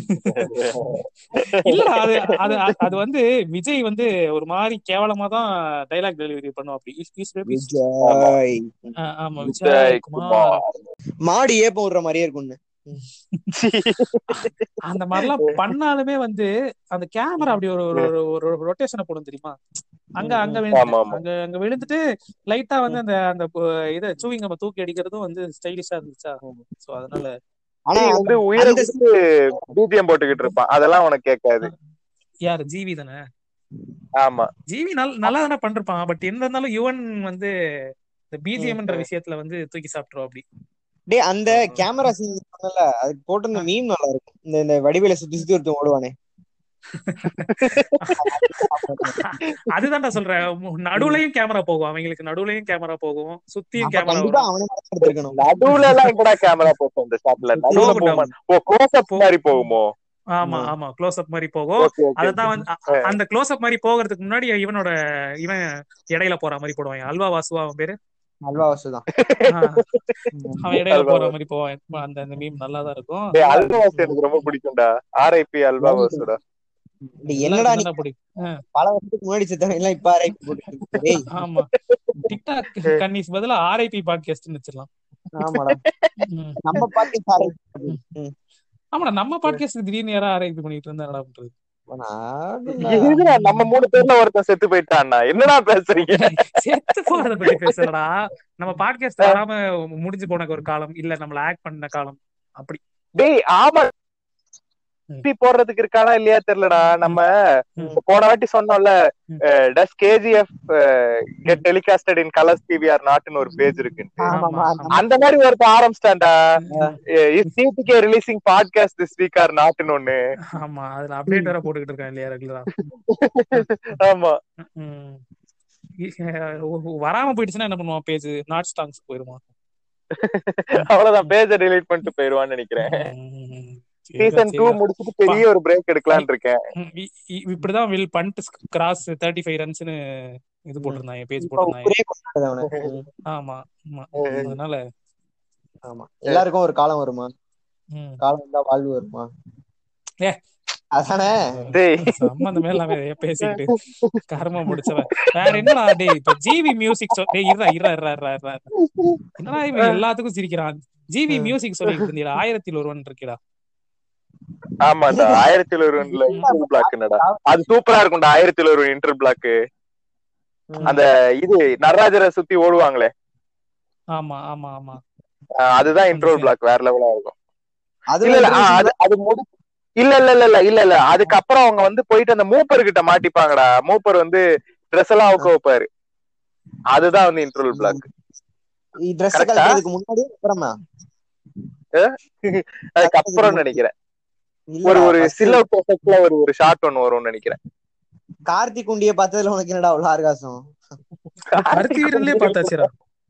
இல்லடா அது அது அது வந்து விஜய் வந்து ஒரு மாதிரி கேவலமா தான் டைலாக் டெலிவரி பண்ணுவோம் அப்படி இஸ்- இஸ் baby. விஜய் ஆ, ஆமா விஜய் விஜய் குமார். குமார் மாடு ஏப்பம் விடுற மாதிரியே இருக்கும்னு அந்த மாதிரிலாம் பண்ணாலுமே வந்து அந்த கேமரா அப்படி ஒரு ஒரு ஒரு ரொட்டேஷனை போடும் தெரியுமா அங்க அங்க ஆமா, விழுந்து ஆமா. அங்க அங்க விழுந்துட்டு லைட்டா வந்து அந்த அந்த பு- இத சூவிங் நம்ம தூக்கி அடிக்கிறதும் வந்து ஸ்டைலிஷா இருந்துச்சா சோ அதனால ஆனா நீ வந்து உயிரை அந்த கொடுத்து பிஜிஎம் போட்டுக்கிட்டு இருப்பான் அதெல்லாம் உனக்கு கேட்காது யாரு ஜிவி தானே ஆமா ஜிவி நல் நல்லா தானே பண்ணிருப்பான் பட் என்ன இருந்தாலும் யுவன் வந்து இந்த பிஜிஎம்ன்ற ம். விஷயத்துல வந்து தூக்கி சாப்பிட்டுரும் அப்படி டேய் அந்த கேமரா சீன் சொன்னல அதுக்கு போட்டு இந்த மீம் நல்லா இருக்கும் இந்த இந்த வடிவேல சுத்தி சுத்தி ஒருத்தன் ஓடுவானே அதுதான்டா சொல்றேன் மு- நடுவுலயும் கேமரா போகும் அவங்களுக்கு நடுவுலயும் கேமரா போகும் சுத்தியும் அப்ப கேமரா கண்டிப்பா வரும் அவனை தான் எடுத்திருக்கணும் நடுவுல எல்லாம் எங்கடா கேமரா போட்டோம் இந்த ஷாட்ல நடுவுல போகும்டா. போகுமா ஓ க்ளோஸ் அப் மாதிரி போகுமோ ஆமா ஆமா. ஆமா க்ளோஸ் அப் மாதிரி போகும் ஓகே ஓகே அதுதான் வந்து அ- அ- அந்த க்ளோஸ் அப் மாதிரி போகிறதுக்கு முன்னாடி இவனோட இவன் இடையில போற மாதிரி போடுவான் அல்வா வாசுவா அவன் பேரு அல்வா வாசு தான் ஆ, அவன் இடையில அல்வா போற வாசு. மாதிரி போவான் அந்த அந்த மீம் நல்லா தான் இருக்கும் டேய் அல்வா வாசு எனக்கு ரொம்ப பிடிக்கும்டா ஆர்ஐபி அல்வா வாசுடா டேய், என்னடா நீ நல்லா பிடிக்கும் பல வருஷத்துக்கு முன்னாடி செத்தவன் எல்லாம் இப்ப ஆராய்ச்சி போட்டு டேய் ஆமா டிக்டாக் கன்னிஸ் பதிலா ஆர்ஐபி பாட்காஸ்ட் வச்சிடலாம் ஆமாடா ம். நம்ம பாட்டு ஆராய்ச்சி ம். ஆமாடா நம்ம பாட்காஸ்ட் திடீர்னு யாரா ஆர்ஐபி பண்ணிட்டு இருந்தா என்னடா பண்றது நானும்டா. எதுடா நம்ம மூணு பேர்ல ஒருத்தன் செத்து போயிட்டான்னா என்னடா பேசுறீங்க செத்து போறத பத்தி பேசலடா நம்ம பாட்காஸ்ட் வராம முடிஞ்சு போன ஒரு காலம் இல்ல நம்மள ஆக்ட் பண்ண காலம் அப்படி டேய் ஆமா ம். இப்படி போடுறதுக்கு இருக்கானா இல்லையா தெரியலடா நம்ம ம். போன வாட்டி சொன்னோம்ல ம். Does KGF get telecasted in Colors டிவிஆர் நாட்னு ஒரு பேஜ் இருக்கு ஆமாமா ஆமா. அந்த மாதிரி ஒருத்தன் ஆரம்பிச்சிட்டான்டா CDK releasing podcast this week or நாட்னு ஒண்ணு ஆமா அதுல அப்டேட் வேற போட்டுக்கிட்டு இருக்கான் இல்லையா ரெகுலரா ஆமா ம். இ- அஹ் வராம போயிடுச்சுன்னா என்ன பண்ணுவான் பேஜ் நாட் ஸ்டாங்ஸ் போயிருவான் அவ்வளவுதான் பேஜ delete பண்ணிட்டு போயிருவான்னு நினைக்கிறேன் ம். சீசன் டூ சரி, முடிச்சிட்டு பெரிய ஒரு பிரேக் எடுக்கலாம்னு இருக்கேன் ம், இ- இ- இப்படிதான் வில் பண்ணிட்டு கிராஸ் தேர்ட்டி ஃபைவ் ரன்ஸ்னு இது போட்டிருந்தாங்க பேஜ் இப்ப போட்டிருந்தாங்க ஒரே கொண்டாடுது அவனை ம். ஆமா ஆமா ம். அதனால ஆமா எல்லாருக்கும் ஒரு காலம் வருமா ம். காலம் இருந்தா வாழ்வு வருமா ஏ. அதானே டேய் சம்பந்தமே இல்லாம எதையோ பேசிக்கிட்டு கர்மம் முடிச்சவன் வேற என்னடா டேய் இப்ப ஜிவி மியூசிக் டேய் இருடா இருடா இருடா இருடா இருடா என்னடா இவன் எல்லாத்துக்கும் சிரிக்கிறான் ஜிவி மியூசிக் சொல்லிட்டு இருந்தீடா ஆயிரத்தில் ஒருவன் இருக்கீடா ஆமாண்டா ஆயிரத்தி ஒருவன்ல இன்டர் பிளாக் என்னடா அது சூப்பரா இருக்கும்டா ஆயிரத்தி ஒருவன் இன்டர் பிளாக் அந்த இது நடராஜரை சுத்தி ஓடுவாங்களே ஆமா ஆமா ஆமா அஹ் அதுதான் இன்ட்ரோல் பிளாக் வேற லெவலா இருக்கும் அது இல்ல இல்ல ஆ, அது அது முடி இல்ல இல்ல இல்ல இல்ல இல்ல இல்ல அதுக்கப்புறம் அவங்க வந்து போயிட்டு அந்த மூப்பர் கிட்ட மாட்டிப்பாங்கடா மூப்பர் வந்து ட்ரெஸ் எல்லாம் அவுக்க வைப்பாரு அதுதான் வந்து இன்ட்ரோல் பிளாக் ட்ரெஸ் Correct ஆ? கலக்கிறதுக்கு முன்னாடி அப்புறமா அதுக்கப்புறம் நினைக்கிறேன் ஒரு இல்லடா, ஒரு first சில் அவுட் எஃபெக்ட்ல ஒரு ஒரு ஷாட் ஒன்னு வரும்னு நினைக்கிறேன் கார்த்திக் குண்டிய பார்த்ததுல உனக்கு என்னடா அவ்வளவு ஆர்காசம் கருத்து வீரன்லயே பார்த்தாச்சுடா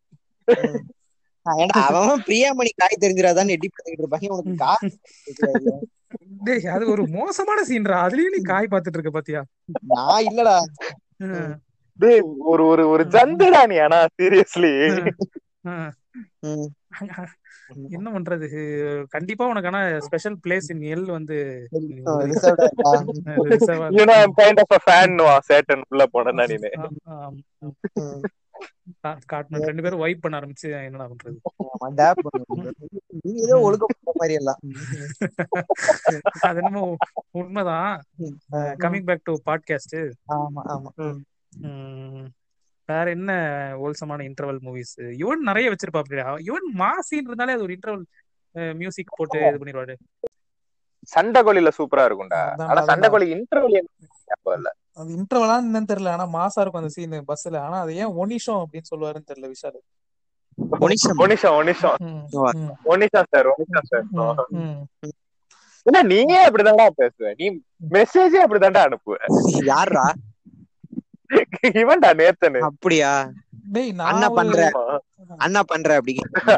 ஏன்டா அவன் பிரியாமணி காய் தெரிஞ்சிடாதான் எட்டி பார்த்துக்கிட்டு இருப்பாங்க உனக்கு காசு தெரியாது. டேய் அது ஒரு மோசமான சீன்டா அதுலயும் நீ காய் பார்த்துட்டு இருக்க பாத்தியா நான் இல்லடா ம். டேய், ஒரு ஒரு ஒரு ஜந்துடா நீ ஆனா சீரியஸ்லி ம். ம். என்ன பண்றது கண்டிப்பா உனக்கு ஆனா ஸ்பெஷல் பிளேஸ் இன் எல் வந்து ஆ, reserved ஆ இருக்கா? reserve ஆ you know I'm kind of a fan சேட்டன் உள்ள போனேன்னா நீனு ஆ, ஆம். ம். கா- காட்டணும் ரெண்டு பேரும் வைப் பண்ண ஆரம்பிச்சு என்னடா பண்றது ஆமா, dab பண்ணணும். நீ ஏதோ ஒழுக்கப்பட்ட மாதிரி எல்லாம் அது என்னமோ உண்மைதான் கமிங் பேக் டு பாட்காஸ்ட் ஆமா ஆமா ம். வேற என்ன ஓல்சமான இன்டர்வல் மூவிஸ் யுவன் நிறைய வச்சிருப்பா அப்படியா யுவன் மாசின்னு இருந்தாலே அது ஒரு இன்டர்வல் மியூசிக் போட்டு இது பண்ணிடுவாரு சண்டைகோழில சூப்பரா இருக்கும்டா அதான், ஆனா அதான். சண்டைகோழி இன்டர்வல் ஞாபகம் இல்ல அது இன்டர்வலா என்னன்னு தெரியல ஆனா மாசா இருக்கும் அந்த சீன் பஸ்ல ஆனா அது ஏன் ஒனிஷம் அப்படின்னு சொல்லுவாருன்னு தெரியல விஷால் மொனிஷம். ஒனிஷம் ஒனிஷம் ம், ஓ. ம், ஒனிஷம் சார் ஒனிஷம் சார் ம், ம். இல்ல நீயே அப்படிதான்டா பேசுவ நீ மெசேஜே அப்படிதான்டா அனுப்புவ யார்ரா இவன்டா நேத்தனு அப்படியா டேய் நான் அண்ணா ஒரு- பண்ற அண்ணா பண்ற அப்படி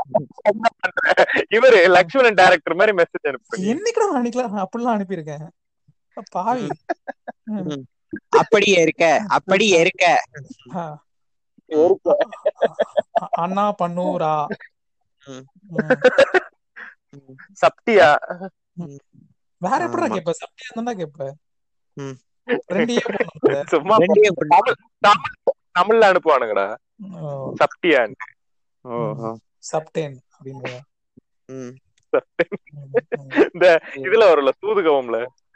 இவரு லக்ஷ்மணன் டைரக்டர் மாதிரி மெசேஜ் அனுப்புறீங்க என்னைக்குடா நான் அன்னைக்கெல்லாம் அப்படிலாம் அனுப்பியிருக்கேன் பாவி அப்படியே இருக்க அப்படியே இருக்க ஆ. வெறுப்ப. அ- அண்ணா பண்ணூரா ம். ம். சப்டியா வேற எப்படிடா ஆமா. கேப்ப சப்டியா இருந்தா கேப்ப ம். ரெண்டையே போடணும்ல சும்மா ரெண்டையே போடு. தமிழ் தமிழ் தமிழ்ல அனுப்புவானுங்கடா ஓ, சப்டியான்னு ஓ, ஓ. சப்டேன் அப்படின்னு ம். இந்த இதுல வரும்ல தூதுகவம்ல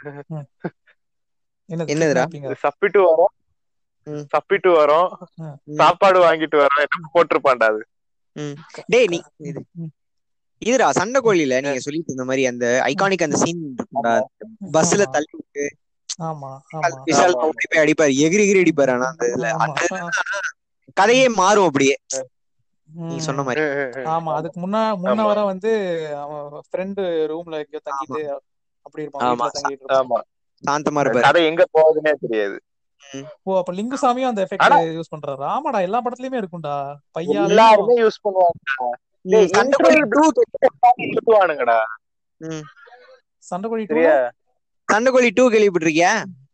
என்னது என்னதுடா? kidnapping ஆ? இது சப்பிட்டு வரோம் ம். சப்பிட்டு வரோம் ம். சாப்பாடு வாங்கிட்டு வரோம் என்ன போட்டிருப்பான்டா அது ம். டேய் நீ இது ம். இதுடா சண்டை கோழியில நீங்க சொல்லிட்டு இருந்த மாதிரி அந்த ஐகானிக் அந்த சீன் இருக்கும்டா பஸ்ல ஆமா. தள்ளி விட்டு ஆமா ஆமா விஷால் ஆமா. ஓடி போய் அடிப்பாரு எகிரி எகிரி அடிப்பாரு ஆனா அந்த இதுல ஆமா அந்த கதையே மாறும் அப்படியே நீ ம். சொன்ன மாதிரி ஆமா அதுக்கு முன்ன முன்ன ஆமா. வர வந்து அவன் ஃப்ரெண்டு ரூம்ல எங்கேயோ தங்கிட்டு அப்படி இருப்பான் ஆமா. வீட்டுல தங்கிட்டு இருப்பான் ஆமா சாந்தமா இருப்பாரு கதை எங்க போகுதுன்னே தெரியாது ஓ அப்ப லிங்குசாமியும் அந்த எஃபெக்ட் ஆனா- யூஸ் பண்றாரு ஆமாடா எல்லா படத்துலயுமே இருக்கும்டா பையாலையும் எல்லாருமே யூஸ் பண்ணுவாங்க ம், சண்டை கோழி two எழுதுவானுங்கடா ம். சண்டை கோழி two? சரியா சண்டை கோழி டூ கேள்விப்பட்டிருக்கியா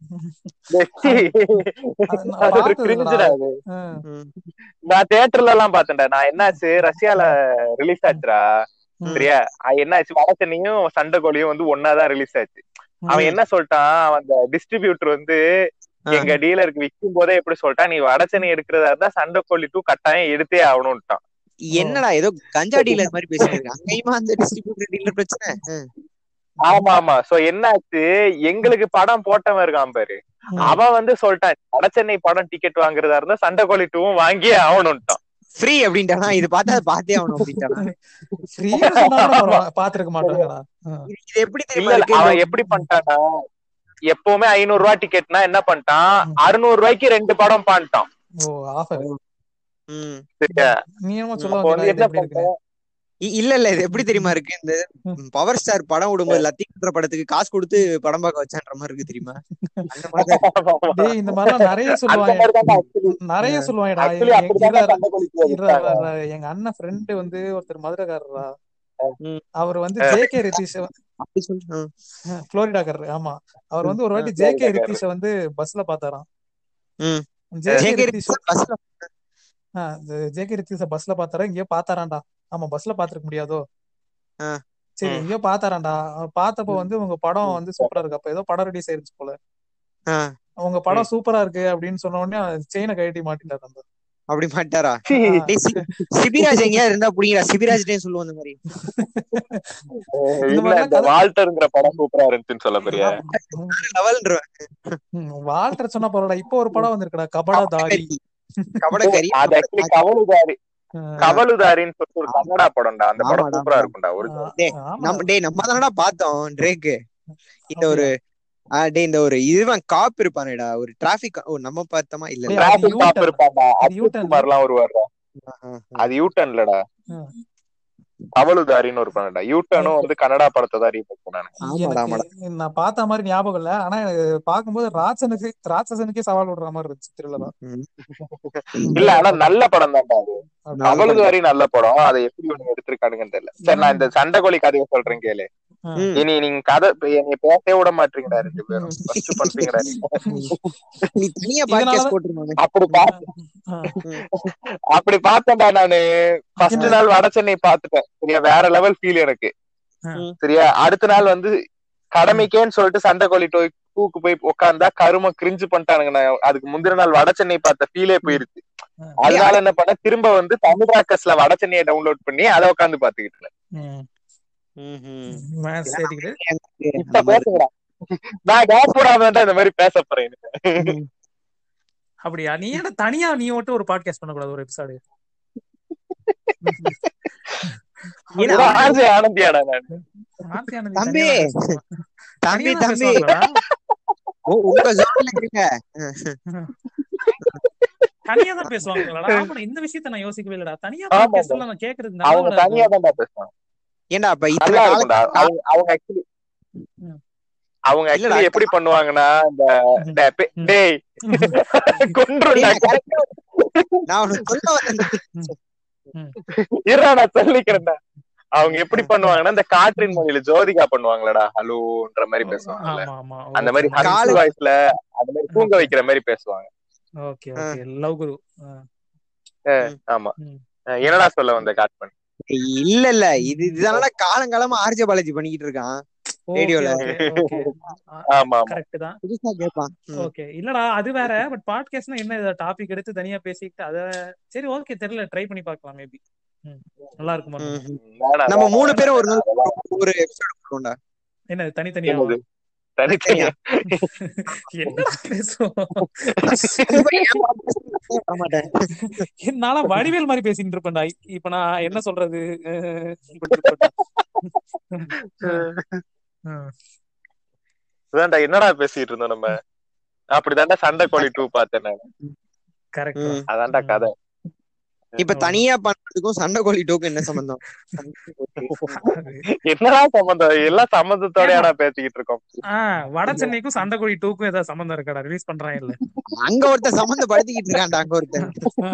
அது நான் அது ஒரு பார்த்தது cringe இல்லடா. டா அது ம். ம். நான் தியேட்டர்ல எல்லாம் பார்த்தேன்டா நான் என்னாச்சு ரஷ்யால ரிலீஸ் ஆச்சுடா ம். சரியா அது என்னாச்சு வடச்சென்னையும் சண்டை கோழியும் வந்து ஒன்னாதான் ரிலீஸ் ஆச்சு அவன் ம். என்ன சொல்லிட்டான் அவன் அந்த டிஸ்ட்ரிபியூட்டர் வந்து ஆ. எங்க டீலருக்கு விற்கும் போதே எப்படி சொல்லிட்டான் நீ வடச்சென்னை எடுக்கிறதா இருந்தா சண்டை கோழி டூ கட்டாயம் எடுத்தே ஆகணும்ட்டான் என்னடா ஏதோ கஞ்சா டீலர் மாதிரி பேசுறீங்க அங்கேயுமா அந்த டிஸ்ட்ரிபியூட்டர் டீலர் பிரச்சனை ம். ஆமா ஆமா சோ என்னாச்சு எங்களுக்கு படம் போட்டவன் இருக்கான் பாரு ம். அவன் வந்து சொல்லிட்டான் வடச்சென்னை படம் டிக்கெட் வாங்குறதா இருந்தா சண்டை கோழி டூவும் வாங்கியே ஆகணும்ட்டான் ஃப்ரீ அப்படின்ட்டானா இது பார்த்தா அதை பார்த்தே ஆகணும் அப்படின்ட்டானா ஃப்ரீன்னு சொன்னா கூட பரவாயில்ல, பாத்திருக்க மாட்டாங்கடா ம். இது இது எப்படி இல்ல தெரியுமா இல்ல, இருக்கு அவன் எப்படி பண்ணிட்டானா எப்பவுமே ஐநூறு ரூபாய் டிக்கெட்னா என்ன பண்ணிட்டான் அறுநூறு ரூபாய்க்கு ரெண்டு படம் பான்ட்டான் ஓ ஆஃபர் ம். சரியா நீ என்னமோ ம். சொல்ல அப்போ வந்து வந்தீங்களா, இது என்ன எப்படி இருக்குன்னு? இ- இல்ல இல்ல இது எப்படி தெரியுமா இருக்கு இந்த பவர் ஸ்டார் படம் விடும்போது லத்தின்ற படத்துக்கு காசு கொடுத்து படம் பார்க்க வச்சான்ற மாதிரி இருக்கு தெரியுமா அந்த மாதிரி தான் இருக்கு. டேய் இந்த மாதிரிலாம் நிறைய அந்த சொல்லுவாங்க மாதிரிதான் actually நிறைய சொல்லுவாங்கடா actually எங்க- அப்படிதான் இருடா, சண்டை கோழி two இருடா, எடுத்தாங்க. இருடா, இருடா. எங்க அண்ணன் ஃப்ரெண்டு வந்து ஒருத்தர் மதுரைக்காரரா ம். அவர் வந்து ஜேகே ரித்தீஷ் அப்படி சொல்லு ம். புளோரிடாக்காரர் ஆமா அவர் வந்து ஒரு வாட்டி ம், ஜேகே புளோரிடாக்காரர். ரித்தீஷ வந்து பஸ்ல பார்த்தாராம் ம். ஜேகே ஜேகே ரித்தீஷ் பஸ்ல ஜேகே ரித்தீஷ பஸ்ல பார்த்தாரா எங்கேயோ பார்த்தாராண்டா ஆமா பஸ்ல பார்த்திருக்க முடியாதோ ஆ. சரி ம். எங்கேயோ பார்த்தாராண்டா அவர் பார்த்தப்ப வந்து உங்க படம் வந்து சூப்பரா இருக்கு அப்ப ஏதோ படம் ரெடி ஆயிருச்சு போல ஆ, உங்க படம் சூப்பரா இருக்கு அப்படின்னு சொன்ன உடனே செயினை கழட்டி மாட்டிட்டாரு அந்த அப்படி மாட்டாரா சீ, டேய், சி- சிபிராஜ் எங்கேயாவது இருந்தா புடிங்கடா சிபிராஜ்டே சொல்லுவோம் அந்த மாதிரி இந்த இல்ல மாதிரிலாம் இந்த கதை- வால்டர்ங்கிற படம் சூப்பரா இருந்துச்சுன்னு சொல்ல போறியா லெவல்ன்ற ம், வால்டர் சொன்னா பரவாயில்ல இப்போ ஒரு படம் வந்திருக்குடா கபடா தாடி கபடக்கறி அது ஆக்சுவலி கவலுதாரி ஆ, கவலுதாரின்னு சொல்லிட்டு ஒரு கன்னடா படம்டா அந்த படம் ஆமாடா, சூப்பரா ஆமாடா. இருக்கும்டா ஒரு ஆ, டேய், ஆமா. நம்ம டேய் நம்ம தானடா பார்த்தோம் ட்ரேக்கு இந்த ஒரு ஆ, டேய் இந்த ஒரு இதுவன் காப் இருப்பானேடா ஒரு டிராபிக் ஓ நம்ம பார்த்தோமா இல்ல டேய், இல்ல அது டிராபிக் காப் U-turn. இருப்பான்டா அது அஜித் U-turn. குமார்லாம் வருவாருடா ஆ, ஆ, ஆ. அது யூட்டன்லடா ம். கவலுதாரின்னு ஒரு படம்டா யூட்டனும் வந்து கன்னடா படத்தை தான் ரீமேக் பண்ணானு ஆமாடா ஆமாடா எனக்கு நான் பார்த்த மாதிரி ஞாபகம் இல்ல ஆனா எனக்கு பார்க்கும்போது ராட்சனுக்கு ராட்சசனுக்கே சவால் விடுற மாதிரி இருந்துச்சு த்ரில்லரா ம். இல்ல ஆனா நல்ல படம் தான்டா அது அப்படி. நல்ல கவலுதாரி நல்ல படம் அதை எப்படி ஒண்ணு எடுத்திருக்கானுங்கன்னு தெரியல சரி நான் இந்த சண்டைக்கோழி கதையை சொல்றேன் கேளு ம். இனி நீங்க கதை என்னைய பேசவே விட மாட்டீங்கடா ரெண்டு பேரும் ஃபர்ஸ்ட் பண்றீங்கடா நீங்க. நீ தனியா இதனால- பாட்காஸ்ட் போட்டுருந்தானே அப்படி பார்த்து ஆ, அப்படி பார்த்தேன்டா நானு ஃபர்ஸ்ட் நாள் வட சென்னை பார்த்துட்டேன் சரியா வேற லெவல் ஃபீல் எனக்கு ம். சரியா அடுத்த நாள் வந்து கடமைக்கேன்னு சொல்லிட்டு சண்டைக்கோழி டோய் பூக்கு போய் உட்கார்ந்தா கரும கிரிஞ்சு பண்ணிட்டானுங்க நான் அதுக்கு முந்தின நாள் வட சென்னை பார்த்த ஃபீலே போயிருச்சு ம். அதனால என்ன பண்ண திரும்ப வந்து தமிழ் ராக்கர்ஸ்ல வட சென்னையை டவுன்லோட் பண்ணி அதை உட்காந்து பாத்துக்கிட்டு இருந்தேன். ம். ம்ஹும். மேட்ச் சேர்த்துக்கிட்டு இப்ப பேசுங்கடா நான் கேஸ் போடாம வேண்டாம் இந்த மாதிரி பேச போறேன் அப்படியா நீ என்ன தனியா நீ மட்டும் ஒரு பாட்காஸ்ட் பண்ணக்கூடாது ஒரு எபிசோடு ஏன்னா, ஆர்ஜே ஆனந்தியாடா நான் தம்பி, தம்பி தம்பி பேசுவாங்களா உ- உங்க ஜோன்ல இருங்க தனியா தான் பேசுவாங்களா ஆமா இந்த விஷயத்த நான் யோசிக்கவே இல்லடா தனியா ஆமா, பாட்காஸ்ட்ல நான் கேக்குறது அவங்க நல்லா தனியா தான்டா பேசுவாங்க ஏன்டா அப்ப இத்தனை நல்லா காலம் இருக்கும்டா அவங்க அவங்க ஆக்சுவலி ம். அவங்க இல்லடா, ஆக்சுவலி எப்படி பண்ணுவாங்கன்னா இந்த இந்த பே- டேய் கொன்றுடா நான் உனக்கு சொல்ல வந்தேன் இருடா நான் சொல்லிக்கிறேன்டா அவங்க எப்படி பண்ணுவாங்கன்னா இந்த காற்றின் மொழியில ஜோதிகா பண்ணுவாங்களடா ஹலோன்ற மாதிரி பேசுவாங்கல்ல ஆமா ஆமா அந்த மாதிரி Okay, காலை- ஹன்ஸ் வாய்ஸ்ல அந்த மாதிரி தூங்க வைக்கிற மாதிரி பேசுவாங்க ஓகே ஓகே லவ் குரு ஆ. ஆமா ம். அஹ் என்னடா சொல்ல வந்த காட்மன் இல்ல இல்ல இது இதுதானடா காலங்காலமா ஆர்ஜே பாலாஜி பண்ணிக்கிட்டு இருக்கான் ரேடியோல. ஆமா ஆமா கரெக்ட் தான் புதுசா கேட்பான் ம். ஓகே இல்லடா அது வேற பட் பாட்காஸ்ட்னா என்ன டாபிக் எடுத்து தனியா பேசிக்கிட்டு அத சரி ஓகே தெரியல ட்ரை பண்ணி பார்க்கலாம் மேபி நல்லா இருக்குமா ம். வேணாம், நம்ம வேணாம், மூணு பேரும் ஒரு வேணாம், நாள் அதெல்லாம் ஒரு எபிசோட் போடுவோம்டா என்ன தனித்தனியா என்னது? தனித்தனியா என்னடா பேசுவோம் வரமாட்டேன் என்னால வடிவேல் மாதிரி பேசிட்டு இருப்பேன்டா இப்ப நான் என்ன சொல்றது அஹ் இப்படி இருப்பேன்டா. ம். அதான்டா என்னடா பேசிட்டு இருந்தோம் நம்ம அப்படிதான்டா சண்டை கோழி டூ பார்த்தேன் நான். கரெக்ட் ம். அதான்டா கதை இப்ப தனியா பண்றதுக்கும் சண்டை கோழி டோக்கு என்ன சம்பந்தம் என்னடா சம்பந்தம் எல்லாம் சம்பந்தத்தோடயா பேசிக்கிட்டு இருக்கோம் ஆஹ் வட சென்னைக்கும் சண்டைக்கோழி டூக்கும் ஏதாவது சம்பந்தம் இருக்காடா ரிலீஸ் பண்றான் இல்ல அங்க ஒருத்தன் சம்பந்தப்படுத்திக்கிட்டு இருக்கான்டா அங்க ஒருத்தன்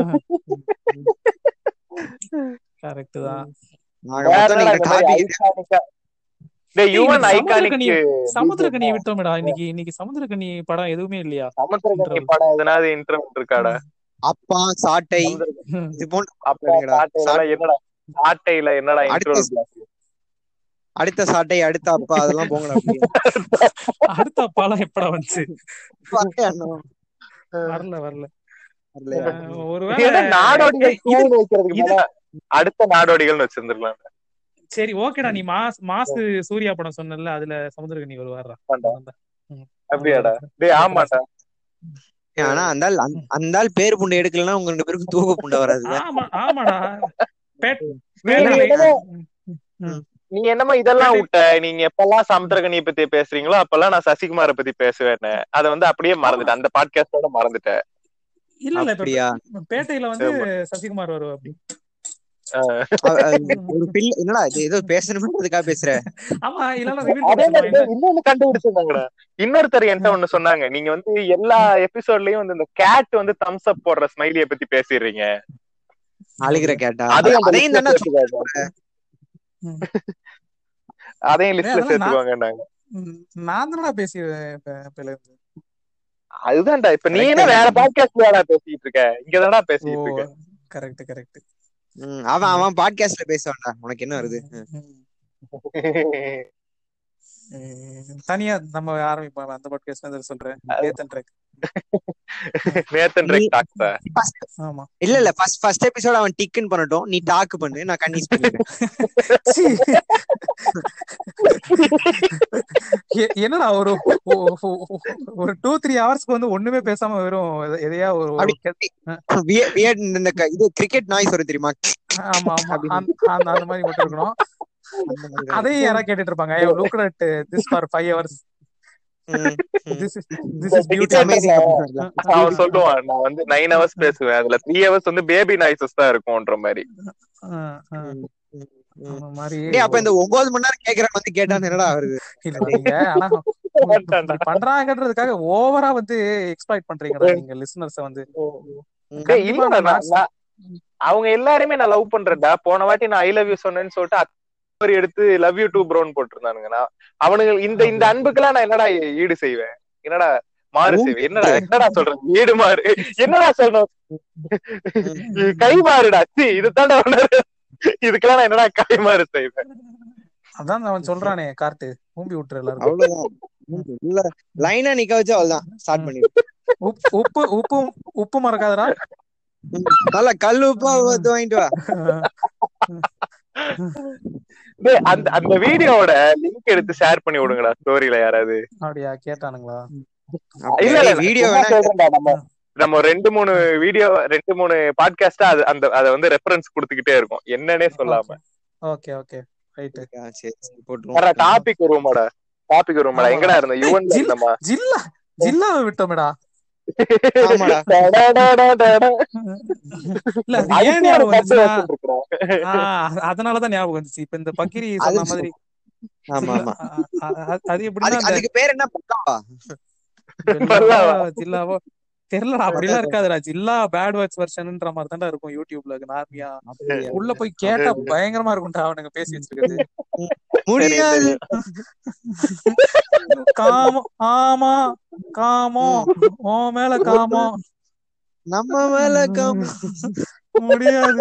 கரெக்ட் தான் ஆக மொத்தம் நீங்க டாபிக் டேய் யுவன் இன்னைக்கு ஐகானிக் சமுத்திரக்கனி சமுத்திரக்கனி விட்டோமேடா இன்னைக்கு இன்னைக்கு சமுத்திரக்கனி படம் எதுவுமே இல்லையா சமுத்திரக்கனி படம் எதனாவது இன்டர்வல் இருக்காடா அப்பா சாட்டை ம். இது போன்ற அப்பா சாட்டையில என்னடா சாட்டையில என்னடா அடுத்த- இன்டர்வல் அடுத்த சாட்டை அடுத்த அப்பா அதெல்லாம் போங்கடா அப்படியே. அடுத்த பாலம் எப்படா வந்துச்சு வரலையா இன்னும்? வரல வரல வரலையா? அஹ் ஒருவேளை நாடோடிகள் ஏய், இது- டூன்னு வைக்கிறதுக்கு இது- பதிலா அடுத்த நாடோடிகள்னு வச்சிருந்திருக்கலாம் சரி ஓகேடா நீ மாஸ் மாசு சூர்யா படம் சொன்னல அதுல சமுத்திரக்கனி வருவாரா ஆமாண்டா. அப்படியாடா டேய் ஆமாடா ஆனா அந்த ஆள் அந்த- அந்த ஆள் பேர் புண்டை எடுக்கலன்னா உங்க ரெண்டு பேருக்கும் தூக்க புண்டை வராது ஆமா ஆமாடா பேட் நீ பேட்டையில- என்னமோ ம். நீ என்னமோ இதெல்லாம் விட்ட நீங்க எப்பெல்லாம் சமுத்திரகனியை பத்தி பேசுறீங்களோ அப்பெல்லாம் நான் சசிகுமாரை பத்தி பேசுவேன்னு அத வந்து அப்படியே மறந்துட்டேன் அந்த பாட்காஸ்டோட மறந்துட்டேன் இல்ல இல்ல இப்ப அப்படியா பேட்டையில வந்து சசிகுமார் வருவா அப்படி அவ- அவ- ஒரு பிள்ளை என்னடா இது ஏதோ பேசணும்ன்றதுக்காக பேசுற ஆமா இல்ல ரிவீல் அதே மாதிரி பண்ணுவாங்க இன்னொன்னு கண்டுபிடிச்சிருந்தாங்கடா இன்னொருத்தர் என்கிட்ட ஒண்ணு சொன்னாங்க நீங்க வந்து எல்லா எபிசோட்லயும் வந்து இந்த கேட் வந்து தம்ஸ் அப் போடுற ஸ்மைலிய பத்தி பேசிடுறீங்க அழுகிற கேட்டா அதையும் அந்த அதையும் listல தானே சேர்த்துக்காங்க. ம். அதையும் லிஸ்ட்ல அதெல்லாம் நான்- சேர்த்துக்குவாங்க ம், நான் தானடா பேசிடுவேன் இப்ப இப்பல இருந்து அதுதான்டா இப்ப நீ என்ன Correct. வேற பாட்காஸ்ட்லடா பேசிட்டு இருக்க இங்கதான்டா ஓ பேசிட்டு இருக்க கரெக்ட் கரெக்ட் ம், அவன் அவன் பாட்காஸ்ட்ல பேசுவான்டா உனக்கு என்ன வருது தனியா நம்ம ஆரம்பிப்போம் அந்த பாட்காஸ்ட் சொல்றேன் நேத்தன் ட்ரெக் நேத்தன் ரெக் டாக்ஸா ஆமா இல்ல இல்ல ஃபர்ஸ்ட் ஃபர்ஸ்ட் எபிசோட் அவன் டிக்குன்னு பண்ணட்டும் நீ டாக் பண்ணு நான் கன்னிஸ் பண்ணிடுறேன் சீ. எ- என்னடா ஒரு ஒ- ஒ- ஒ- ஒரு டூ த்ரீ ஹவர்ஸ்க்கு வந்து ஒண்ணுமே பேசாம வெறும் எத- எதையா ஒரு ஒரு அப்படி- கெ- விய- weird இந்த க- இது கிரிக்கெட் நாய்ஸ் வரும் தெரியுமா ஆமா ஆமா அந்த அந்த- அந்த மாதிரி மட்டும் இருக்கணும் அந்த மாதிரி தான். அதையும் யாராவது கேட்டுட்டு இருப்பாங்க look at this for five hours ம், ம். This is this is It's beauty amazing அப்படின்னாருல. அவன் சொல்லுவான் நான் வந்து நைன் ஹவர்ஸ் பேசுவேன் அதுல த்ரீ ஹவர்ஸ் வந்து பேபி நாய்ஸஸ் தான் இருக்கும்ன்ற மாதிரி ம், ம், ம். அந்த மாதிரி டேய், அப்ப இந்த ஒன்பது மணி நேரம் கேக்குறவன் வந்து கேட்டான் என்னடா வருது இல்ல நீங்க ஆனா இப்படி பண்றாங்கன்றதுக்காக ஓவரா வந்து எக்ஸ்பிளைட் பண்றீங்கடா நீங்க லிசனர்ஸ் வந்து ம். டேய், கண்டிப்பா இல்லடா, நான் நான் நான் அவங்க எல்லாருமே நான் லவ் பண்றேன்டா போன வாட்டி நான் ஐ லவ் யூ சொன்னேன்னு சொல்லிட்டு story எடுத்து லவ் யூ டூ ப்ரோன் போட்டிருந்தானுங்க நான் அவனுங்க இந்த இந்த அன்புக்கெல்லாம் நான் என்னடா ஈடு செய்வேன் என்னடா மாறு செய்வேன் என்னடா என்னடா சொல்றது ஈடு மாறு என்னடா சொல்லணும் கை மாறுடா சி இதுதான்டா உணர்வு. இதுக்கெல்லாம் நான் என்னடா கை மாறு செய்வேன் அதான் அவன் சொல்றானே கார்ட்டு ஊம்பி விட்டுரு எல்லாரும் அவ்வளவுதான் இல்ல லைனா நிக்க வச்சு அவ்வளவுதான் ஸ்டார்ட் பண்ணிடு உப்பு உப்பு உப்பு உப்பு மறக்காதடா நல்லா கல் உப்பா வந்து வாங்கிட்டு வா டேய், அந்த அந்த வீடியோவோட லிங்க் எடுத்து ஷேர் பண்ணி விடுங்கடா ஸ்டோரியில யாராவது அப்படியா கேட்டானுங்களா இல்ல இல்ல வீடியோ சும்மா வேணா சொல்றேன்டா, நம்ம நம்ம ரெண்டு மூணு வீடியோ ரெண்டு மூணு பாட்காஸ்டா அது அந்த அத வந்து ரெஃபரன்ஸ் கொடுத்துக்கிட்டே இருக்கும் என்னன்னே சொல்லாம ஓகே ஓகே ரைட் ஆ, சரி சரி போட்டுருவோம் டாபிக் வருவோமாடா டாபிக் வருவோமாடா ஆமா. எங்கடா இருந்த யுவன் ஜில்- இருந்தமா ஜில்லா ஜில்லாவை விட்டோமேடா ஆமாடா. இல்ல அது ஏன் ஞாபகம் வந்துச்சுன்னா ஆஹ் அதனாலதான் ஞாபகம் வந்துச்சு இப்ப இந்த பக்கிரி சொன்ன அது மாதிரி ஆமா ஆமா அ- அ- அ- அது எப்படின்னா அதுக்கு அந்த அதுக்கு பேர் என்ன பக்காவா ஜில்லாவோ ஜில்லாவோ தெரியலடா அப்படிலாம் இருக்காதுடா ஜில்லா பேட் வேர்ட்ஸ் வெர்ஷன்ன்ற மாதிரி தான்டா இருக்கும் யூடியூப்ல நார்மியா உள்ள போய் கேட்டா பயங்கரமா இருக்கும்டா அவனுங்க பேசி வச்சிருக்கிறது முடியாது காமம் ஆமா காமம் ஓ மேல காமம் நம்ம மேல கம் முடியாது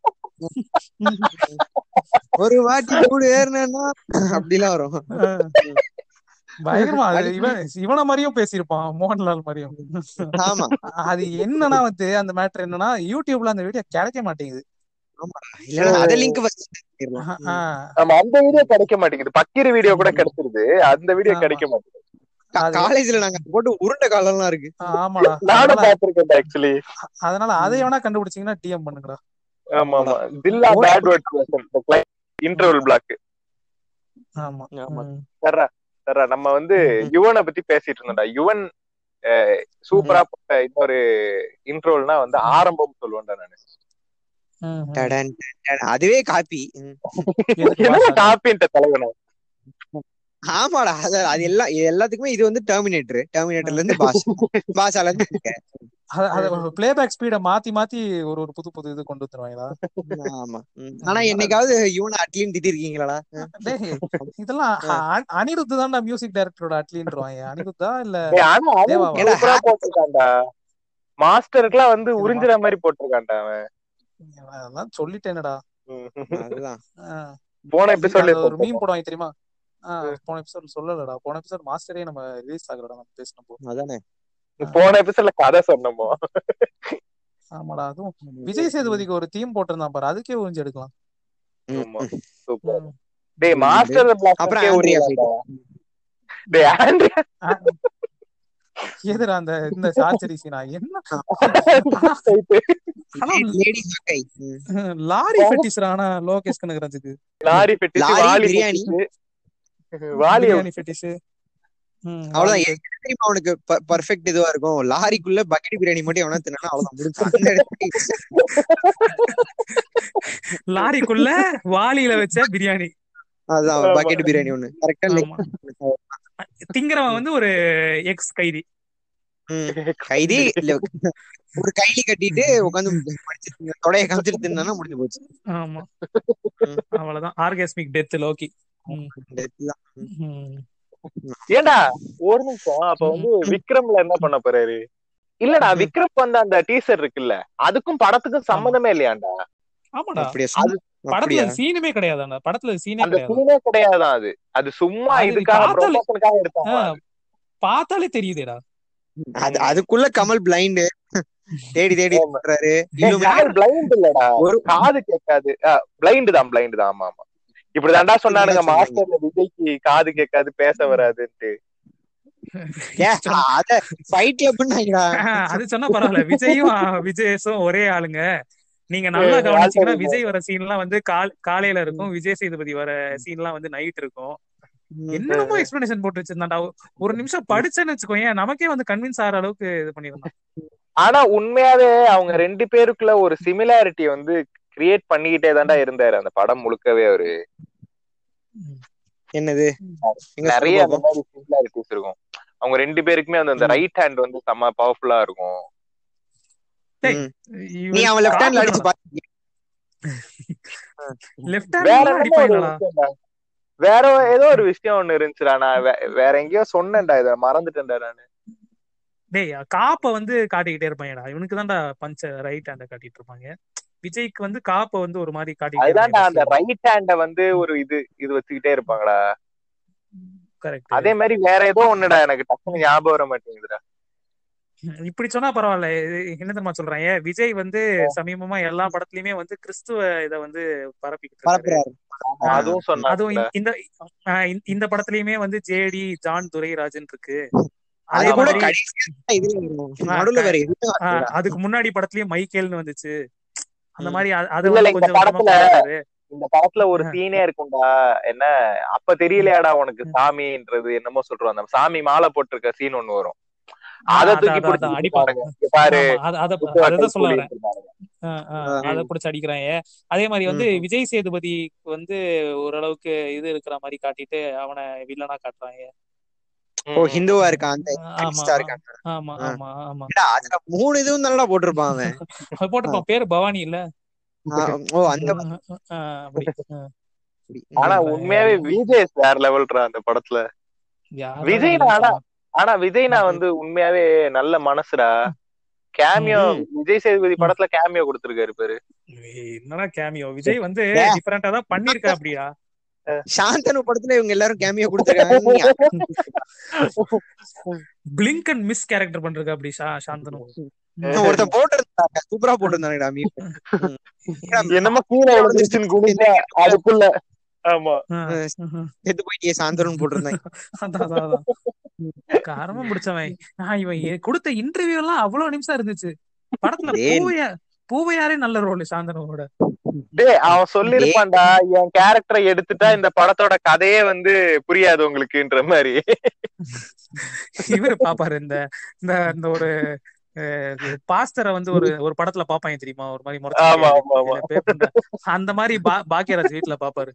ஒரு வாட்டி மூணு ஏறினா அப்படிலாம் வரும் அஹ் பயங்கரமா அது இவன் இவன மாதிரியும் பேசியிருப்பான் மோகன்லால் மாதிரியும் ஆமா அது என்னன்னா வந்து அந்த மேட்டர் என்னன்னா யூடியூப்ல அந்த வீடியோ கிடைக்க மாட்டேங்குது இல்லன்னா அத லிங்க் அஹ் அஹ் நம்ம அந்த வீடியோ கிடைக்க மாட்டேங்குது பக்கீர் வீடியோ கூட கிடைச்சிருது அந்த வீடியோ ஆமா. கிடைக்க மாட்டேங்குது அது- காலேஜ்ல நாங்க போட்டு உருண்டை காலம்லாம் இருக்கு ஆமாடா நானும் அதனால பாத்திருக்கேன் ஆக்சுவலி அதனால அதை எவனா கண்டுபிடிச்சீங்கன்னா டிஎம் பண்ணுங்கடா ஆமா ஆமா தில்லா பேட் வேர்ட் இன்டர்வல் பிளாக் ஆமா ஆமா. ம். சர்ரா சர்ரா நம்ம வந்து ம். யுவனை பத்தி பேசிட்டு இருந்தோம்டா யுவன் அஹ், சூப்பரா போட்ட இன்னொரு இன்ட்ரோல்னா வந்து ஆரம்பம் சொல்லுவேன்டா நானு ம், ம். டடன், டடன். அதுவே காப்பி எதுக்கு என்ன பாஸ் ஆகுது? காப்பின்ட்ட தலைவன ஆமாடா அது அது எல்லாம் இது எல்லாத்துக்குமே இது வந்து டெர்மினேட்டர் டெர்மினேட்டர்ல இருந்து பாஸ் பாஸால இருந்து இங்க. அத- அத பிளேபேக் ஸ்பீட மாத்தி மாத்தி ஒரு ஒரு புது புது இது கொண்டு வந்துருவாங்களா ஆமா ம். ஆனா என்னைக்காவது இவனை அட்லின்னு திட்டிருக்கீங்களாடா டேய் இதெல்லாம் அ- அனிருத் தான்டா மியூசிக் டைரக்டரோட அட்லின்றாங்க அனிருத்தா இல்ல டேய், ஆனா அது தேவாவா? சூப்பரா போட்டிருக்கான்டா மாஸ்டருக்குலாம் வந்து உறிஞ்சுற மாதிரி போட்டிருக்கான்டா அவன் அதெல்லாம் சொல்லிட்டேனடா ம். அதுதான் ஆ. போன எபிசோட்ல அது ஒரு மீன் போடுவாங்க தெரியுமா ஆ, போன எபிசோட் சொல்லலடா போன எபிசோட் மாஸ்டரே நம்ம ரிலீஸ் ஆகலடா நம்ம பேசினப்போ அதானே போன எபிசோட்ல கதை சொன்னமோ ஆமாடா அதுவும் விஜய் சேதுபதிக்கு ஒரு தீம் போட்டிருந்தான் பாரு அதுக்கே உறிஞ்சு எடுக்கலாம் ம், ஆமா. ம். சூப்பர் ம். டேய் மாஸ்டர் அப்புறம் பிளாஸ்டர்க்கே ஆண்ட்ரியா உரியலாம்டா டேய் ஆண்ட்ரியா எதுடா அந்த இந்த சார்ஜரி சீனா என்ன ஆனா லேடி மக்கை ம். லாரி ஃபெட்டிஸ்ரா ஆனா லோகேஷ் கனகராஜுக்கு லாரி பெட்டிஸ் லாரி, வாலி பிரியாணி. பெட்டிஸ் வாலி பிரியாணி ஃபெட்டிஸ் அவ்வளவுதான் எனக்கு தெரியுமா அவனுக்கு பர்ஃபெக்ட் இதுவா இருக்கும் லாரிக்குள்ள பக்கெட் பிரியாணி மட்டும் எவனா தின்னா அவ்வளவுதான் முடிஞ்சு அந்த இடத்துக்கு லாரிக்குள்ள வாளியில வச்ச பிரியாணி அதான் ஆமா. பக்கெட் பிரியாணி ஒண்ணு கரெக்டா ஆமா. திங்கிறவன் வந்து ஒரு எக்ஸ் கைதி கைதி இல்ல ஒரு கைலி கட்டிட்டு உட்காந்து படிச்சு தொடைய காமிச்சிட்டு தின்னா முடிஞ்சு போச்சு ஆமா அவ்வளவுதான் ஆர்காஸ்மிக் டெத் லோக்கி ம். இந்த இதுதான். ம். ஏண்டா ஒரு நிமிஷம் அப்ப வந்து விக்ரம்ல என்ன பண்ண போறாரு இல்லடா ம். விக்ரம் வந்து அந்த டீசர் இருக்குல்ல அதுக்கும் படத்துக்கும் சம்மந்தமே இல்லையாண்டா ஆமாடா அப்படியா அது படத்துல அப்படியா சீனுமே கிடையாதாண்டா படத்துல சீனே அந்த கிடையாது சீனே கிடையாதான் அது அது சும்மா அது நீ இதுக்காக பார்த்தாலே- ப்ரொமோஷனுக்காக எடுத்தாங்க ஆ, பார்த்தாலே தெரியுதேடா அது அதுக்குள்ள கமல் பிளைண்ட் தேடி தேடி ஆமா. பண்றாரு இல்லுமினாட்டி பிளைண்ட் இல்லடா ஒரு காது கேட்காது பிளைண்ட் தான் பிளைண்ட் தான் ஆமா ஆமா இப்படிதான்டா சொன்னானுங்க சொன்னாங்க. மாஸ்டர்ல விஜய்க்கு காது கேட்காது பேச வராதுன்ட்டு ஏன், அத ஃபைட்ல பண்ணாங்கடா அது சொன்னா பரவாயில்ல விஜயும் ஆ, விஜயேஷும் ஒரே ஆளுங்க நீங்க நல்லா ஏய், கவனிச்சீங்கன்னா ஆச்சரியமா. விஜய் வர சீன் எல்லாம் வந்து கால் காலையில இருக்கும் விஜய் சேதுபதி வர சீன் எல்லாம் வந்து நைட் இருக்கும் என்னென்னமோ எக்ஸ்பிளனேஷன் போட்டு வச்சிருந்தாண்டா ஒரு நிமிஷம் படிச்சேன்னு வச்சுக்கோயேன் நமக்கே வந்து கன்வின்ஸ் ஆகிற அளவுக்கு இது பண்ணிருந்தான் ஆனா உண்மையாவே அவங்க ரெண்டு பேருக்குள்ள ஒரு சிமிலாரிட்டி வந்து கிரியேட் பண்ணிக்கிட்டே தான்டா இருந்தாரு அந்த படம் முழுக்கவே அவரு என்னது எங்க நிறைய சொல்ல அந்த மாதிரி சிமிலாரிட்டிஸ் இருக்கும் அவங்க ரெண்டு பேருக்குமே வந்து அந்த ம். ரைட் ஹேண்ட் வந்து செம்ம பவர்ஃபுல்லா இருக்கும் டேய், ம். நீ அவன் லெஃப்ட் ஹேண்ட்ல அடிச்சு பாத்து லெஃப்ட் வேற ஹேண்ட் என்னமோ ஒரு அடிப்பாங்களா விஷயம்டா. வேற ஏதோ ஒரு விஷயம் ஒண்ணு இருந்துச்சுடா நான் வே- வேற எங்கேயோ சொன்னேன்டா இத மறந்துட்டேன்டா நானு டேய் காப்ப வந்து காட்டிக்கிட்டே இருப்பாங்கடா இவனுக்கு தான்டா பஞ்ச ரைட் ஹேண்ட காட்டிட்டு இருப்பாங்க விஜய்க்கு வந்து காப்ப வந்து ஒரு மாதிரி காட்டிக்கிட்டே அதுதான்டா அந்த இருப்பாங்க ரைட் ஹேண்ட வந்து ஒரு இது இது வச்சுக்கிட்டே இருப்பாங்கடா கரெக்ட் அதே மாதிரி வேற ஏதோ ஒண்ணுடா எனக்கு டக்குனு ஞாபகம் வர மாட்டேங்குதுடா இப்படி சொன்னா பரவாயில்ல இது என்ன தெரியுமா சொல்றேன் ஏன் விஜய் வந்து சமீபமா எல்லா படத்துலயுமே வந்து கிறிஸ்துவ இத வந்து பரப்பிக்கிட்டு இருக்காரு பரப்புறாரு ஆமா, அதுவும் சொன்னாங்க அதுவும் இந்த- இந்த ஆஹ் இந்த- இந்த படத்துலயுமே வந்து ஜேடி ஜான் துரைராஜன் இருக்கு அது அதே கூட மாதிரி கடைசியா இதுல வரும். ஆ, நடுவுல வேற எதுவும் ஆஹ் வரலடா. அதுக்கு முன்னாடி படத்துலயும் மைக்கேல்னு வந்துச்சு அந்த ம். மாதிரி அ- அத இல்ல, வந்து இல்ல, இந்த கொஞ்சம் கொஞ்சமா படத்துல- போறாரு இந்த படத்துல ஒரு ஆ. சீனே இருக்கும்டா என்ன அப்ப தெரியலையாடா உனக்கு சாமின்றது என்னமோ சொல்றோம் அந்த சாமி மாலை போட்டிருக்க சீன் ஒண்ணு வரும் அத அதான், தூக்கி அதான், பிடிச்சி அதான், அடிப்பாங்க. பாருங்க இங்க பாரு ஆமா, அத- அத- புத்து அததான் வாட்டை சொல்ல வரேன் கூலிட்டு இருந்தாங்க. ஆஹ் ஆஹ் ஆ. அத புடிச்சு அடிக்கிறாங்க அதே மாதிரி வந்து ம். விஜய் சேதுபதி வந்து ஓரளவுக்கு இது இருக்கிற மாதிரி காட்டிட்டு அவனை வில்லனா காட்டுறாங்க ஓ ம். ஹிந்துவா இருக்கான் அந்த ஆமா கம்யூனிஸ்டா இருக்கான் ஆமா ஆ. ஆமா ஆமா ஏடா, அதுல மூணு இதுவும் தானடா போட்டிருப்பான் அவன் அது போட்டிருப்பான் பேரு பவானி இல்ல ஆ, ஓ அந்த ஆஹ் அப்படி ஆஹ் மாதிரி. ஆனா ம். உண்மையாவே விஜய் வேற லெவல்ரா அந்த படத்துல யாரா விஜய் இருந்தாலும் ஆனா ஆனா விஜய்னா வந்து உண்மையாவே நல்ல மனசுடா கேமியோ ம். விஜய் சேதுபதி படத்துல கேமியோ கொடுத்திருக்காரு பாரு ஏய், என்னடா கேமியோ விஜய் வந்து ஏ. டிஃபரெண்டா தான் பண்ணிருக்கா அப்படியா சாந்தனு படத்துல இவங்க எல்லாரும் கேமியோ கொடுத்துருக்காங்க பிளிங்க் அண்ட் மிஸ் கேரக்டர் பண்றா அப்படி சா- சாந்தனு ஒருத்தன் போட்டிருந்தாங்க சூப்பரா போட்டிருந்தானுடா மீ என்னமோ கீழே விழுந்துருச்சுன்னு குனிஞ்சா அதுக்குள்ள ஆமா ஆ, ஆ. செத்து போயிட்டே சாந்தனு போட்டிருந்தாங்க அதான், அதான், அதான். கர்மம் பிடிச்சவன் ஆஹ் இவன் ஏ- கொடுத்த இன்டர்வியூ எல்லாம் அவ்வளவு நிமிஷம் இருந்துச்சு படத்துல டேய். பூவையா பூவையாரே நல்ல ரோல் சாந்தனோட டேய் அவன் சொல்லிருப்பான்டா என் கேரக்டரை எடுத்துட்டா இந்த படத்தோட கதையே வந்து புரியாது உங்களுக்குன்ற மாதிரி இவரு பாப்பாரு இந்த இந்த இந்த ஒரு பாஸ்டரை வந்து ஒரு ஒரு படத்துல பாப்பாங்க தெரியுமா ஒரு மாதிரி முறைச்சு ஆமா, ஆமா, ஆமா. இதுல pay பண்ற. அந்த மாதிரி பா- பாக்கியராஜ் வீட்டுல பாப்பாரு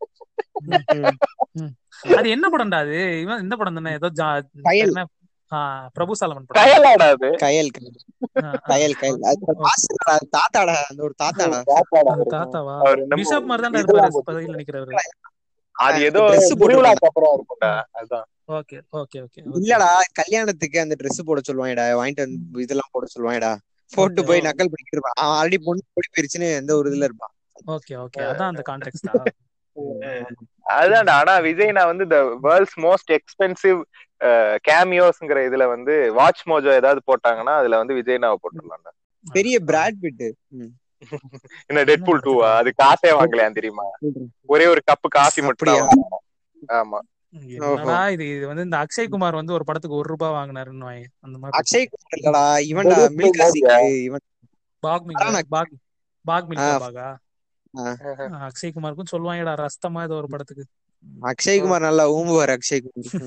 அது என்ன படம்டா அது இவன் இந்த படம் தானே ஏதோ ஜா- கயல். என்ன ஆ, பிரபு சாலமன் படம் கயலாடா அது கயல் கயல் ஆ, ஆ. கயல் கயல் அது மாஸ்டர்டா, அது தாத்தாடா அந்த ஒரு தாத்தாடா அது தாத்தாவா அவர் என்னமோ பிஷப் மாதிரி தான் இதெல்லாம் இருப்பாரு பதவியில் நினைக்கிறவரு அது ஏதோ dress போட்டு திருவிழாக்கு அப்புறம் இருக்கும்டா அதுதான் ஓகே ஓகே ஓகே இல்லடா கல்யாணத்துக்கு அந்த Dress போட சொல்லுவாங்கடா வாங்கிட்டு வந்து இதெல்லாம் போட சொல்லுவாங்கடா போட்டு Okay. போய் நக்கல் பண்ணிட்டு இருப்பான் அவன் ஆல்ரெடி பொண்ணு ஓடி போயிருச்சுன்னு எந்த ஒரு இதுல இருப்பான் ஓகே ஓகே அதான் அந்த கான்டெக்ட்டா அதுதான்டா ஆனா விஜய் நான் வந்து இந்த வேர்ல்ட்ஸ் மோஸ்ட் எக்ஸ்பென்சிவ் கேமியோஸ்ங்கிற இதுல வந்து வாட்ச் மோஜோ ஏதாவது போட்டாங்கன்னா அதுல வந்து விஜய் நாவை போட்டுடலாம்டா பெரிய பிராட் பிட் என்ன டெட் புல் டூவா அது காசே வாங்கலையா தெரியுமா ஒரே ஒரு கப்பு காஃபி மட்டும் தான் அப்படியா? வாங்கினான். ஆமா என்னடா இது இது வந்து இந்த அக்ஷய் குமார் வந்து ஒரு படத்துக்கு ஒரு ரூபாய் வாங்கினாருன்னு வாங்க அந்த மாதிரி அக்ஷய் குமார் இல்லடா இவன்டா பெரிய மில்கா பிளேயர் சிங் இவன் பாக் மில்கா அதான் நான் பாக் பாக் மில்கா ஆ. பாகா ஆ. ஆ, அக்ஷய் குமாருக்கும் சொல்லுவாங்கடா ரஸ்தமா ஏதோ ஒரு படத்துக்கு அக்ஷய் குமார் நல்லா ஊம்புவார் அக்ஷய் குமார்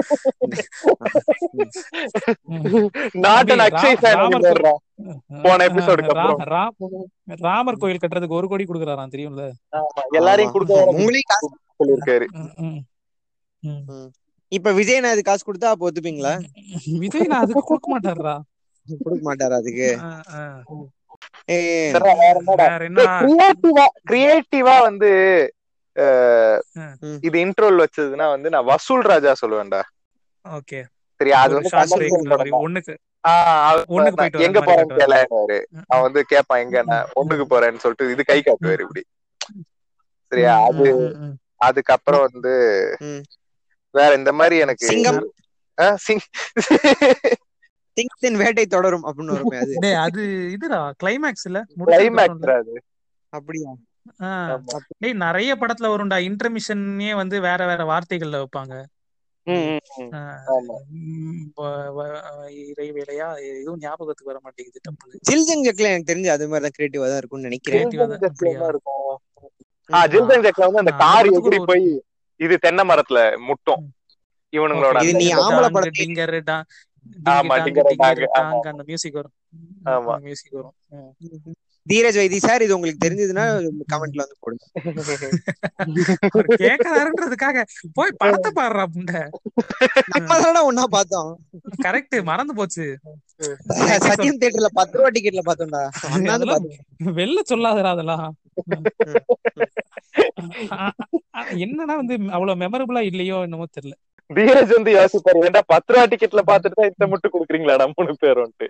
ம். நாட் அன் தம்பி, அக்ஷய் ரா- ஃபேன் ராமர் இல்லடா போன எபிசோடுக்கு ரா- அப்புறம் ரா- ராமர் கோயில் கட்டுறதுக்கு ஒரு கோடி கொடுக்குறாராம் தெரியும்ல ஆமா, எல்லாரையும் ஆமா. கொடுக்க உங்களையும் காசு சொல்லியிருக்காரு ம், ம். ம். இப்ப விஜய் நான் இது காசு கொடுத்தா அப்ப ஒத்துப்பீங்களா விஜய் நான் அதுக்கு கொடுக்க மாட்டாருடா கொடுக்க மாட்டாரா அதுக்கு ஆ, ஆ. ஏய், சரிடா, வேற என்னடா வேற என்ன கிரியேட்டிவா கிரியேட்டிவா வந்து அஹ், ம். இது இன்ட்ரோல் வச்சதுன்னா வந்து நான் வசூல் ராஜா சொல்லுவேன்டா ஓகே சரியா அது ஒரு வந்து ஷார்ட் commercial பிரேக் படம் தான். ஒண்ணுக்கு ஆஹ் அவ- ஒண்ணுக்கு போயிட்டு வர எங்க மாதிரி போறேன்னு காட்டுவாரு. கேளாரு அவன் வந்து கேட்பான் எங்க நான் ஒண்ணுக்கு போறேன்னு சொல்லிட்டு இது கை காட்டுவாரு இப்படி சரியா அது ம், ம், ம். அதுக்கப்புறம் வந்து ம். வேற இந்த மாதிரி எனக்கு சிங்கம் ஆஹ் சிங் சிங்கத்தின் வேட்டை தொடரும் அப்படின்னு வருமே அது டேய் அது இதுடா கிளைமேக்ஸ் இல்ல கிளைமேக்ஸ் அது அப்படியா ஆமா. டேய் நிறைய படத்துல வரும்டா இன்டர்மிஷனே வந்து வேற வேற வார்த்தைகள்ல வைப்பாங்க ம், ம், ம். ஆ, ஆமா. ம், வ- வ- இறைவேளையா எதுவும் ஞாபகத்துக்கு வர மாட்டேங்குது டப்புனு ஜில்ஜங் ஜக்ல எனக்கு தெரிஞ்சு அது மாதிரி தான் கிரியேட்டிவா தான் இருக்கும்னு நினைக்கிறேன் Creative ஆ தான் ஜில்ஜங் ஜக்ல அப்படியா? என்ன இருக்கும் ஆஹ் ஜில்ஜங் ஜக்ல வந்து அந்த ஆ, கார் அந்த எப்படி படத்துக்கு போய் இது தென்னை மரத்துல முட்டும் இவனுங்களோட இது அந்த நீ இது- ஆம்பளை டாங்கு, படத்தை- டிங்கரு, டா- ஆமா, டிங்கு டிங்கரு, டாங்கு, டிங்கரு டாங்கு, ஆமா. டாங்கு, அந்த மியூசிக் வரும் ஆமா. மியூசிக் வரும் ம். தீரஜ் வைத்தி சார் இது உங்களுக்கு தெரிஞ்சதுன்னா கமெண்ட்ல வந்து போடுங்க அவர் கேக்குறாருன்றதுக்காக போய் படத்தை பாடுறா புண்டை நம்ம தானே ஒன்னா பார்த்தோம் கரெக்ட் மறந்து போச்சு சத்யம் தியேட்டர்ல பத்து ரூபா டிக்கெட்ல பார்த்தோம்டா அண்ணாந்து அதெல்லாம் பார்த்தோம் வெளில சொல்லாதடா அதெல்லாம் ஆ- ஆ- என்னன்னா வந்து அவ்வளவு மெமரபிளா இல்லையோ என்னமோ தெரியல தீரஜ் வந்து யோசிப்பாரு ஏன்டா பத்து ரூபா டிக்கெட்ல பாத்துட்டு தான் இந்த மட்டும் குடுக்குறீங்களாடா மூணு பேரும்ட்டு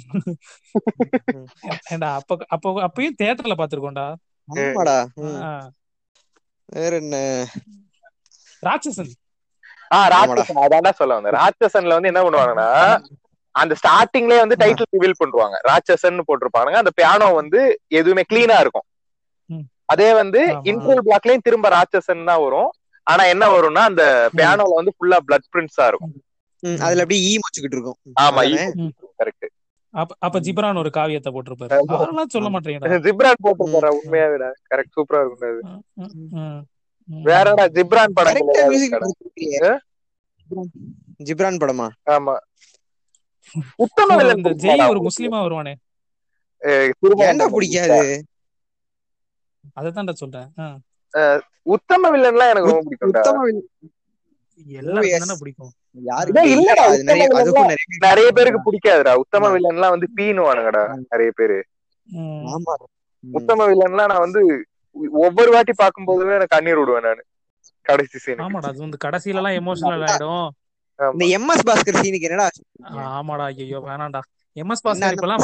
ஏண்டா அப்ப அப்போ அப்பயும் தியேட்டர்ல பாத்துருக்கோம்டா ஆமாடா ம். ஆ. வேற என்ன ராட்சசன் ஆஹ் ராட்சசன் அதான்டா சொல்ல வந்தேன் ராட்சசன்ல வந்து என்ன பண்ணுவாங்கன்னா அந்த ஸ்டார்டிங்லயே வந்து டைட்டில் ரிவீல் பண்ணுவாங்க ராட்சசன் போட்டிருப்பாங்க அந்த பியானோ வந்து எதுவுமே கிளீனா இருக்கும் ம். அதே வந்து ஆமா. இன்டர்வல் பிளாக்லயும் திரும்ப ராட்சசன் தான் வரும் ஆனா என்ன வரும்னா அந்த பியானோல வந்து ஃபுல்லா பிளட் பிரிண்ட்ஸா இருக்கும் ம், அதுல அப்படியே ஈ மொச்சுக்கிட்டு இருக்கும் ஆமா அதானே? கரெக்ட் அப்ப அப்ப ஜிப்ரான் ஒரு காவியத்தை போட்டிருப்பாரு ஆமா. அதெல்லாம் சொல்ல மாட்டேங்கடா ஜிப்ரான் போட்டு போற உண்மையாவேடா கரெக்ட் சூப்பரா இருக்கும் அது ம், ம், ம். வேறடா ஜிப்ரான் படம் கரெக்டா மியூசிக் கிடையாது. கொடுத்துருக்கீங்க. ஜிப்ரான் படமா ஆமா உத்தம ஒரு வில்லன் இந்த பிடிக்குமாடா ஜெய் ஒரு உங்களுக்கு? முஸ்லீமா வருவானே அஹ் திரும்ப ஏன்டா பிடிக்காது அதத்தான்டா சொல்றேன் ஆ. உத்தம வில்லன்லாம் எனக்கு ரொம்ப பிடிக்கும்டா உத்தம வில்- எல்லாருக்கும் yes. தானே பிடிக்கும் யாருக்கு டேய், இல்லடா, இல்லடா அது நிறைய உத்தம அதுக்கும் நிறைய பேர் நிறைய பேருக்கு பிடிக்காதுடா உத்தம வில்லன்லாம் வந்து பீனுவானுங்கடா நிறைய பேரு ம். ஆமா ம். உத்தம வில்லன்லாம் நான் வந்து ஒவ்வொரு வாட்டி பார்க்கும்போதுமே எனக்கு கண்ணீர் விடுவேன் நானு கடைசி சீன் ஆமாடா அது வந்து கடைசியில எல்லாம் எமோஷனல் ஆயிடும் இந்த எம் எஸ் பாஸ்கர் சீனுக்கு என்னடா ஆமாடா ஐயோ வேணாம்டா எம்எஸ் என்ன பாஸ்கர் அந்த- இப்பெல்லாம்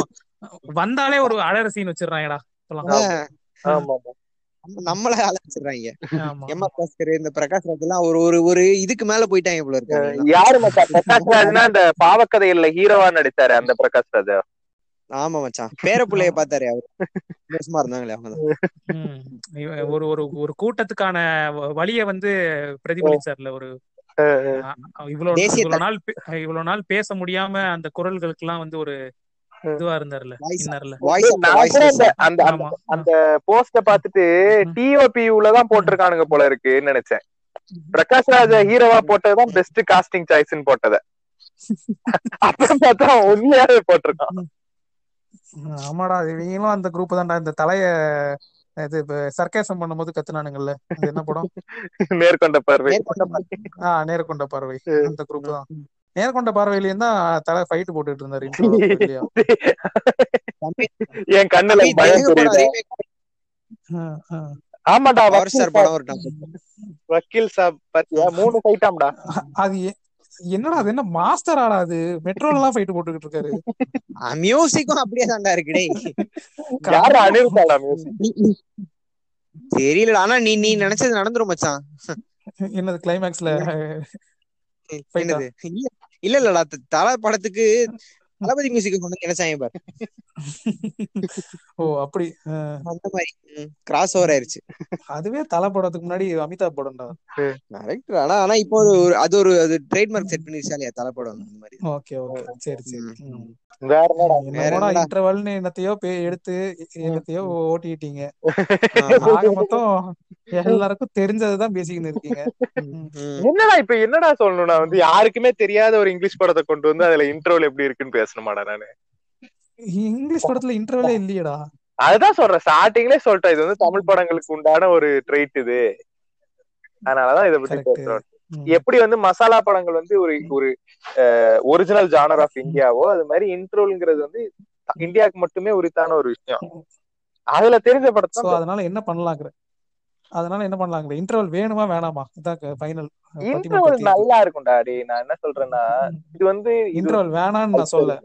வந்தாலே ஒரு அழற சீன் வச்சிடுறாங்கடா இப்பெல்லாம் ஆமா ஆமா நம்ம- நம்மள அழைச்சிடுறாங்க ஆமா எம் ஆர் பாஸ்கர் இந்த பிரகாஷ் ராஜ் எல்லாம் ஒரு ஒரு ஒரு இதுக்கு மேல போயிட்டாங்க போல இருக்காங்க யாரு மச்சான் பிரகாஷ் ராஜ்னா அந்த பாவக்கதையில ஹீரோவா நடிச்சாரு அந்த பிரகாஷ் ராஜ் ஆமா மச்சான் பேர புள்ளைய பார்த்தாரு அவரு சந்தோஷமா இருந்தாங்களே அவங்கதான் ம். இவ- ஒரு ஒரு ஒரு கூட்டத்துக்கான வ- வழிய வந்து பிரதிபலிச்சார்ல ஒரு அஹ், இவ்வளவு தேசிய இவ்வளவு நாள் பே- இவ்வளவு நாள் பேச முடியாம அந்த குரல்களுக்கு எல்லாம் வந்து ஒரு இதுவா இருந்தார்ல Voice- இன்னர்ல வாய்ஸ் நான் கூட அந்த அந்த அந்த ஆமா அந்த போஸ்ட பாத்துட்டு டிஓபியூல தான் போட்டிருக்கானுங்க போல இருக்குன்னு நினைச்சேன் பிரகாஷ் ராஜா ஹீரோவா போட்டதுதான் பெஸ்ட் காஸ்டிங் சாய்ஸ்னு போட்டத அப்புறம் பார்த்தா அவன் உண்மையாவே போட்டிருக்கான் ம், ஆமாடா இவங்களும் அந்த குரூப் தான்டா இந்த தலைய இது சர்க்கேசம் பண்ணும்போது கத்துனானுங்கல்ல அது என்ன படம் நேர்கொண்ட பார்வை மேற்கொண்ட பார்வை. ஆஹ் நேர்கொண்ட பார்வை அந்த குரூப் தான் நேர்கொண்ட பார்வையிலயும் தான் தலை ஃபைட் போட்டுட்டு இருந்தாரு intro இல்லையா தம்பி, என் கண்ணுல தம்பி, பயம் தெலுங்கு படம் தெரியுது remake ஆஹ் ஆஹ். ஆமாடா பவர் வக்கீல் ஸ்டார் படம் வரட்டும் சாப் வக்கீல் சாப் பாத்தியா மூணு ஃபைட்டாம்டா அது எ- என்னடா அது என்ன மாஸ்டர் ஆடா அது மெட்ரோல எல்லாம் ஃபைட் போட்டுக்கிட்டு இருக்காரு மியூசிக்கும் அப்படியே தான்டா இருக்கு டேய் யாரு அனிருத்தாடா மியூசிக் தெரியல ஆனா நீ நீ நினைச்சது நடந்துரும் மச்சான் என்னது கிளைமேக்ஸ்ல Fight ஆ? என்னது இல்ல இல்ல இல்லடா த- தல படத்துக்கு தளபதி மியூசிக் கொண்டு வந்து நினைச்சாங்க பாரு ஓ அப்படி ஆஹ். அந்த மாதிரி கிராஸ் ஓவர் ஆயிருச்சு அதுவே தலை படத்துக்கு முன்னாடி அமிதாப் படம்டா கரெக்ட் ஆனா ஆனா இப்போ ஒரு ஒரு- அது ஒரு அது ட்ரேட்மார்க் செட் பண்ணிருச்சா இல்லையா தலை படம் அந்த மாதிரி ஓகே ஓகே சரி சரி ம். வேற என்னடா என்னமோடா என்னடா? இன்டர்வல்னு என்னத்தையோ பே எடுத்து என்னத்தையோ ஓட்டிட்டீங்க ஆமா. ஆக மொத்தம் எல்லாருக்கும் தெரிஞ்சதுதான் பேசிக்கின்னு இருக்கீங்க ம். ம். என்னடா இப்ப என்னடா சொல்லணும் நான் வந்து யாருக்குமே தெரியாத ஒரு இங்கிலீஷ் படத்தை கொண்டு வந்து அதுல இன்ட்ரோல் எப்படி இருக்குன்னு பேசணுமாடா நானு இங்கிலீஷ் படத்துல இன்டர்வலே இல்லையேடா அதுதான் சொல்றேன் ஸ்டார்டிங்லயே சொல்லிட்டேன் இது வந்து தமிழ் படங்களுக்கு உண்டான ஒரு ட்ரெயிட் இது அதனாலதான் இதை பத்தி Correct. பேசுறோம் ம். எப்படி வந்து மசாலா படங்கள் வந்து ஒரு ஒரு ஒரிஜினல் ஜானர் ஆஃப் இந்தியாவோ அது மாதிரி இன்ட்ரோல்ங்கிறது வந்து இந்தியாவுக்கு மட்டுமே உரித்தான ஒரு விஷயம் அதுல தெரிஞ்ச சோ படத்தை அதனால என்ன பண்ணலாங்கிற அதனால என்ன பண்ணலாங்கிற இன்டர்வல் வேணுமா வேணாமா இதான் ஃபைனல் இன்ட்ரோல் நல்லா இருக்கும்டா டேய் நான் என்ன சொல்றேன்னா இது வந்து இது இன்டர்வல் வேணான்னு நான் சொல்ல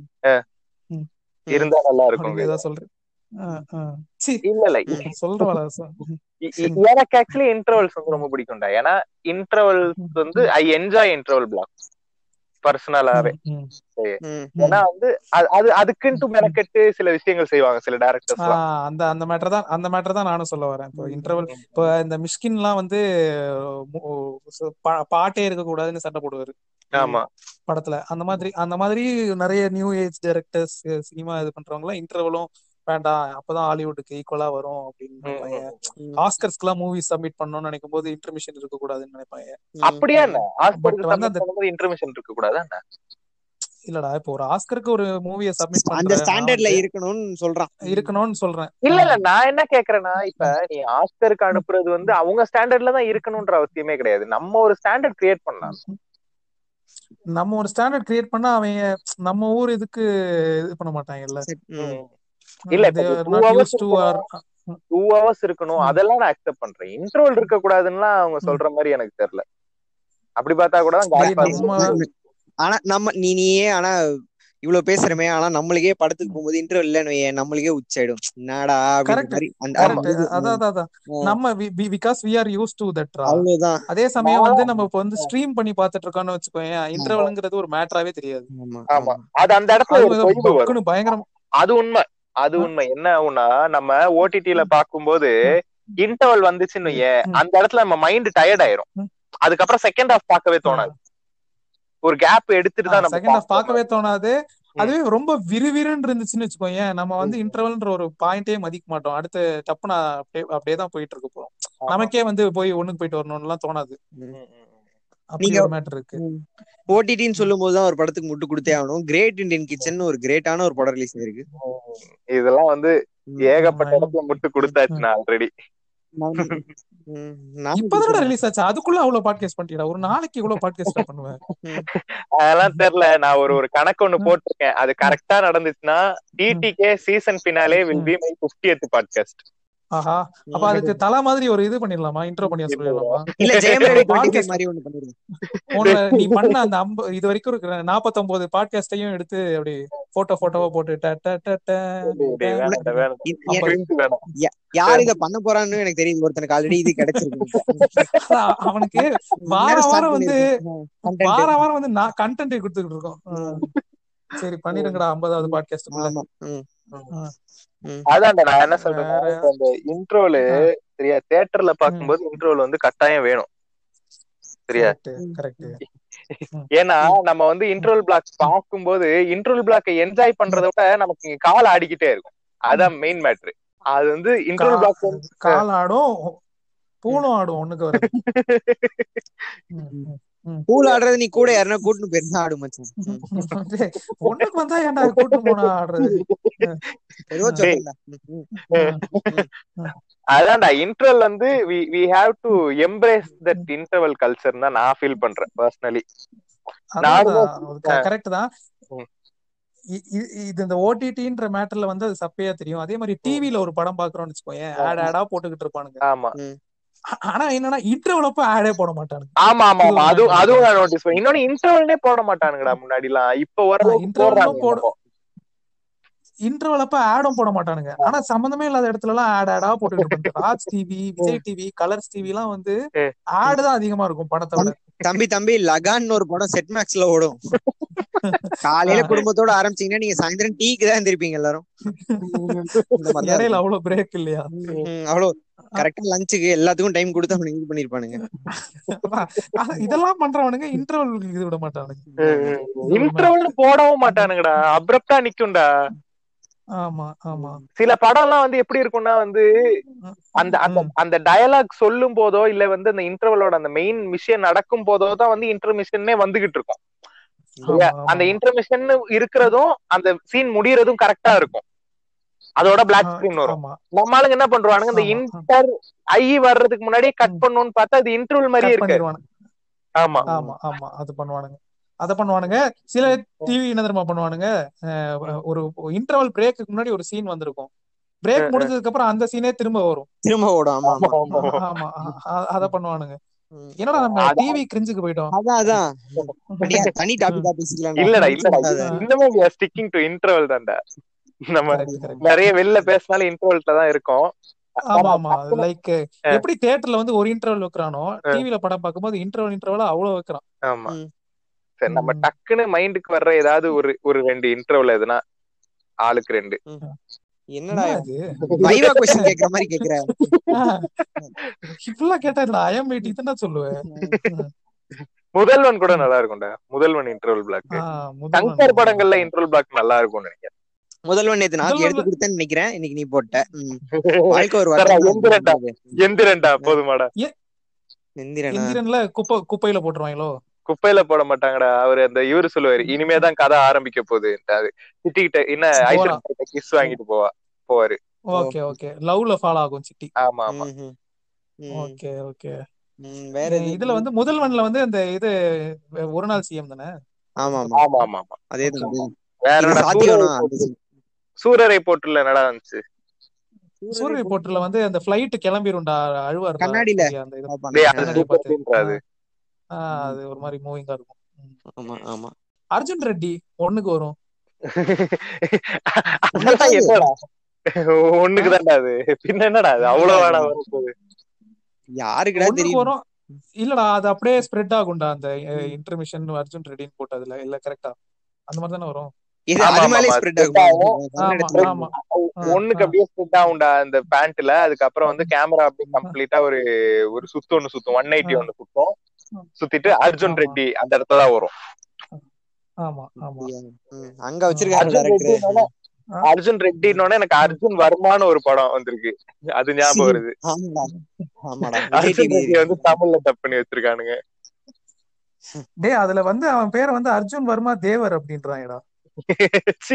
இருந்தா நல்லா இருக்கும் அப்படின்னு ஏதாவது சொல்றேன் ஆ, ஆ. சீ, இல்ல இல்ல சொல்றவாளா இ- இ- எனக்கு ஆக்சுவலி இன்டர்வல்ஸ் வந்து ரொம்ப பிடிக்கும்டா ஏன்னா இன்டர்வல்ஸ் வந்து ஐ என்ஜாய் இன்டர்வல் பிளாக் பர்சனலாவே ம், ம். ம். ஏன்னா வந்து அது- அது அதுக்குன்ட்டு மெனக்கெட்டு சில விஷயங்கள் செய்வாங்க சில ஆ, டேரக்டர்ஸ் அந்த அந்த மேட்டர் தான் அந்த மேட்டர் தான் நானும் சொல்ல வரேன் இப்போ இன்டர்வல் இப்போ இந்த மிஷ்கின்லாம் வந்து மு- சு- பா- பாட்டே இருக்க கூடாதுன்னு சண்டை போடுவாரு ஆமா படத்துல அந்த மாதிரி அந்த மாதிரி நிறைய நியூ ஏஜ் டைரக்டர்ஸ் சினிமா இது பண்றவங்க எல்லாம் இன்டர்வலும் வேண்டாம் அப்பதான் ஹாலிவுட்டுக்கு ஈக்குவலா வரும் அப்படின்னு ம், நினைப்பாங்க ம். ஆஸ்கர்ஸ்க்குலாம் மூவி சப்மிட் பண்ணணும்னு நினைக்கும் போது இன்டர்மிஷன் இருக்க கூடாதுன்னு நினைப்பாங்க அப்படியா என்ன But ஆஸ்பத்திரி வந்து அந்த- பண்ணும்போது இன்டர்மிஷன் இருக்க கூடாதா என்ன இல்லடா இப்போ ஒரு ஆஸ்கருக்கு ஒரு மூவியை சப்மிட் அந்த பண்றேன் ஸ்டாண்டர்ட்ல இருக்கணும்னு சொல்றான் இருக்கணும்னு சொல்றேன் இல்ல இல்ல நான் என்ன கேக்குறேன்னா இப்ப நீ ஆஸ்கருக்கு அனுப்புறது வந்து அவங்க ஸ்டாண்டர்ட்ல தான் இருக்கணும்ன்ற அவசியமே கிடையாது நம்ம ஒரு ஸ்டாண்டர்ட் கிரியேட் பண்ணலாம் நம்ம ஒரு ஸ்டாண்டர்ட் கிரியேட் பண்ணா அவங்க நம்ம ஊர் இதுக்கு இது பண்ண மாட்டாங்கல்ல ம். இல்ல, இப்ப They are two not hours used to or two hours இருக்கணும் அதெல்லாம் நான் அக்செப்ட் பண்றேன் இன்டர்வல் இருக்க கூடாதுன்னா அவங்க சொல்ற மாதிரி எனக்கு தெரியல அப்படி பார்த்தா கூட தான் டேய், Godfather நம்ம ஆனா நம்ம நீ நீயே ஆனா இவ்வளவு பேசுறமே ஆனா நம்மளுக்கே படத்துக்கு போகும்போது இன்டர்வல் இல்லன்னு வையேன், நம்மளுக்கே உச்சாயிடும் என்னடா அப்படின்ற Correct. மாதிரி அந்த correct. அந்த இது, அதான் அதான், அதான் ம். நம்ம because we are use to that அவ்வளவுதான் அதே சமயம் வந்து நம்ம இப்போ வந்து ஸ்ட்ரீம் பண்ணி பாத்துட்டு இருக்கோம்னு வச்சுக்கோங்க இன்டர்வல்ங்கிறது ஒரு மேட்டராவே தெரியாது ஆமா ஆமா அது அந்த இடத்துல அது ஒரு ஏதோ தொய்வு வரும் பக்குன்னு பயங்கரம் அது உண்மை அது உண்மை என்ன ஆகும்னா நம்ம ஓடிடில பாக்கும்போது இன்டர்வல் வந்துச்சுன்னு வையேன், ம். அந்த இடத்துல நம்ம மைண்ட் டயர்ட் ஆயிரும் ம். அதுக்கப்புறம் செகண்ட் ஹாஃப் பார்க்கவே தோணாது ஒரு கேப் எடுத்துட்டு தான் நம்ம செகண்ட் ஹாஃப் பார்க்கணும். பார்க்கவே தோணாது அதுவே ரொம்ப விறுவிறுன்னு இருந்துச்சுன்னு வச்சுக்கோங்க நம்ம வந்து இன்டர்வல்ன்ற ஒரு பாயிண்டே மதிக்க மாட்டோம் அடுத்து டப்புன்னு அப்படியே அப்படியே தான் போயிட்டு இருக்க போறோம் ஆமா. நமக்கே வந்து போய் ஒண்ணுக்கு போயிட்டு வரணும்லாம் தோணாது ம், ம், ம். அப்படி நீங்க- ஒரு மேட்டர் இருக்கு ஓடிடின்னு சொல்லும் போதுதான் ஒரு படத்துக்கு முட்டு கொடுத்தே ஆகணும் கிரேட் இந்தியன் கிச்சன் ஒரு கிரேட்டான ஒரு படம் ரிலீஸ் ஆயிருக்கு இதெல்லாம் வந்து ம். ஏகப்பட்ட ஆமா. இடத்துல முட்டு கொடுத்தாச்சு நான் ஆல்ரெடி நான் ம், நான் இப்பதான் ரிலீஸ் ஆச்சு அதுக்குள்ள அவ்வளவு பாட்காஸ்ட் பண்ணிட்டா ஒரு நாளைக்கு இவ்வளவு பாட்காஸ்ட் பண்ணுவேன் அதெல்லாம் தெரியல நான் ஒரு ஒரு கணக்கு ஒண்ணு போட்டிருக்கேன் அது கரெக்டா நடந்துச்சுன்னா TTK season finale will be my 50th podcast ஆஹா அப்ப அதுக்கு தலை மாதிரி ஒரு இது பண்ணிடலாமா இன்ட்ரோ பண்ணி சொல்லிடலாமா இல்ல ஜெயம் ரவி டுவெண்ட்டி பாட்காஸ்ட் மாதிரி ஒண்ணு பண்ணிருக்கேன் உன்னை நீ பண்ண அந்த அம்ப இது வரைக்கும் இருக்கிற நாப்பத்தொன்பது பாட்காஸ்டையும் எடுத்து அப்படி போட்டோ போட்டோவா போட்டு ட ட ட ட டேய், டேய், ட வேணாம்டா, வேணாம். இது- Cringe வேணாம். யா- யார் இத பண்ண போறான்னு எனக்கு தெரியுது ஒருத்தனுக்கு ஆல்ரெடி இது கிடைச்சிருக்கு அதான் அவனுக்கு வார நேரம் start வாரம் வந்து பண்ணிருக்கேன். Content. வார வாரம் வந்து நான் கண்டென்ட் கொடுத்துக்கிட்டு இருக்கோம் ம். சரி பண்ணிருங்கடா ஐம்பதாவது பாட்காஸ்டுக்குள்ள ஆமா ம். ம். அதான்டா நான் என்ன சொல்றேன்னா வேற- இப்ப அந்த இன்ட்ரோல சரியா தியேட்டர்ல பாக்கும்போது இன்ட்ரோல் வந்து கட்டாயம் வேணும் சரியா கரெக்ட் கரெக்ட் ஏன்னா நம்ம வந்து இன்ட்ரோல் பிளாக் பார்க்கும்போது இன்ட்ரோல் பிளாக்கை என்ஜாய் பண்றதை விட நமக்கு இங்க கால் ஆடிக்கிட்டே இருக்கும் அதான் மெயின் மேட்ரு அது வந்து இன்ட்ரோல் பிளாக் கால் ஆடும் பூலும் ஆடும் ஒண்ணுக்கு வருது ம், ம், ம். பூல் ஆடுறது நீ கூட யாருன்னா கூட்டிட்டு போயிருந்தா ஆடு மச்சான் ம். டேய், ஒண்ணுக்கு வந்தா ஏன்டா கூட்டு போனா ஆடுறது ஏதோ சொல்லல அதான்டா இன்டர்வல் வந்து we we have to embrace that interval culture தான் நான் ஃபீல் பண்றேன் பர்சனலி கரெக்ட் தான் ம். இ- இ- இது இந்த ஓடிடின்ற மேட்டர்ல வந்து அது சப்பையா தெரியும் அதே மாதிரி டிவில ஒரு படம் பாக்குறோம்னு வச்சுக்கோயேன் ஆட் ஆடா போட்டுக்கிட்டு இருப்பானுங்க ஆமா ஆ- ஆனா என்னன்னா இன்டர்வல் அப்ப ஆடே போட மாட்டானுங்க ஆமா ஆமா ஆமா இது அதுவும் ஒரு அதுவும் நான் நோட்டீஸ் பண்ணேன் இன்னொன்னு இன்டர்வல்னே போட மாட்டானுங்கடா முன்னாடி எல்லாம் இப்ப ஓரளவுக்கு interval போடுறாங்க போட- இப்போ. இன்டர்வல் அப்ப ஆடும் போட மாட்டானுங்க ஆனா சம்பந்தமே இல்லாத இடத்துல எல்லாம் ஆட் ஆடா போட்டுக்கிட்டு இருப்பாங்க Raj TV Vijay TV Colors TV எல்லாம் வந்து ம். ஆடு தான் அதிகமா இருக்கும் படத்தை விட தம்பி தம்பி லகான் ஒரு படம் செட் மேக்ஸ்ல ஓடும் காலையில குடும்பத்தோட ஆரம்பிச்சீங்கன்னா நீங்க சாயந்தரம் டீக்கு தான் எந்திருப்பீங்க எல்லாரும் இந்த மாதிரி தான் இடையில அவ்வளவு பிரேக் இல்லையா இருக்கும். ம், அவ்வளவு கரெக்டா லஞ்சுக்கு எல்லாத்துக்கும் டைம் கொடுத்து அவனுக்கு இது பண்ணிருப்பானுங்க ஆனா இதெல்லாம் பண்றவனுங்க இன்டர்வல் இது விட மாட்டானுங்க இன்டர்வல் போடவும் மாட்டானுங்கடா அப்ரப்டா நிக்கும்டா ஆமா ஆமா சில படம் எல்லாம் வந்து எப்படி இருக்கும்னா வந்து அந்த அந்த ம். அந்த டயலாக் சொல்லும் போதோ இல்ல வந்து அந்த இன்டர்வலோட அந்த மெயின் விஷயம் நடக்கும் போதோ தான் வந்து இன்டர்மிஷனே வந்துகிட்டு இருக்கும் ஆமா, அந்த ஆமா. இன்டர்மிஷன் இருக்கிறதும் அந்த சீன் முடியறதும் கரெக்டா இருக்கும் அதோட பிளாக் ஸ்கிரீன் வரும் ஆமா நம்ம ஆளுங்க என்ன பண்றானுங்க இந்த ஆமா. இன்டர் ஐ வர்றதுக்கு முன்னாடியே கட் பண்ணணும்னு பார்த்தா அது இன்டர்வல் மாதிரியே Cut இருக்கு பண்ணிடுவானுங்க ஆமா ஆமா ஆமா அது பண்ணுவானுங்க அத பண்ணுவானுங்க சில டிவி என்ன தெரியுமா பண்ணுவானுங்க அஹ் ஒரு இன்டர்வல் பிரேக்கு முன்னாடி ஒரு சீன் வந்திருக்கும் பிரேக் முடிஞ்சதுக்கு அப்புறம் அந்த சீனே திரும்ப வரும் திரும்ப ஓடும் ஆமா ஆமா ஆமா அ- அ- அத பண்ணுவானுங்க ம். என்னடா நம்ம அதான். டிவி கிரிஞ்சுக்கு போயிட்டோம் அதான் அதான் அப்படியா, தனி டாபிக்கா பேசிக்கலாம் இல்லடா இல்லடா கூடாது. இன்னமும் ஸ்டிக்கிங் டு இன்டர்வல் தான்டா நம்ம Correct, correct. நிறைய வெளில பேசினாலும் இன்டர்வல்ல தான் இருக்கோம் ஆமா ஆமா லைக் எப்படி தியேட்டர்ல வந்து ஒரு இன்டர்வல் வைக்கிறானோ டிவில படம் பார்க்கும்போது இன்டர்வல் இன்டர்வல் அவ்வளவு வைக்கிறான் ஆமா ம். சரி நம்ம ம். டக்குன்னு மைண்டுக்கு வர்ற ஏதாவது ஒரு ஒரு ரெண்டு இன்டர்வல் எதுனா ஆளுக்கு ரெண்டு என்னடா என்னடா இது வைவா கொஸ்டின் கேக்குற மாதிரி கேக்குற இப்படிலாம் கேட்டா இல்ல ஐஎம் வெயிட் இதுன்னா சொல்லுவேன் முதல்வன் கூட நல்லா இருக்கும்டா முதல்வன் இன்டர்வல் பிளாக் ஆ, முதல்வன். சங்கர் படங்கள்ல இன்டர்வல் பிளாக் நல்லா இருக்கும்னு நினைக்கிறேன் முதல்வன் நேத்து நான் முதல்வன்ல- எடுத்து கொடுத்தேன்னு நினைக்கிறேன் இன்னைக்கு நீ போட்ட ம். வாழ்க்கை ஒரு சரா, வார்த்தை எந்திரன்டா எந்திரன்டா போதுமாடா எந்திரனா எந்திரன்ல குப்பை குப்பையில போட்டுருவாங்களோ குப்பையில போட மாட்டாங்கடா அவரு அந்த இவரு சொல்லுவாரு இனிமேதான் கதை ஆரம்பிக்க போகுது அது திட்டிக்கிட்ட என்ன போறா. ஐஸ்வர்யா கிஸ் வாங்கிட்டு போவா போவாரு ஓகே ஓகே லவ்ல ஃபாலோ ஆகும் சிட்டி ஆமா ஆமா ம்ஹும். ம். ஓகே ஓகே ம், வேற எது? இதுல வந்து முதல்வன்ல வந்து இந்த இது ஒரு நாள் சிஎம் தானே ஆமா ஆமா ஆமா ஆமா ஆமா அதேதான் அதேதான். வேற இது என்னடா, சாத்தியம்னா சூரரை அது போட்டு- சூரரை போட்டுல என்னடா வந்துச்சு சூரிய ரிப்போர்ட்ல வந்து அந்த ஃபிளைட் கிளம்பிரும்டா அழுவாரு கண்ணாடில. அந்த இது பாப்பாங்க. டேய் அது கண்ணாடியை பார்த்து. சூப்பர்ன்றாது ஆ, அது ஒரு மாதிரி மூவிங்கா இருக்கும் ம். ஆமா ஆமா அர்ஜுன் ரெட்டி ஒண்ணுக்கு வரும் அதெல்லாம் என்னடா ஒண்ணுக்கு தான்டா அது பின்ன என்னடா அது அவ்வளவு வேணா வரும் போது யாருக்குடா ஒண்ணுக்கு தெரியும் வரும் இல்லடா அது அப்படியே ஸ்ப்ரெட் ஆகும்டா அந்த இன்டர்மிஷன் அர்ஜுன் ரெட்டின்னு போட்டதுல இல்ல கரெக்டா அந்த மாதிரி தானே வரும் இது ஆமா, அது ஆமா, மேலே ஆமா. ஸ்ப்ரெட் spread ஆகும் ஆகும். சொன்ன ஆமா இடத்துல ஆமா ஆ, ஒண்ணுக்கு ஆ. அப்படியே ஸ்ப்ரெட் ஆகும்டா அந்த பேண்ட்ல அதுக்கப்புறம் வந்து கேமரா அப்படியே கம்ப்ளீட்டா ஒரு ஒரு சுத்து ஒண்ணு சுத்தும் ஒன் எயிட்டி ஒண்ணு சுத்தும் சுத்திட்டு அர்ஜுன் ஆமா. ரெட்டி அந்த இடத்துல தான் வரும் ஆமா ஆமா ம், அங்க வச்சிருக்காரு அர்ஜுன் டேரக்டர் ரெட்டினோட அர்ஜுன் ரெட்டினோட எனக்கு அர்ஜுன் வர்மான்னு ஒரு படம் வந்திருக்கு அது ஞாபகம் வருது ஆமாடா ஆமாடா விஜய் அர்ஜுன் டிவி ரெட்டி வந்து தமிழ்ல டப் பண்ணி வச்சிருக்கானுங்க டேய் அதுல வந்து அவன் பேரை வந்து அர்ஜுன் வர்மா தேவர் அப்படின்றான்டா சீ.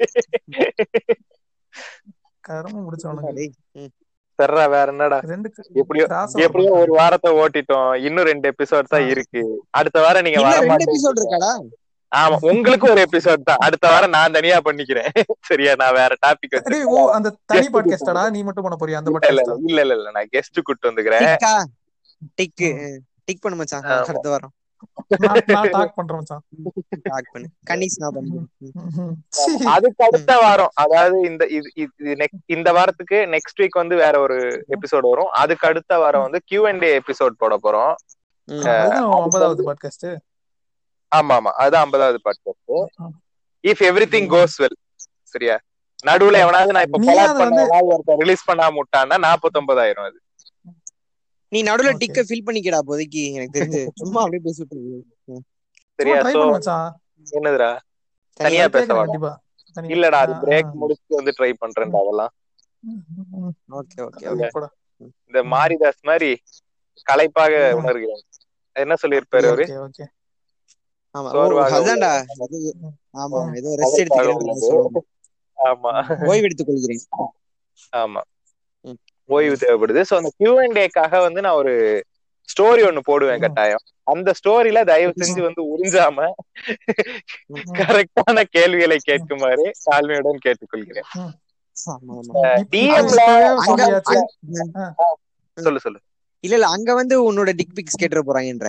கரும முடிச்சவனுங்க டேய், ம். சர்ரா வேற என்னடா ரெண்டு எப்படியோ cross எப்படியோ over ஒரு வாரத்தை ஓட்டிட்டோம் இன்னும் ரெண்டு எபிசோட் தான் ஆ. இருக்கு அடுத்த வாரம் நீங்க இன்னும் வர ரெண்டு எபிசோட் மாட்டீங்க இருக்காடா ஆமா உங்களுக்கு ஒரு எபிசோட் தான் அடுத்த வாரம் நான் தனியா பண்ணிக்கிறேன் சரியா நான் வேற டாபிக் டேய் ஓ அந்த தனி பாட்காஸ்டா நீ மட்டும் பண்ண போறியா அந்த இல்ல இல்ல பாட்காஸ்டா இல்ல இல்ல இல்ல நான் கெஸ்ட் கூட்டு வந்துக்கிறேன் டிக்கா டிக்கு டிக் பண்ணு மச்சான் ஆமா. அடுத்த வாரம் நான் நான் டாக் பண்றேன் மச்சான் டாக் பண்ணு கன்னிஸ் நான் பண்ணுறேன் ம்ஹும். சீ. அதுக்கு அடுத்த வாரம் அதாவது இந்த இது இது next- இந்த வாரத்துக்கு நெக்ஸ்ட் வீக் வந்து வேற ஒரு எபிசோட் வரும் அதுக்கு அடுத்த வாரம் வந்து கியூ அண்ட் எபிசோட் போட போறோம் அதுதான் ஐம்பதாவது பாட்காஸ்ட் ஆமா ஆமா அதுதான் ஐம்பதாவது podcast if everything goes well சரியா நடுவுல எவனாவது நான் இப்ப நீ கொலாப் அதை பண்ண வந்து- ஏதாவது ஒருத்தர் ரிலீஸ் பண்ணாம விட்டான்னா நாற்பத்தொன்பதாயிரம் அது நீ நடுவுல Okay. டிக்க ஃபில் பண்ணிக்கடா இப்போதைக்கு எனக்கு தெரிஞ்சு சும்மா அப்படியே பேசிட்டு இரு. சரியா ட்ரை சோ பண்ணு மச்சான் என்னதுடா தனியா அது கேக்குறேன் பேசவா கண்டிப்பா தனியா. இல்லடா அது ஆ, பிரேக் ஆ. முடிச்சு வந்து ட்ரை பண்றேன்டா அதெல்லாம் ம், ம், ஓகே ஓகே ம். ஓகே போடா. இந்த மாரிதாஸ் மாதிரி களைப்பாக ம். உணர்கிறேன் என்ன சொல்லியிருப்பாரு அவரு ஓகே ஓகே ஆமா ஓ, சோர்வாக அதான்டா அது ஆமா ஏதோ ரெஸ்ட் களைப்பாக எடுத்துக்கிறேன் உள்ளது. சொல்லுவாங்க ஆமா ஓய்வு எடுத்துக் கொள்கிறேன் ஆமா ம். ஓய்வு தேவைப்படுது சோ அந்த கியூ அண்ட் டேக்காக வந்து நான் ஒரு ஸ்டோரி ஒண்ணு போடுவேன் ம். கட்டாயம் அந்த ஸ்டோரியில தயவு செஞ்சு வந்து உறிஞ்சாம கரெக்டான கேள்விகளை கேட்குமாறு தாழ்மையுடன் கேட்டுக்கொள்கிறேன் ஆமா ஆமா இப்ப- DM ல இப்பவே அங்க சொல்லியாச்சு. அங்க- சொல்லு சொல்லு இல்ல இல்ல அங்க வந்து உன்னோட டிக் பிக்ஸ் கேட்டுற போறாங்கன்ற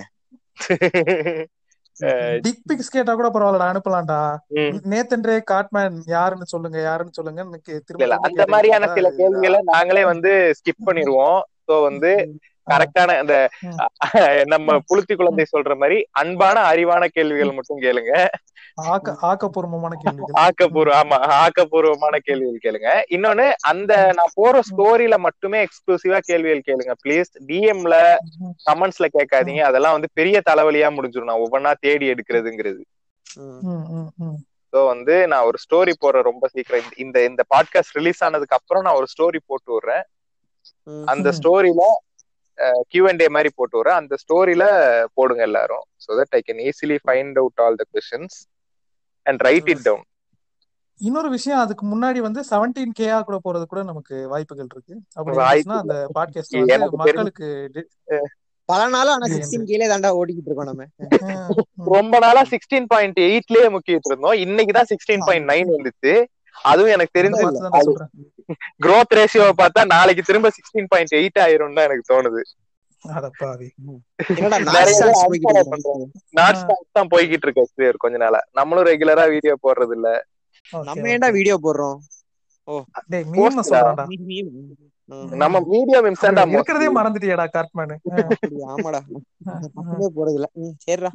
டிக் பிக்ஸ் கேட்டா கூட பரவாயில்லடா அனுப்பலாம்டா ம். நேத்தன்றே காட்மேன் யாருன்னு சொல்லுங்க யாருன்னு சொல்லுங்க எனக்கு இல்ல திரும்ப இல்ல திரும்ப அந்த மாதிரியான கேட்டுட்டு சில இருந்தா கேள்விகளை நாங்களே வந்து ஸ்கிப் பண்ணிடுவோம் சோ வந்து கரெக்டான அந்த நம்ம புளுத்தி குழந்தை சொல்ற மாதிரி அன்பான அறிவான கேள்விகள் மட்டும் கேளுங்க ஆக்க ஆக்கப்பூர்வமான கேள்விகள் ஆக்கப்பூர்வ ஆமா ஆக்கப்பூர்வமான கேள்விகள் கேளுங்க இன்னொன்னு அந்த நான் போற ஸ்டோரியில மட்டுமே எக்ஸ்க்ளூசிவா கேள்விகள் கேளுங்க ப்ளீஸ் டிஎம்ல கமெண்ட்ஸ்ல கேட்காதீங்க அதெல்லாம் வந்து பெரிய தலைவலியா முடிஞ்சிடும் நான் ஒவ்வொன்னா தேடி எடுக்கிறதுங்கிறது ம். ம், ம், ம். சோ வந்து நான் ஒரு ஸ்டோரி போடுறேன் ரொம்ப சீக்கிரம் இந்த- இந்த இந்த பாட்காஸ்ட் ரிலீஸ் ஆனதுக்கு அப்புறம் நான் ஒரு ஸ்டோரி போட்டு விடுறேன் ம். அந்த ம். ஸ்டோரியில கியூ அண்ட் டே மாதிரி போட்டு விடுறேன் அந்த ஸ்டோரியில போடுங்க எல்லாரும் so that I can easily find out all the questions and write it down இன்னொரு விஷயம் அதுக்கு முன்னாடி வந்து செவன்டீன் கேஆ கூட போறது கூட நமக்கு வாய்ப்புகள் இருக்கு அப்படி வாய்ப்பு இருந்துச்சுன்னா அந்த பாட்காஸ்ட் வந்து எனக்கு மக்களுக்கு டி- பல நாளா ஆனா இது சிக்ஸ்டீன் கீழே தாண்டா ஓடிக்கிட்டு இருக்கோம் நம்ம ம், ம். ரொம்ப நாளா சிக்ஸ்டீன் பாயிண்ட் எயிட்லயே முக்கிட்டு இருந்தோம் இன்னைக்குதான் சிக்ஸ்டீன் பாயிண்ட் நைன் வந்துச்சு அதுவும் எனக்கு அதை தெரிஞ்சு பார்த்து தான் சொல்றேன் growth ரேஷியோவை பார்த்தா நாளைக்கு திரும்ப சிக்ஸ்டீன் பாயிண்ட் எயிட் ஆயிரும் தான் எனக்கு தோணுது அடப்பாவி என்னடா நிறைய நாய் பேர் ஸ்டாக்ஸ் போய்கிட்டு unfollow பண்றாங்க. நாட் ஸ்டாக் தான் போய்கிட்டு இருக்கு actually ஒரு கொஞ்ச நாளா நம்மளும் ரெகுலரா வீடியோ போடுறது இல்ல Okay, நம்ம okay. ஏன்டா வீடியோ போடுறோம் டேய் மீம் Post சொல்றான்டா ம். நம்ம மீடியம் இன்ஸ்டன்டா அப்படி இருக்கிறதே மறந்துட்டியாடா காட்மேனு அப்படி, ஆமாடா பக்கமே போறது இல்ல ம், சரிடா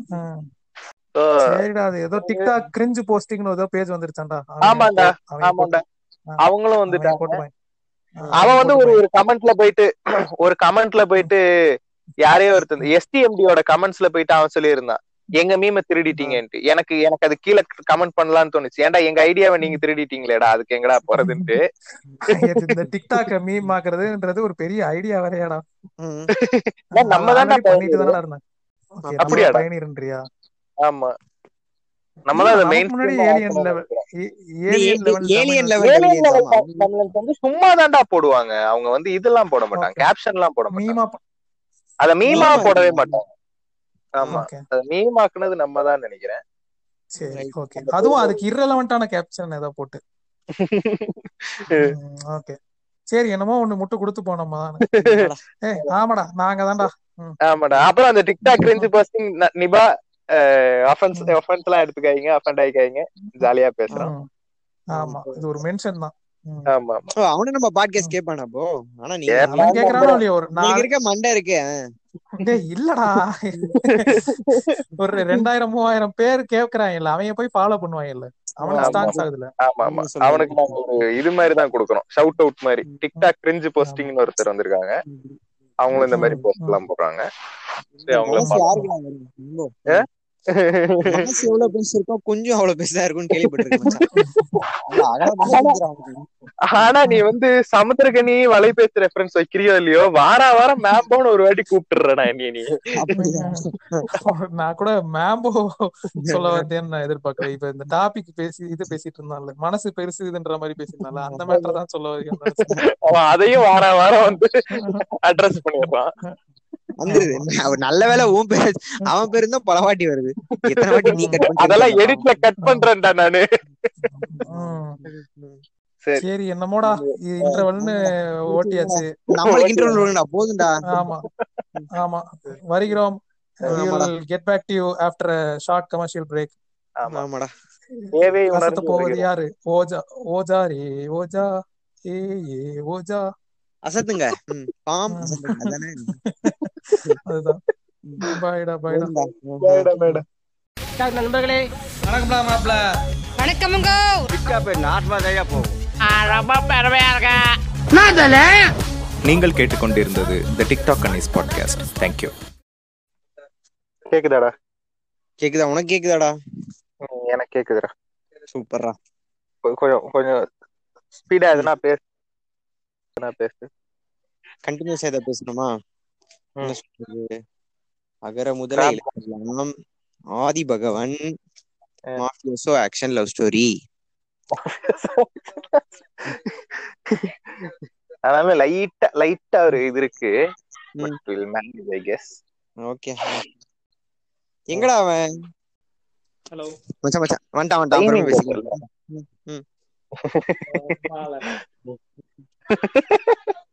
சரிடா அது ஏதோ டிக்டாக் கிரிஞ்சு போஸ்டிங்னு ஏதோ பேஜ் வந்துருச்சான்டா அவன் ஆமாண்டா அவன் ஆமாண்டா ஆ. அவங்களும் அவன் வந்துட்டாங்க போட்டுப்பான் அவன் வந்து ஒரு ஒரு கமெண்ட்ல போயிட்டு ஒரு கமெண்ட்ல போயிட்டு யாரையோ ஒருத்தன் எஸ்டிஎம்டியோட கமெண்ட்ஸ்ல போயிட்டு அவன் சொல்லியிருந்தான் எங்க மீம திருடிட்டீங்கன்ட்டு எனக்கு எனக்கு அது கீழே கமெண்ட் பண்ணலாம்னு தோணுச்சு ஏன்டா எங்க ஐடியாவை நீங்க திருடிட்டீங்களேடா அதுக்கு எங்கடா போறதுன்ட்டு இந்த டிக்டாக்க மீம் ஆக்குறதுன்றது ஒரு பெரிய ஐடியா வேறையாடா ம். ஏன் நம்ம தான்டா பண்ணிட்டு தானடா இருந்தாங்க Okay, நம்ம அப்படியாடா? பயணியர்ன்றியா ஆமா நம்ம தான் நமக்கு மெயின் முன்னாடி alien level alien level alien Tamil level alien level ஆமா. தமிழன்ஸ் வந்து சும்மா தான்டா போடுவாங்க அவங்க வந்து இதெல்லாம் போட மாட்டாங்க Okay. கேப்ஷன் எல்லாம் போட மாட்டாங்க மீமா அத மீமா Meme போடவே ஆக்கிடுவாங்க. மாட்டாங்க ஆமா ஓகே அத மீமாக்குனது நம்ம தான் நினைக்கிறேன் சரி Right. ஓகே அதுவும் அதுக்கு irrelevant-ஆன கேப்ஷன் ஏதோ போட்டு ஓகே சரி என்னமோ ஒண்ணு முட்டு கொடுத்து போனோமா ஆமாடா. ஏய் ஆமாடா நாங்க தான்டா ஆமாடா அப்புறம் அந்த டிக்டாக் கிரிஞ்சு போஸ்டிங் நிபா அஃபென்ஸ் அஃபென்ஸ் எல்லாம் எடுத்துக்காதீங்க அஃபெண்ட் ஆயிக்காதீங்க ஜாலியா பேசுறோம் ம். ஆமா இது ஒரு மென்ஷன் தான் ம். ஆமா ஆமா ஓ, அவனும் நம்ம பாட்காஸ்ட் கேட்பானா அப்போ ஆனா நீ கேட்பான். அவன் கேக்குறானோ இல்லையோ ஒரு உங்களுக்கு நாலு இருக்க மண்டை இருக்கு ஆ. டேய் இல்லடா ஒரு ரெண்டாயிரம் மூவாயிரம் பேர் கேக்குறான் இல்ல அவங்க போய் ஃபாலோ பண்ணுவாங்க இல்ல அவனுக்கு ஆமா. ஸ்டாங்ஸ் ஆகுதுல ஆமா ஆமா சொல்லுங்க. அவனுக்கு நாங்க ஒரு இது மாதிரி தான் கொடுக்கறோம் ஷவுட் அவுட் மாதிரி டிக்டாக் கிரிஞ்சு போஸ்டிங்னு ஒருத்தர் வந்திருக்காங்க அவங்களும் இந்த மாதிரி ம், போஸ்ட் எல்லாம் போடுறாங்க சரி, அவங்களும் மனசு யாருக்குடா வரும்? ரொம்ப. மனசு எவ்வளவு பெருசு இருக்கோ கொஞ்சம் அவ்வளவு பெருசா இருக்கும்னு கேள்விப்பட்டிருக்கேன் மச்சான். நல்லா அகலமா இருக்குதுடா அவனுக்கு. ஆனா நீ வந்து சமுத்திரகனி வலைபேசி ரெஃபரன்ஸ் வைக்கிறியோ இல்லையோ வார வாரம் மேம்போன்னு ஒரு வாட்டி கூப்பிட்டுறடா நீ நீ அப்படியா? நான் கூட மேம்போ சொல்ல வந்தேன்னு நான் எதிர்பார்க்கல இப்ப இந்த டாபிக் பேசி இது பேசிட்டு இருந்தான்ல மனசு பெருசு இதுன்ற மாதிரி பேசியிருந்தால அந்த மேட்டர் தான் சொல்ல வரீங்க அவன் அதையும் வார வாரம் வந்து அட்ரஸ் பண்ணிடுறான் வந்துருது அவர் நல்ல வேலை உன் பேர் அவன் பேரு தான் பல வாட்டி வருது எத்தனை வாட்டி நீ கட் அதெல்லாம் எடிட்ல கட் பண்றேன்டா நானு ம். சரி சரி என்னமோடா இது இன்டர்வல்னு ஓட்டியாச்சு நம்மளுக்கு இன்டர்வல் வருங்கடா போதும்டா ஆமா ஆமா வருகிறோம் we ஆமாடா. will get back to you after a short commercial break ஆமா ஆமாடா தேவை அசத்த உணர்ந்து போவது வருகிறோம். யாரு ஓஜா ஓஜா ரே ஓஜா ஏ ஏ ஓஜா அசத்துங்க ம், பாம் ம். அசத்துங்க அதானே அதுதான் பாய்டா பாய்டா போதும்டா. Madam, madam. நண்பர்களே வணக்கம்டா மாப்ள வணக்கமுங்க நீங்கள் கேட்டுக்கொண்டிருந்தது த டிக்டாக் அன்னிஸ் பாட்காஸ்ட் தேங்க்யூ கேக்குதாடா கேக்குதா உனக்கு கேக்குதாடா ம், எனக்கு கேக்குதுடா சூப்பர்ரா கொ- கொஞ்சம் கொஞ்சம் ஸ்பீடா எதுனா பேசு எதுனா பேசு கண்டினியூஸா இதை பேசணுமா என்ன ம். சொல்றது அகர முதல இலக்கணம் ஆதி பகவன் ஆ. மாஃபியோசோ ஆக்ஷன் லவ் ஸ்டோரி அதனால லைட்டா லைட்டா ஒரு இது இருக்கு ம். But will manage I guess okay எங்கடா அவன் ஹலோ மச்சான் மச்சான் வந்துட்டான் வந்துட்டான் அப்புறமா பேசிக்கலாம் ம், ம்.